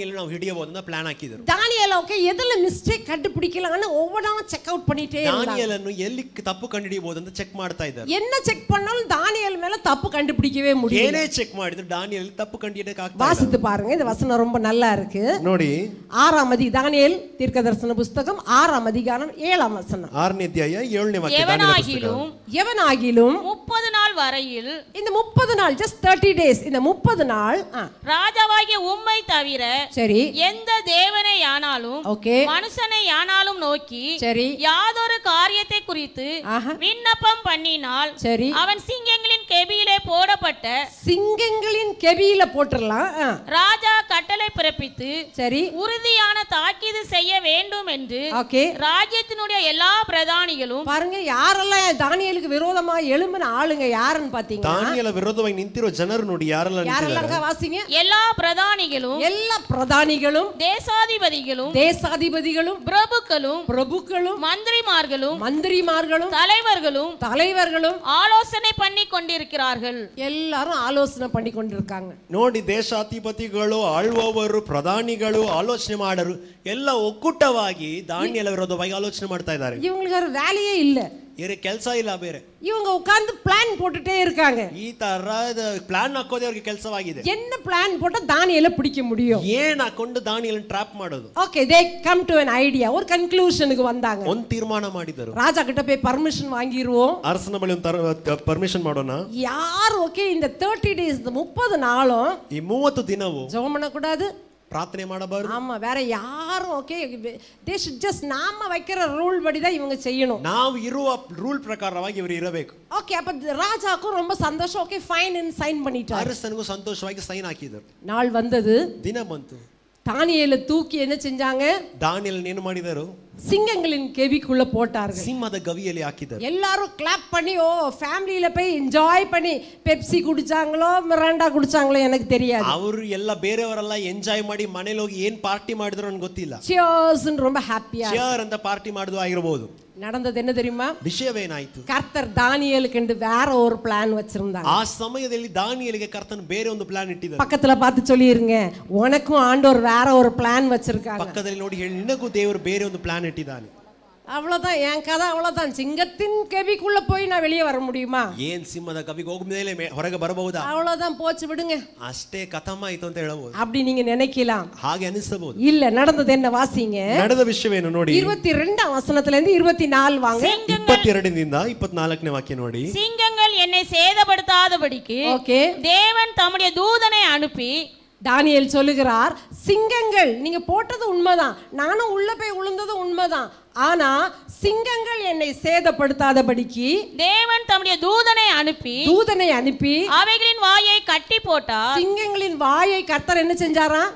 S2: ದಾನಿಯಲ್ಲಿ ನಾವು ಹಿಡಿಯಬಹುದು ಅಂತ ಪ್ಲಾನ್ ಹಾಕಿದರು
S1: தானியல் ஓகே எதுல மிஸ்டேக் கண்டுபிடிக்கலாம்னு ஒவ்வொன்றா செக் அவுட் பண்ணிட்டே இருந்தாங்க
S2: ದಾನಿಯಲನ್ನು ಎಲ್ಲಿ ತಪ್ಪು ಕಂಡುಹಿಡಿಯಬಹುದು ಅಂತ ಚೆಕ್ ಮಾಡ್ತಾ ಇದ್ದಾರೆ
S1: என்ன செக் பண்ணாலும் தானியல் மேல தப்பு கண்டுபிடிக்கவே முடியல
S2: ಏನೇ ಚೆಕ್ ಮಾಡಿದ್ರು ದಾನಿಯಲ್ಲಿ ತಪ್ಪು ಕಂಡುಹಿಡಿಯಕ್ಕೆ ಆಗ್ತಾ ಇಲ್ಲ.
S1: வாசித்து பாருங்க இந்த வசனம் ரொம்ப நல்லா இருக்கு
S2: ನೋಡಿ
S1: ஆறாம் அதி தானியேல் தீர்க்கதரிசன புஸ்தகம் ஆறாம் அதிகாரம் ஏழாம் வசனம்
S2: ಆರನೇ ಅಧ್ಯಾಯ ಏಳನೇ ವಾಕ್ಯ ದಾನಿಯೇಲ ಪುಸ್ತಕ.
S3: எவனாகிலும்
S1: எவனாகிலும்
S3: முப்பது நாள் வரையில்
S1: இந்த முப்பது நாள் ஜஸ்ட் தேர்ட்டி டேஸ் இந்த முப்பது நாள் ஆ,
S3: ராஜாவாகிய உம்மை தவிர
S1: சரி
S3: எந்த தேவனை ஆனாலும்
S1: ஓகே
S3: மனுஷனை ஆனாலும் நோக்கி
S1: சரி
S3: யாதொரு காரியத்தை குறித்து
S1: ஆஹா
S3: விண்ணப்பம் பண்ணினால்
S1: சரி
S3: அவன் சிங்கங்களின் கெபியிலே போடப்பட்ட
S1: சிங்கங்களின் கெபியில போட்டுடலாம் ஆ,
S3: ராஜா கட்டளை பிறப்பித்து
S1: சரி
S3: உறுதியான தாக்கீது செய்ய வேண்டும் என்று
S1: ஓகே
S3: ராஜ்யத்தினுடைய எல்லா பிரதானிகளும்
S1: பாருங்க யாரெல்லாம் தானியலுக்கு விரோதமா எழும்பின ஆளுங்க யாருன்னு பாத்தீங்கன்னா
S2: ದಾನಿಯಲ ವಿರೋಧವಾಗಿ ನಿಂತಿರೋ ಜನರು ನೋಡಿ ಯಾರೆಲ್ಲ ನಿಂತಿದ್ದಾರೆ
S1: யாரெல்லாம் வாசிங்க
S3: எல்லா பிரதானிகளும்
S1: எல்லா பிரதானிகளும்
S3: தேசாதிபதிகளும்
S1: தேசாதிபதிகளும்
S3: பிரபுக்களும்
S1: பிரபுக்களும்
S3: மந்திரிமார்களும்
S1: மந்திரிமார்களும்
S3: தலைவர்களும்
S1: தலைவர்களும்
S3: ஆலோசனை பண்ணி கொண்டிருக்கிறார்கள்
S1: எல்லாரும் ஆலோசனை பண்ணி கொண்டிருக்காங்க
S2: ನೋಡಿ ದೇಶಾಧಿಪತಿಗಳು ಆಳುವವರು ಪ್ರಧಾನಿಗಳು ಆಲೋಚನೆ ಮಾಡರು ಎಲ್ಲ ಒಕ್ಕೂಟವಾಗಿ ದಾನಿಯಲ ವಿರೋಧವಾಗಿ ಆಲೋಚನೆ ಮಾಡ್ತಾ ಇದ್ದಾರೆ
S1: இவங்களுக்கு வேற வேலையே இல்ல
S2: ಬೇರೆ ಕೆಲಸ ಇಲ್ಲ ಬೇರೆ
S1: இவங்க உட்கார்ந்து பிளான் போட்டுட்டே இருக்காங்க
S2: ಈ ತರದ ಪ್ಲಾನ್ ಹಾಕೋದೇ ಅವ್ರಿಗೆ ಕೆಲಸವಾಗಿದೆ
S1: என்ன பிளான் போட்டா தானியல பிடிக்க முடியும்
S2: ಏನ್ ಹಾಕೊಂಡು ದಾನಿಯಲ್ಲ ಟ್ರಾಪ್ ಮಾಡೋದು
S1: okay they come to an idea ஒரு கன்க்ளூஷனுக்கு வந்தாங்க
S2: ಒಂದ್ ತೀರ್ಮಾನ ಮಾಡಿದರು
S1: ராஜா கிட்ட போய் பர்மிஷன் வாங்கிடுவோம்
S2: ಅರಸನ ಬಳಿ ಒಂದು ಪರ್ಮಿಷನ್ ಮಾಡೋಣ
S1: யார் ஓகே இந்த தேர்ட்டி டேஸ் இந்த முப்பது நாளும்
S2: ಈ ಮೂವತ್ತು ದಿನವು
S1: ஜெபம் பண்ணக்கூடாது
S2: ಪ್ರಾರ್ಥನೆ ಮಾಡಬಾರದು
S1: ஆமா வேற யாரும் ஓகே தே ஷுட் ஜஸ்ட் நாம வைக்கிற ரூல் படி தான் இவங்க செய்யணும்
S2: ನಾವು ಇರುವ ರೂಲ್ ಪ್ರಕಾರವಾಗಿ ಇವರು ಇರಬೇಕು
S1: ஓகே அப்ப ராஜாக்கும் ரொம்ப சந்தோஷம் ஓகே ஃபைன் சைன் பண்ணிட்டாரு
S2: ಅರಸನಿಗೂ ಸಂತೋಷವಾಗಿ ಸೈನ್ ಹಾಕಿದರು
S1: நாள் வந்தது
S2: ದಿನ ಬಂತು
S1: தானியேல தூக்கி என்ன செஞ்சாங்க
S2: ದಾನಿಯಲ್ ಏನು ಮಾಡಿದರು
S1: சிங்கங்களின் கெவிக்குள்ள போட்டார்கள்
S2: ಸಿಂಹದ ಗವಿಯಲ್ಲಿ ಹಾಕಿದರು
S1: எல்லாரும் கிளாப் பண்ணி ஓ ஃபேமிலியில போய் என்ஜாய் பண்ணி பெப்சி குடிச்சாங்களோ மிராண்டா குடிச்சாங்களோ எனக்கு தெரியாது
S2: ಅವರು ಎಲ್ಲ ಬೇರೆಯವರೆಲ್ಲ ಎಂಜಾಯ್ ಮಾಡಿ ಮನೇಲಿ ಹೋಗಿ ಏನ್ ಪಾರ್ಟಿ ಮಾಡಿದ್ರು ನನ್ಗೆ ಗೊತ್ತಿಲ್ಲ
S1: சியர்ஸ்னு ரொம்ப ஹாப்பியா
S2: ಶೇರ್ ಅಂತ ಪಾರ್ಟಿ ಮಾಡುದು ಆಗಿರ್ಬೋದು
S1: நடந்தது என்ன தெரியுமா
S2: ವಿಷಯವೇನಾಯ್ತು
S1: கர்த்தர் தானியலுக்கு வேற ஒரு பிளான் வச்சிருந்தாங்க
S2: ಆ ಸಮಯದಲ್ಲಿ ದಾನಿಯಲಿಗೆ ಕರ್ತನ ಬೇರೆ ಒಂದು ಪ್ಲಾನ್ ಇಟ್ಟಿದ್ದಾರೆ
S1: பக்கத்துல பார்த்து சொல்லிருங்க உனக்கும் ஆண்டவர் வேற ஒரு பிளான் வச்சிருக்காங்க
S2: ಪಕ್ಕದಲ್ಲಿ ನೋಡಿ ಹೇಳಿ ನಿನಗೂ ದೇವರು ಬೇರೆ ಒಂದು ಪ್ಲಾನ್ ಇಟ್ಟಿದ್ದಾನೆ
S1: அவ்வளவுதான் என் கதை அவ்வளவுதான் சிங்கத்தின் கெவிக்குள்ள போய் நான் வெளியே வர முடியுமா
S2: ಏನ್ ಸಿಂಹದ ಕವಿಗೆ ಹೋಗ ಮೇಲೆ ಮೇ- ಹೊರಗೆ ಬರಬಹುದಾ
S1: அவ்வளவுதான் போச்சு விடுங்க
S2: ಅಷ್ಟೇ ಕಥಮ ಆಯ್ತು ಅಂತ ಹೇಳಬಹುದು
S1: அப்படி நீங்க நினைக்கலாம்
S2: ಹಾಗೆ ಅನಿಸಬಹುದು
S1: இல்ல நடந்தது என்ன வாசிங்க
S2: ನಡೆದ ವಿಷಯವೇನು ನೋಡಿ
S1: இருபத்தி ரெண்டாம் வசனத்துல இருந்து இருபத்தி நாலு வாங்க
S2: ಇಪ್ಪತ್ತೆರಡರಿಂದ ಇಪ್ಪತ್ನಾಲ್ಕನೇ ವಾಕ್ಯ ನೋಡಿ
S3: சிங்கங்கள் என்னை சேதப்படுத்தாதபடிக்கு
S1: ஓகே
S3: தேவன் தம்முடைய தூதனை அனுப்பி
S1: தானியேல் சொல்லுகிறார் சிங்கங்கள் நீங்க போட்டது உண்மைதான் நானும் உள்ள போய் விழுந்தது உண்மைதான் ஆனா சிங்கங்கள் என்னை சேதப்படுத்தாதபடிக்கு
S3: தேவன் தம்முடைய தூதனை அனுப்பி
S1: தூதனை அனுப்பி
S3: அவைகளின் வாயை கட்டி போட்டார்
S1: சிங்கங்களின் வாயை கர்த்தர் என்ன செஞ்சாராம்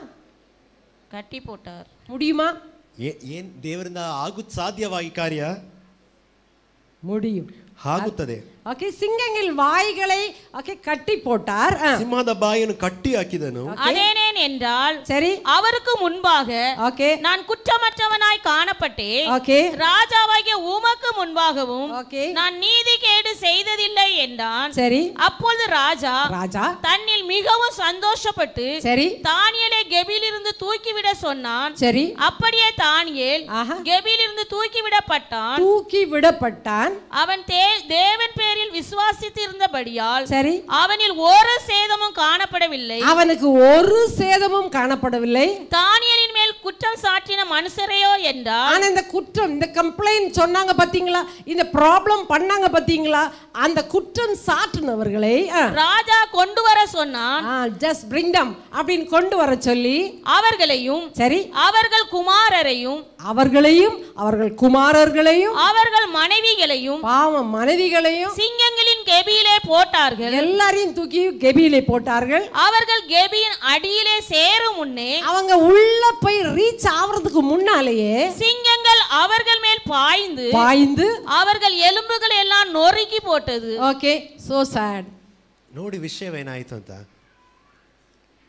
S3: கட்டி போட்டார்
S1: முடியுமா
S2: ಏ- ಏನ್ ದೇವರಿಂದ ಆಗುತ್ತ ಸಾಧ್ಯವಾಗಿ ಕಾರ್ಯ
S1: முடியும்
S2: ಆಗುತ್ತದೆ
S1: ஓகே சிங்கங்கள் வாய்களை ஓகே கட்டி போட்டார் ஆ,
S2: ಸಿಂಹದ ಬಾಯಿಯನ್ನು ಕಟ್ಟಿ ಹಾಕಿದನು
S3: அதேனேன் என்றால்
S1: சரி
S3: அவருக்கு முன்பாக
S1: ஓகே
S3: நான் குற்றமற்றவனாய் காணப்பட்டேன்
S1: ஓகே
S3: ராஜாவாகிய உமக்கு முன்பாகவும்
S1: ஓகே
S3: நான் நீதி கேடு செய்ததில்லை என்றான்
S1: சரி
S3: அப்பொழுது ராஜா
S1: ராஜா
S3: தன்னில் மிகவும் சந்தோஷப்பட்டு
S1: சரி
S3: தானியேலை கெபிலிருந்து தூக்கிவிட சொன்னான்
S1: சரி
S3: அப்படியே தானியேல்
S1: ஆஹா
S3: கெபிலிருந்து தூக்கிவிடப்பட்டான்
S1: தூக்கி விடப்பட்டான்
S3: அவன் தே- தேவன் பேரில் விசுவாசித்து இருந்தபடியால்
S1: சரி
S3: அவனில் ஒரு சேதமும் காணப்படவில்லை
S1: அவனுக்கு ஒரு சேதமும் காணப்படவில்லை
S3: தானியலின் மேல் குற்றம் சாட்டின மனுஷரையோ என்றால்
S1: ஆனா இந்த குற்றம் இந்த கம்ப்ளைண்ட் சொன்னாங்க பாத்தீங்களா இந்த ப்ராப்ளம் பண்ணாங்க பாத்தீங்களா அந்த குற்றம் சாட்டுனவர்களை
S3: ராஜா கொண்டு வர சொன்னான்
S1: ஜஸ்ட் பிரிங் தம் அப்படின்னு கொண்டு வர சொல்லி
S3: அவர்களையும்
S1: சரி
S3: அவர்கள் குமாரரையும்
S1: அவர்களையும் அவர்கள் குமாரர்களையும்
S3: அவர்கள் மனைவிகளையும்
S1: பாவம் மனைவிகளையும்
S3: சிங்கங்களின் கெபியிலே போட்டார்கள்
S1: எல்லாரையும் தூக்கி கெபியிலே போட்டார்கள்
S3: அவர்கள் கெபியின் அடியிலே சேரும் முன்னே
S1: அவங்க உள்ள போய் ரீச் ஆவறதுக்கு முன்னாலேயே
S3: சிங்கங்கள் அவர்கள் மேல் பாய்ந்து
S1: பாய்ந்து
S3: அவர்கள் எலும்புகள் எல்லாம் நொறுக்கி போட்டது
S1: ஓகே சோ சேட்
S2: ನೋಡಿ ವಿಷಯವೇನಾಯ್ತು ಅಂತ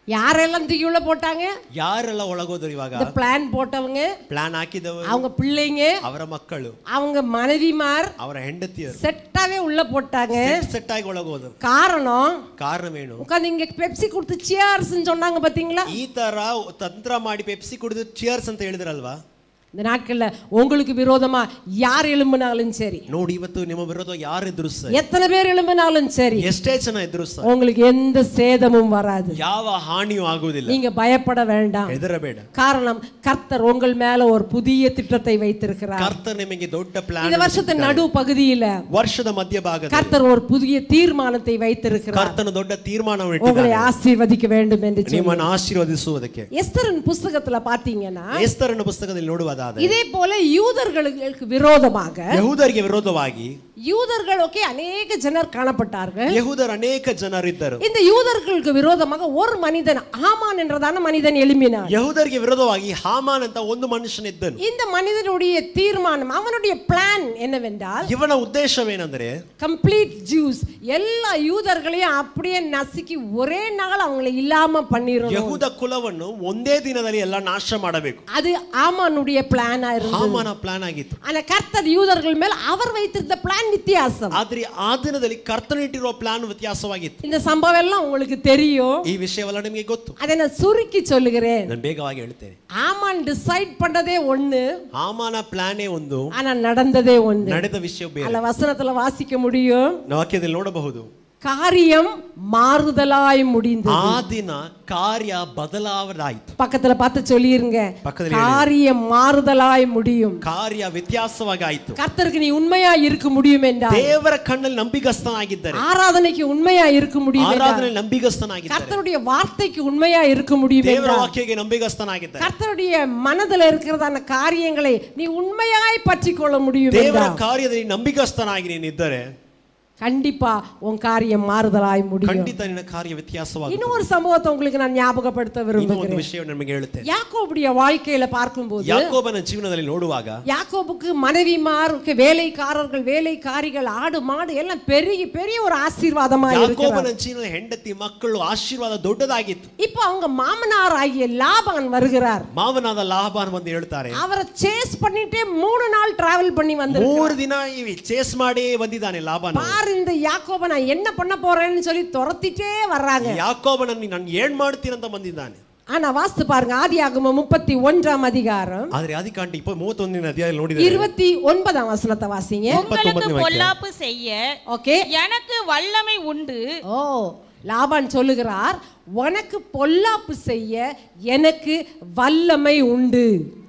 S1: யாரெல்லாம் தூக்கி உள்ள போட்டாங்க
S2: ಯಾರೆಲ್ಲ ಒಳಗೋದ್ರು ಇವಾಗ
S1: இந்த பிளான் போட்டவங்க
S2: ಪ್ಲಾನ್ ಹಾಕಿದವರು
S1: அவங்க பிள்ளைங்க
S2: ಅವರ ಮಕ್ಕಳು
S1: அவங்க மனைவிமார்
S2: ಅವರ ಹೆಂಡತಿಯರು
S1: செட்டாவே உள்ள போட்டாங்க
S2: ಸೆಟ್ ಆಗಿ ಒಳಗೋದ್ರು
S1: காரணம்
S2: ಕಾರಣವೇನು
S1: உட்காந்து இங்க பெப்சி கொடுத்து சியர்ஸ்ன்னு சொன்னாங்க பாத்தீங்களா
S2: ಈ ತರ ತಂತ್ರ ಮಾಡಿ ಪೆಪ್ಸಿ ಕುಡಿದು ಚಿಯರ್ಸ್ ಅಂತ ಹೇಳಿದ್ರಲ್ವಾ
S1: இந்த நாட்கள்ல உங்களுக்கு விரோதமா யார் எழும்பினாலும் சரி
S2: ನೋಡಿ ಇವತ್ತು ನಿಮ್ಮ ವಿರೋಧ ಯಾರಿದ್ರು ಸರ್
S1: எத்தனை பேர் எழும்பினாலும் சரி
S2: ಎಷ್ಟೇ ಜನ ಇದ್ರು ಸರ್
S1: உங்களுக்கு எந்த சேதமும் வராது
S2: ಯಾವ ಹಾನಿಯೂ ಆಗುವುದಿಲ್ಲ
S1: நீங்க பயப்பட வேண்டாம்
S2: ಹೆದರಬೇಡ
S1: காரணம் கர்த்தர் உங்கள் மேல ஒரு புதிய திட்டத்தை வைத்திருக்கிறார்
S2: ಕರ್ತ ನಿಮಗೆ ದೊಡ್ಡ
S1: இந்த
S2: ಪ್ಲಾನ್
S1: வருஷத்தின் நடு பகுதியில
S2: ವರ್ಷದ ಮಧ್ಯಭಾಗದಲ್ಲಿ
S1: கர்த்தர் ஒரு புதிய தீர்மானத்தை வைத்திருக்கிறார்
S2: ಕರ್ತನ ದೊಡ್ಡ ತೀರ್ಮಾನವನ್ನು
S1: உங்களை
S2: ಇಟ್ಟಿದ್ದಾನೆ
S1: ஆசீர்வதிக்க வேண்டும் என்று சொல்லி
S2: ನಿಮ್ಮನ್ನು ಆಶೀರ್ವದಿಸುವುದಕ್ಕೆ
S1: எஸ்தரின் புஸ்தகத்துல பாத்தீங்கன்னா
S2: ಎಸ್ತರನ ಪುಸ್ತಕದಲ್ಲಿ ನೋಡುವುದಾದರೆ
S1: இதே போல யூதர்களுக்கு விரோதமாக
S2: ಯಹೂದರಿಗೆ ವಿರೋಧವಾಗಿ
S1: யூதர்கள் ஓகே அநேக ஜனர் காணப்பட்டார்கள்
S2: ಯಹೂದರ ಅನೇಕ ಜನರಿದ್ದರು
S1: இந்த யூதர்களுக்கு விரோதமாக ஒரு மனிதன் ஆமான் என்றதான மனிதன் எழும்பினான்
S2: ಯಹೂದರಿಗೆ ವಿರೋಧವಾಗಿ ಹಾಮಾನ್ ಅಂತ ಒಂದು ಮನುಷ್ಯನಿದ್ದನು
S1: இந்த மனிதனுடைய தீர்மானம் அவனுடைய பிளான் என்னவென்றால்
S2: ಇವನ ಉದ್ದೇಶವೇನೆಂದರೆ
S1: கம்ப்ளீட் ஜூஸ் எல்லா யூதர்களையும் அப்படியே நசுக்கி ஒரே நாள் அவங்களை இல்லாம பண்ணிடணும்
S2: ಯಹೂದ ಕುಲವನ್ನು ಒಂದೇ ದಿನದಲ್ಲಿ ಎಲ್ಲ ನಾಶ ಮಾಡಬೇಕು
S1: அது ஆமானுடைய பிளானா இருந்தது
S2: ಹಾಮಾನ ಪ್ಲಾನ್ ಆಗಿತ್ತು
S1: ஆனா கர்த்தர் யூதர்கள் மேல் அவர் வைத்திருந்த பிளான் வித்தியாசம்
S2: ಆದ್ರೆ ಆ ದಿನದಲ್ಲಿ ಕರ್ತನಿಟ್ಟಿರುವ ಪ್ಲಾನ್ ವ್ಯತ್ಯಾಸವಾಗಿತ್ತು
S1: இந்த சம்பவம் எல்லாம் உங்களுக்கு தெரியும்
S2: ಈ ವಿಷಯವೆಲ್ಲ ನಿಮಗೆ ಗೊತ್ತು
S1: அதை நான் சுருக்கி சொல்லுகிறேன்
S2: ನಾನು ಬೇಗವಾಗಿ ಹೇಳ್ತೇನೆ
S1: ஆமான் டிசைட் பண்ணதே ஒண்ணு
S2: ಹಾಮಾನ ಪ್ಲಾನೇ ಒಂದು
S1: ஆனா நடந்ததே ஒண்ணு
S2: ನಡೆದ ವಿಷಯ ಬೇರೆ
S1: அல்ல வசனத்துல வாசிக்க முடியும்
S2: ನಾವು ವಾಕ್ಯದಲ್ಲಿ ನೋಡಬಹುದು
S1: காரியம் மாறுதலாய் முடிந்தது
S2: ಆ ದಿನ ಕಾರ್ಯ ಬದಲಾವದಾಯಿತು
S1: பக்கத்துல பார்த்து சொல்லிருங்க
S2: பக்கத்துல
S1: காரியம் மாறுதலாய் முடியும்
S2: ಕಾರ್ಯ ವ್ಯತ್ಯಾಸವಾಗಿ ಆಯ್ತು
S1: கர்த்தருக்கு நீ உண்மையா இருக்க முடியும் என்றால்
S2: ದೇವರ ಕಣ್ಣಲ್ಲಿ ನಂಬಿಗಸ್ತನಾಗಿದ್ದಾರೆ
S1: ஆராதனைக்கு உண்மையா இருக்க முடியும் என்றால்
S2: ಆರಾಧನೆ ನಂಬಿಗಸ್ತನಾಗಿದ್ದಾರೆ
S1: கர்த்தருடைய வார்த்தைக்கு உண்மையா இருக்க முடியும்
S2: ದೇವರ
S1: என்றால்
S2: ವಾಕ್ಯಕ್ಕೆ ನಂಬಿಗಸ್ತನಾಗಿದ್ದಾರೆ
S1: கர்த்தருடைய மனதுல இருக்கிறதான காரியங்களை நீ உண்மையாய் பற்றி கொள்ள முடியும்
S2: ದೇವರ
S1: என்றால்
S2: ಕಾರ್ಯದಲ್ಲಿ ನಂಬಿಗಸ್ತನಾಗಿ ನೀನಿದ್ದರೆ
S1: கண்டிப்பா உன் காரியம் மாறுதலாய் முடியும்
S2: ಖಂಡಿತ ನಿನ್ನ ಕಾರ್ಯ ವ್ಯತ್ಯಾಸವಾಗುತ್ತೆ
S1: இன்னொரு சம்பவத்தை உங்களுக்கு நான் ஞாபகப்படுத்த
S2: ಇನ್ನೂ ಒಂದು
S1: விரும்புகிறேன்
S2: ವಿಷಯ ನಿಮಗೆ ಹೇಳುತ್ತೇನೆ
S1: யாக்கோபுடைய வாழ்க்கையில பார்க்கும்போது
S2: ಯಾಕೋಬನ ಜೀವನದಲ್ಲಿ ನೋಡುವಾಗ
S1: யாக்கோபுக்கு மனைவிமாருக்கு வேலைக்காரர்கள் வேலைக்காரிகள் ஆடு மாடு எல்லாம் பெரிய பெரிய ஒரு ஆசீர்வாதமா இருக்கிறார்
S2: ಯಾಕೋಬನ ಜೀವನ ಹೆಂಡತಿ ಮಕ್ಕಳು ಆಶೀರ್ವಾದ ದೊಡ್ಡದಾಗಿತ್ತು
S1: இப்போ அவங்க மாமனார் ஆகிய லாபான் வருகிறார்
S2: ಮಾವನಾದ ಲಾಭಾನ್ ಬಂದು ಹೇಳ್ತಾರೆ
S1: அவரை சேஸ் பண்ணிட்டே மூணு நாள் டிராவல் பண்ணி வந்து
S2: ಮೂರು ದಿನ ಇವಿ ಚೇಸ್ ಮಾಡಿ ಬಂದಿದ್ದಾನೆ ಲಾಭಾನ
S1: பாரு இந்த யாக்கோப நான் என்ன பண்ண போறேன்னு சொல்லி துரத்திட்டே வர்றாங்க
S2: ಯಾಕೋಬನನ್ನು ನಾನು ಏನ್ ಮಾಡ್ತೀನಂತ ಬಂದಿದ್ದಾನೆ
S1: ஆனா வாஸ்து பாருங்க ஆதி ஆகம முப்பத்தி ஒன்றாம் அதிகாரம்
S2: ಆದ್ರೆ ಅಧಿಕಾಂಡ ಇಪ್ಪ ಮೂವತ್ತೊಂದನೇ ಅಧ್ಯಾಯ ನೋಡಿದ್ರೆ
S1: இருபத்தி ஒன்பதாம் வசனத்தை வாசிங்க
S3: உங்களுக்கு
S2: ಇಪ್ಪತ್ತೊಂಬತ್ತನೇ ವಾಕ್ಯ.
S3: பொல்லாப்பு செய்ய
S1: ஓகே
S3: எனக்கு வல்லமை உண்டு
S1: ஓ லாபான் சொல்லுகிறார் உனக்கு பொல்லாப்பு செய்ய எனக்கு வல்லமை உண்டு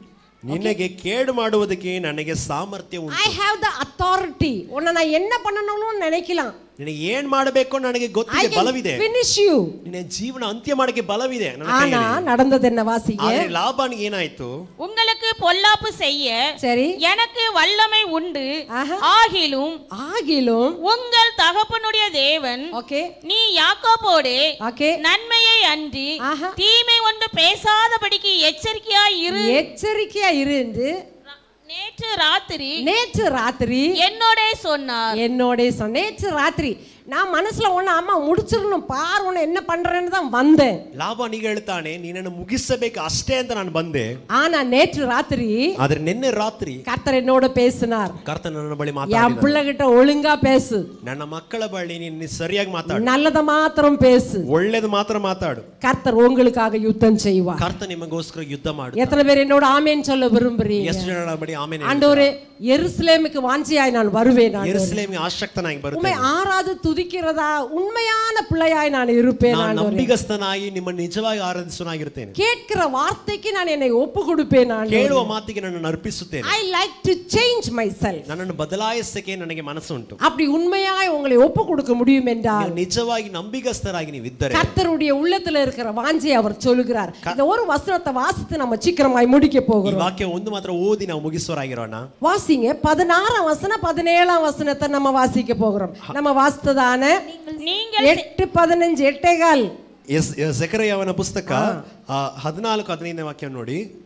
S2: ನಿನಗೆ ಕೇಡು ಮಾಡುವುದಕ್ಕೆ ನನಗೆ ಸಾಮರ್ಥ್ಯ ಉಂಟು
S1: ஐ ஹாவ் த அத்தாரிட்டி உன்னை நான் என்ன பண்ணணும்னு நினைக்கலாம்
S2: ನಿನಗೆ ಏನ್ ಮಾಡಬೇಕು ನನಗೆ
S1: ஐ
S2: ಗೊತ್ತಿದೆ ಬಲವಿದೆ
S1: ஃபினிஷ் யூ
S2: ನಿನ್ನ ಜೀವನ ಅಂತ್ಯ ಮಾಡಕ್ಕೆ ಬಲವಿದೆ ನನ್ನ
S1: ஆனா
S2: ಕೈಯಲ್ಲಿ.
S1: நடந்தது என்ன வாசிங்க
S2: ಆದ್ರೆ ಲಾಭಾನಿಗೆ ಏನಾಯ್ತು
S3: உங்களுக்கு பொல்லாப்பு செய்ய
S1: சரி
S3: எனக்கு வல்லமை உண்டு
S1: ஆஹா.
S3: ஆகிலும்
S1: ஆகிலும்
S3: உங்கள் தகப்பனுடைய தேவன்
S1: ஓகே
S3: நீ யாக்கோபோடே
S1: ஓகே
S3: நன்மையை அன்றி
S1: ஆஹா.
S3: தீமை ஒன்று பேசாதபடிக்கு எச்சரிக்கையாய் இரு
S1: எச்சரிக்கையா இருந்து
S3: நேற்று ராத்திரி
S1: நேற்று ராத்திரி
S3: என்னோட சொன்னார்
S1: என்னோட சொன்ன நேற்று ராத்திரி நான் மனசுல ஒண்ணு அம்மா முடிச்சிடணும் பார் உன்னை என்ன பண்றேன்னு தான் வந்தேன்
S2: ಲಾಭಾನಿಗೆ ಹೇಳ್ತಾನೆ ನೀನನ್ನು ಮುಗಿಸಬೇಕು ಅಷ್ಟೇ ಅಂತ ನಾನು ಬಂದೆ
S1: ஆனா நேற்று ராத்திரி
S2: ಆದ್ರೆ ನಿನ್ನೆ ರಾತ್ರಿ
S1: கர்த்தர் என்னோட பேசினார்
S2: ಕರ್ತ ನನ್ನ ಬಳಿ
S1: என்
S2: ಮಾತಾಡಿದ
S1: பிள்ளைகிட்ட ஒழுங்கா பேசு
S2: ನನ್ನ ಮಕ್ಕಳ ಬಳಿ ನೀನು ಸರಿಯಾಗಿ ಮಾತಾಡು
S1: நல்லத மாத்திரம் பேசு
S2: ಒಳ್ಳೇದು ಮಾತ್ರ ಮಾತಾಡು
S1: கர்த்தர் உங்களுக்காக யுத்தம் செய்வார்
S2: ಕರ್ತ ನಿಮಗೋಸ್ಕರ ಯುದ್ಧ ಮಾಡು
S1: எத்தனை பேர் என்னோட ஆமேன்னு சொல்ல விரும்புறீங்க
S2: ಎಷ್ಟು ಜನ ನನ್ನ ಬಳಿ ಆಮೇಲೆ
S1: ஆண்டவரே எருசலேமுக்கு வாஞ்சியாய் நான் வருவேன் ஆண்டவரே.
S2: ಎರುಸಲೇಮಿಗೆ ಆಸಕ್ತನಾಗಿ
S1: உண்மை
S2: ಬರುತ್ತೇನೆ
S1: ஆறாது துதிக்கிறதா உண்மையான பிள்ளையாய் நான் இருப்பேன்
S2: ನಾನು
S1: ஆண்டவரே.
S2: ನಂಬಿಗಸ್ತನಾಗಿ ನಿಮ್ಮ ನಿಜವಾಗಿ ಆರಾಧಿಸುವನಾಗಿರ್ತೇನೆ
S1: கேட்கிற வார்த்தைக்கு நான் என்னை ஒப்பு கொடுப்பேன் ஆண்டவரே.
S2: ಕೇಳುವ ಮಾತಿಗೆ ನನ್ನನ್ನು ಅರ್ಪಿಸುತ್ತೇನೆ
S1: I like to change myself
S2: ನನ್ನನ್ನು ಬದಲಾಯಿಸಕ್ಕೆ ನನಗೆ ಮನಸ್ಸುಂಟು
S1: அப்படி உண்மையாய் உங்களை ஒப்பு கொடுக்க முடியும் என்றால்
S2: ನೀವು ನಿಜವಾಗಿ ನಂಬಿಗಸ್ತರಾಗಿ ನೀವು ಇದ್ದರೆ
S1: கர்த்தருடைய உள்ளத்துல இருக்கிற வாஞ்சை அவர் சொல்லுகிறார் இந்த ஒரு வசனத்தை வாசித்து நம்ம சீக்கிரமாய் முடிக்க
S2: ಈ
S1: போகிறோம்
S2: ವಾಕ್ಯ ಒಂದು ಮಾತ್ರ ಓದಿ ನಾವು ಮುಗಿಸುವರಾಗಿರೋಣ
S1: வாசிங்க பதினாறாம் வசனம் பதினேழாம் வசனத்தை நம்ம வாசிக்க போகிறோம் நம்ம வாசித்ததான
S3: நீங்கள்
S1: எட்டு பதினஞ்சு எட்டேகால்
S2: ಎಸ್ ಸೆಕರೆಯವನ ಪುಸ್ತಕ ಆ, ಹದಿನಾಲ್ಕು ಹದಿನೈದನೇ ವಾಕ್ಯ ನೋಡಿ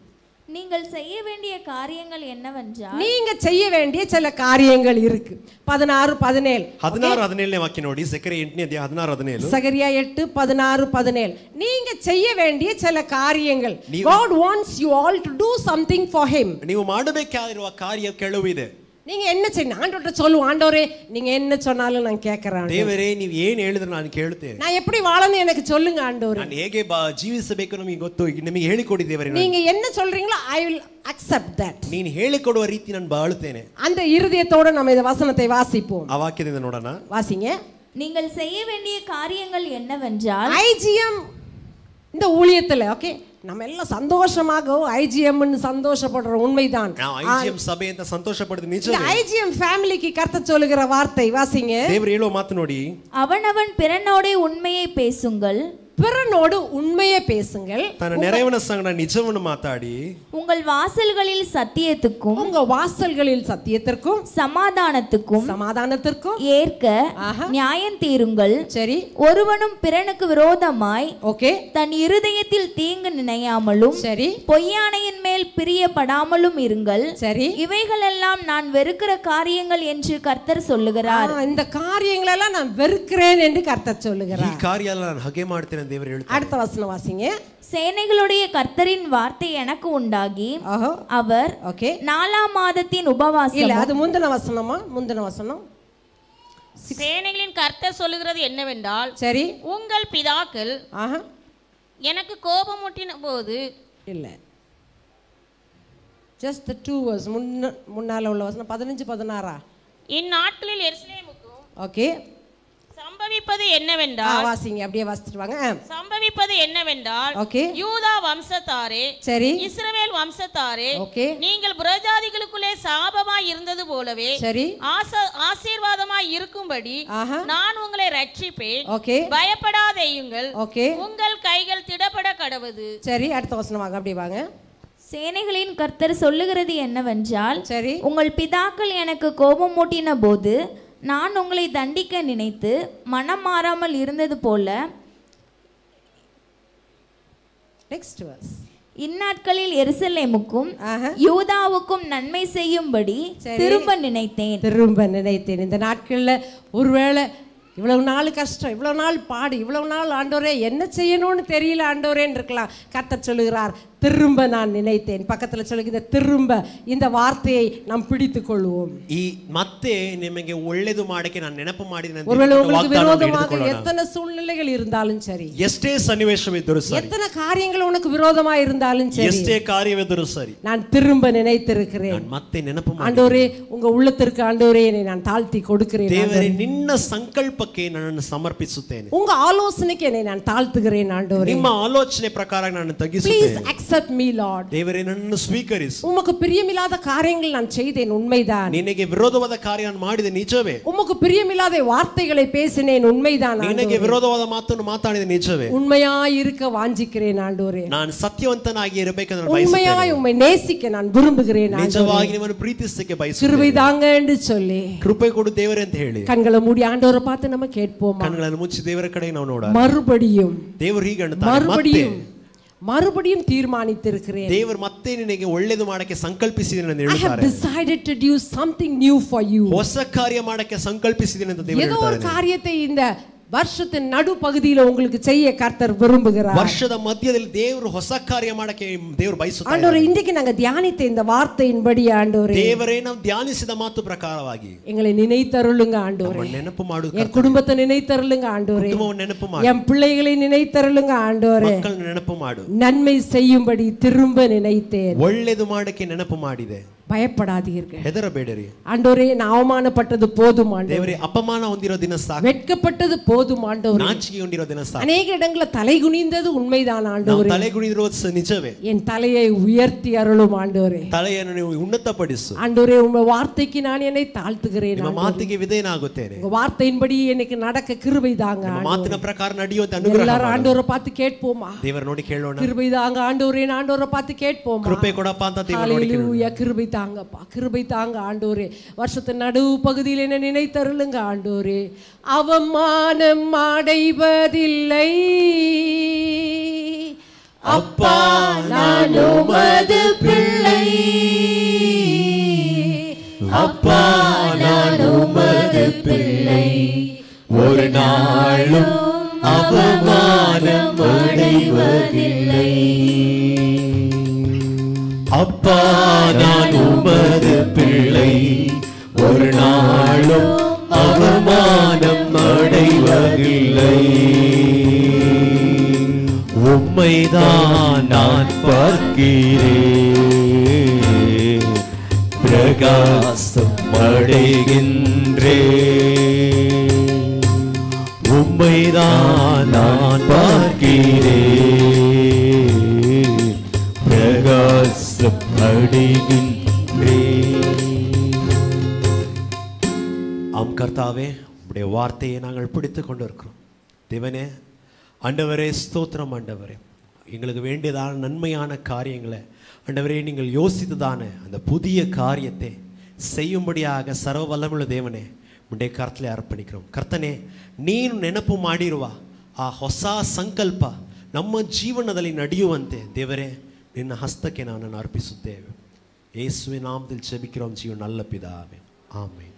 S5: நீங்கள் செய்ய வேண்டிய காரியங்கள் என்னவென்றால்
S1: நீங்க செய்ய வேண்டிய சில காரியங்கள் இருக்கு பதினாறு பதினேழு
S2: ಹದಿನಾರು ಹದಿನೇಳನೇ ವಾಕ್ಯ ನೋಡಿ ಸೆಕರೆ ಎಂಟನೇ ಅಧ್ಯಾಯ ಹದಿನಾರು ಹದಿನೇಳು
S1: சகரியா எட்டு பதினாறு பதினேழு நீங்க செய்ய வேண்டிய சில காரியங்கள்
S2: நீ-
S1: God wants you all to do something for him
S2: ನೀವು ಮಾಡಬೇಕಾಗಿರುವ ಕಾರ್ಯ ಕೆಲವಿದೆ
S1: நீங்க என்ன செய்யணும் ஆண்டவர்கிட்ட சொல்லுவோம் ஆண்டவரே நீங்க என்ன சொன்னாலும் நான் கேட்கறேன் ஆண்டவரே.
S2: ದೇವರೇ ನೀವು ಏನ್ ಹೇಳಿದ್ರೆ ನಾನು ಕೇಳುತ್ತೇನೆ
S1: நான் எப்படி வாழணும் எனக்கு சொல்லுங்க ஆண்டவரே
S2: ನಾನು ಹೇಗೆ ಬಾ ಜೀವಿಸಬೇಕು ನಮಗೆ ಗೊತ್ತು ಈಗ ನಿಮಗೆ ಹೇಳಿಕೊಡಿ ದೇವರೇ ನಾನು.
S1: நீங்க என்ன சொல்றீங்களோ ஐ வில் அக்செப்ட் தட்
S2: ನೀನು ಹೇಳಿಕೊಡುವ ರೀತಿ ನಾನು ಬಾಳುತ್ತೇನೆ
S1: அந்த இருதயத்தோட நம்ம இந்த வசனத்தை வாசிப்போம்
S2: ಆ ವಾಕ್ಯದಿಂದ ನೋಡೋಣ
S1: வாசிங்க
S5: நீங்கள் செய்ய வேண்டிய காரியங்கள் என்னவென்றால்
S1: ஐஜிஎம் இந்த ஊழியத்துல ஓகே நம்ம எல்லாம் சந்தோஷமாக ஐஜிஎம்னு சந்தோஷப்படுற உண்மைதான்
S2: ನಾವು ಐ ಜಿ ಎಂ ಸಭೆ ಅಂತ ಸಂತೋಷ ಪಡೆದ
S1: இந்த
S2: ನಿಜ
S1: ஐஜிஎம் ஃபேமிலிக்கு கர்த்த சொல்லுகிற வார்த்தை வாசிங்க
S2: ದೇವರು ಹೇಳುವ ಮಾತು ನೋಡಿ
S5: அவனவன் பிறனோடே உண்மையை பேசுங்கள்
S1: பிறனோடு உண்மையை பேசுங்கள்
S2: ತನ್ನ ನೆರೆಯವನ ಸಂಗಡ ನಿಜವನ್ನು ಮಾತಾಡಿ
S5: உங்கள் வாசல்களில் சத்தியத்துக்கும்
S1: உங்க வாசல்களில் சத்தியத்திற்கும்
S5: சமாதானத்துக்கும்
S1: சமாதானத்திற்கும்
S5: ஏற்க
S1: ஆஹா.
S5: நியாயம் தீருங்கள்
S1: சரி
S5: ஒருவனும் பிறனுக்கு விரோதமாய்
S1: ஓகே
S5: தன் இருதயத்தில் தீங்கு நினையாமலும்
S1: சரி
S5: பொய்யானையின் மேல் பிரியப்படாமலும் இருங்கள்
S1: சரி
S5: இவைகளெல்லாம் நான் வெறுக்கிற காரியங்கள் என்று கர்த்தர் சொல்லுகிறார்
S1: ஆ, இந்த காரியங்களெல்லாம் நான் வெறுக்கிறேன் என்று கர்த்தர்
S2: ಈ
S1: சொல்லுகிறார்
S2: ಕಾರ್ಯ ಎಲ್ಲ ನಾನು ಹಾಗೆ ಮಾಡ್ತೇನೆ ಅಂತ ದೇವರು ಹೇಳ್ತಾರೆ
S1: அடுத்த வசனம் வாசிங்க
S5: சேனைகளுடைய கர்த்தரின் வார்த்தை எனக்கு உண்டாகி
S1: ஓஹோ
S5: அவர்
S1: ஓகே
S5: நாலாம் மாதத்தின்
S1: இல்ல
S5: உபவாசம்
S1: அது முந்தின வசனமா முந்தின வசனம்
S3: சேனைகளின் கர்த்தர் சொல்லுகிறது என்னவென்றால்
S1: சரி
S3: உங்கள் பிதாக்கள்
S1: ஆஹா
S3: எனக்கு கோபமூட்டின போது
S1: இல்ல ஜஸ்ட் டூ வர்ஸ் முன்ன முன்னால உள்ள வசனம் பதினஞ்சு பதினாறா
S3: இந்நாட்களில் எருசலேமுக்கும்
S1: ஓகே
S3: சம்பவிப்பது
S1: ஆ
S3: என்னவென்றால்
S1: வாசிங்க அப்படியே வாசிச்சுட்டு வாங்க ஆ,
S3: சம்பவிப்பது என்னவென்றால்
S1: ஓகே
S3: யூதா வம்சத்தாரே
S1: சரி
S3: இஸ்ரவேல் வம்சத்தாரே
S1: ஓகே
S3: நீங்கள் புரஜாதிகளுக்குள்ளே சாபமாய் இருந்தது போலவே
S1: சரி
S3: ஆச- ஆசீர்வாதமாய் இருக்கும்படி
S1: ஆஹா
S3: நான் உங்களை ரட்சிப்பேன்
S1: ஓகே
S3: பயப்படாதேயுங்கள்
S1: ஓகே
S3: உங்கள் கைகள் திடப்பட கடவுது
S1: சரி அடுத்த வசனம் வாங்க அப்படியே வாங்க
S5: சேனைகளின் கர்த்தர் சொல்லுகிறது என்னவென்றால்
S1: சரி
S5: உங்கள் பிதாக்கள் எனக்கு கோபம் மூட்டின போது நான் உங்களை தண்டிக்க நினைத்து மனம் மாறாமல் இருந்தது போல
S1: நெக்ஸ்ட் வர்ஸ்
S5: இந்நாட்களில் எருசலேமுக்கும்
S1: ஆஹா
S5: யூதாவுக்கும் நன்மை செய்யும்படி
S1: சரி.
S5: திரும்ப நினைத்தேன்
S1: திரும்ப நினைத்தேன் இந்த நாட்களில் ஒருவேளை இவ்வளவு நாள் கஷ்டம் இவ்வளவு நாள் பாடு இவ்வளவு நாள் ஆண்டோரே என்ன செய்யணும்னு தெரியல ஆண்டோரேன்னு இருக்கலாம் கர்த்தர் சொல்லுகிறார் திரும்ப நான் நினைத்தேன் பக்கத்தில் சொல்லுகிற திரும்ப இந்த வார்த்தையை நாம் பிடித்து கொள்வோம்
S2: ಈ ಮತ್ತೆ ನಿಮಗೆ ಒಳ್ಳೇದು ಮಾಡಕ್ಕೆ ನಾನು ನೆನಪು ಮಾಡಿದ್ದೇನೆ ಅಂತ
S1: ஒருவேளை
S2: ಹೇಳ್ಬಿಟ್ಟು
S1: உங்களுக்கு
S2: ವಾಗ್ದಾನವನ್ನು
S1: விரோதமாக
S2: ಹಿಡಿದುಕೊಳ್ಳೋಣ.
S1: எத்தனை சூழ்நிலைகள் இருந்தாலும் சரி
S2: ಎಷ್ಟೇ ಸನ್ನಿವೇಶವಿದ್ದರೂ ಸರಿ
S1: எத்தனை காரியங்கள் உனக்கு விரோதமா இருந்தாலும் சரி
S2: ಎಷ್ಟೇ ಕಾರ್ಯವಿದ್ದರೂ ಸರಿ
S1: நான் திரும்ப நினைத்திருக்கிறேன்
S2: ನಾನು ಮತ್ತೆ ನೆನಪು ಮಾಡಿ
S1: ஆண்டோரே உங்க உள்ளத்திற்கு ஆண்டோரே என்னை நான் தாழ்த்தி கொடுக்கிறேன்
S2: ದೇವರೇ ನಿನ್ನ ಸಂಕಲ್ಪಕ್ಕೆ ನನ್ನನ್ನು ಸಮರ್ಪಿಸುತ್ತೇನೆ
S1: உங்க ஆலோசனைக்கு என்னை நான் தாழ்த்துகிறேன் ஆண்டோரே
S2: ನಿಮ್ಮ ಆಲೋಚನೆ ಪ್ರಕಾರ ನಾನು
S1: ப்ளீஸ்
S2: ತಗ್ಗಿಸುತ್ತೇನೆ
S1: அக்செப்ட் மீ லார்ட்
S2: ದೇವರೇ ನನ್ನನ್ನು ಸ್ವೀಕರಿಸು
S1: உமக்கு பிரியமில்லாத காரியங்கள் நான் செய்தேன் உண்மைதான்
S2: ನಿನಗೆ ವಿರೋಧವಾದ ಕಾರ್ಯ ನಾನು ಮಾಡಿದೆ ನಿಜವೇ
S1: உமக்கு பிரியமில்லாத வார்த்தைகளை பேசினேன் உண்மைதான்
S2: ನಿನಗೆ
S1: ஆண்டவரே.
S2: ವಿರೋಧವಾದ ಮಾತನ್ನು ಮಾತಾಡಿದ ನಿಜವೇ
S1: உண்மையாய் இருக்க வாஞ்சிக்கிறேன் ஆண்டோரே
S2: ನಾನು ಸತ್ಯವಂತನಾಗಿ ಇರಬೇಕಂದ್ರೆ ನಾನು
S1: உண்மையாய்
S2: ಬಯಸುತ್ತೇನೆ
S1: உம்மை நேசிக்க நான் விரும்புகிறேன் ஆண்டவரே.
S2: ನಿಜವಾಗಿ ನಿಮ್ಮನ್ನು ಪ್ರೀತಿಸಕ್ಕೆ ಬಯಸುತ್ತೇನೆ
S1: கிருபை தாங்க என்று சொல்லி
S2: ಕೃಪೆ ಕೊಡು ದೇವರೇ ಅಂತ ಹೇಳಿ
S1: கண்களை மூடி ஆண்டவரை பார்த்து நம்ம கேட்போமா
S2: ಕಣ್ಗಳನ್ನು ಮುಚ್ಚಿ ದೇವರ ಕಡೆ ನಾವು ನೋಡ
S1: மறுபடியும்
S2: ದೇವರು ಹೀಗೆ ಅಂತಾನೆ, ಮತ್ತೆ
S1: மறுபடியும் மறுபடியும் தீர்மானித்திருக்கிறேன்
S2: ದೇವರು ಮತ್ತೆ ನಿನಗೆ ಒಳ್ಳೇದು ಮಾಡಕ್ಕೆ ಸಂಕಲ್ಪಿಸಿದನು ಅಂತ
S1: I have
S2: ಹೇಳ್ತಾರೆ
S1: decided to do something new for you.
S2: ಹೊಸ ಕಾರ್ಯ ಮಾಡಕ್ಕೆ ಸಂಕಲ್ಪಿಸಿದನು ಅಂತ ದೇವರು
S1: ஏதோ ஒரு
S2: ಹೇಳ್ತಾರೆ
S1: காரியத்தை இந்த வருஷத்தின் நடு பகுதியில உங்களுக்கு செய்ய கர்த்தர் விரும்புகிறார்
S2: ವರ್ಷದ ಮಧ್ಯದಲ್ಲಿ ದೇವರು ಹೊಸ ಕಾರ್ಯ ಮಾಡಕ್ಕೆ ದೇವರು ಬಯಸುತ್ತಾರೆ
S1: ஆண்டவரே இன்றைக்கு நாங்க தியானித்த இந்த வார்த்தையின்படி ஆண்டவரே
S2: ದೇವರೇ ನಾವು ಧ್ಯಾನಿಸಿದ ಮಾತು ಪ್ರಕಾರವಾಗಿ
S1: எங்களை நினைத்தருளுங்க ஆண்டவரே
S2: ನಮ್ಮನ್ನು ನೆನಪು ಮಾಡು
S1: என் குடும்பத்தை நினைத்தருளுங்க ஆண்டவரே
S2: ಕುಟುಂಬವನ್ನು ನೆನಪು ಮಾಡು
S1: என் பிள்ளைகளை நினைத்தருளுங்க ஆண்டவரே
S2: ಮಕ್ಕಳನ್ನ ನೆನಪು ಮಾಡು
S1: நன்மை செய்யும்படி திரும்ப நினைத்தேன்
S2: ಒಳ್ಳೇದು ಮಾಡಕ್ಕೆ ನೆನಪು ಮಾಡಿದೆ
S1: பயப்படாதீர்கள்
S2: ಹೆದರಬೇಡಿರಿ
S1: ஆண்டவரே நான் அவமானப்பட்டது போதும் ஆண்டவரே
S2: ದೇವರೇ ಅಪಮಾನ ಹೊಂದಿರೋ ದಿನ ಸಾಕು
S1: வெட்கப்பட்டது போதும் ஆண்டவரே
S2: ನಾಚಿಕೆ ಹೊಂದಿರೋ ದಿನ ಸಾಕು
S1: அநேக இடங்களில் தலை குனிந்தது உண்மைதான்
S2: ನಾವು
S1: ஆண்டவரே
S2: ತಲೆ ಗುಣಿದಿರೋದು ಸ- ನಿಜವೇ
S1: என் தலையை உயர்த்தி அருளும் ஆண்டவரே
S2: ತಲೆಯನ್ನು ನೀವು ಉನ್ನತಪಡಿಸು
S1: ஆண்டவரே உங்க வார்த்தைக்கு நான் என்னை தாழ்த்துகிறேன்
S2: ನಿಮ್ಮ
S1: ஆண்டவரே.
S2: ಮಾತಿಗೆ ವಿಧೇಯನಾಗುತ್ತೇನೆ
S1: உங்க வார்த்தையின்படி எனக்கு நடக்க கிருபை தாங்க
S2: ನಿಮ್ಮ
S1: ஆண்டவரே.
S2: ಮಾತಿನ ಪ್ರಕಾರ ನಡೆಯುವಂತೆ ಅನುಗ್ರಹ
S1: எல்லாரும்
S2: ಮಾಡು.
S1: ஆண்டவரை பார்த்து கேட்போமா
S2: ದೇವರ ನೋಡಿ ಕೇಳೋಣ
S1: கிருபை தாங்க ஆண்டவரே ஆண்டவரை பார்த்து கேட்போமா
S2: ಕೃಪೆ ಕೊಡಪ್ಪ ಅಂತ ದೇವರ ನೋಡಿ ಕೇಳೋಣ
S1: ஹalleluya கிருபை தாங்கப்பா கிருபை தாங்க ஆண்டோரே வருஷத்தின் நடுவு பகுதியில் என்ன நினைத்தருளுங்க ஆண்டோரே அவமானம் அடைவதில்லை
S2: அப்பா நான் உமது பிள்ளை அப்பா நான் உமது பிள்ளை ஒரு நாளும் அவமானம் அடைவதில்லை அப்பா நான் உமது பிள்ளை ஒரு நாளும் அவமானம் அடைவதில்லை உம்மைதான் நான் பார்க்கிறேன் பிரகாசம் அடைகின்றேன் உம்மைதான் நான் பார்க்கிறேன் பிரகாசம் அடைகின்றேன் ஆம் கர்த்தாவே உடைய வார்த்தையை நாங்கள் பிடித்து கொண்டு இருக்கிறோம் தேவனே ஆண்டவரே ஸ்தோத்திரம் ஆண்டவரே எங்களுக்கு வேண்டியதான நன்மையான காரியங்களை ஆண்டவரே நீங்கள் யோசித்ததான அந்த புதிய காரியத்தை செய்யும்படியாக சர்வ வல்லமுள்ள ದೇವನೇ ಮುಂಡೆ ಕರ್ತಲೆ ಅರ್ಪಣಿக்கிறோம் ಕರ್ತನೆ ನೀನು ನೆನಪು ಮಾಡಿರುವ ಆ ಹೊಸ ಸಂಕಲ್ಪ ನಮ್ಮ ಜೀವನದಲ್ಲಿ ನಡೆಯುವಂತೆ ದೇವರೇ ನಿನ್ನ ಹಸ್ತಕ್ಕೆ ನನ್ನನ್ನು ಅರ್ಪಿಸುತ್ತೇವೆ ಯೇಸುವಿನ ನಾಮದಲ್ಲಿ ಜಪಿக்கிறோம் ಜೀವ நல்ல பிதாவே ஆமென்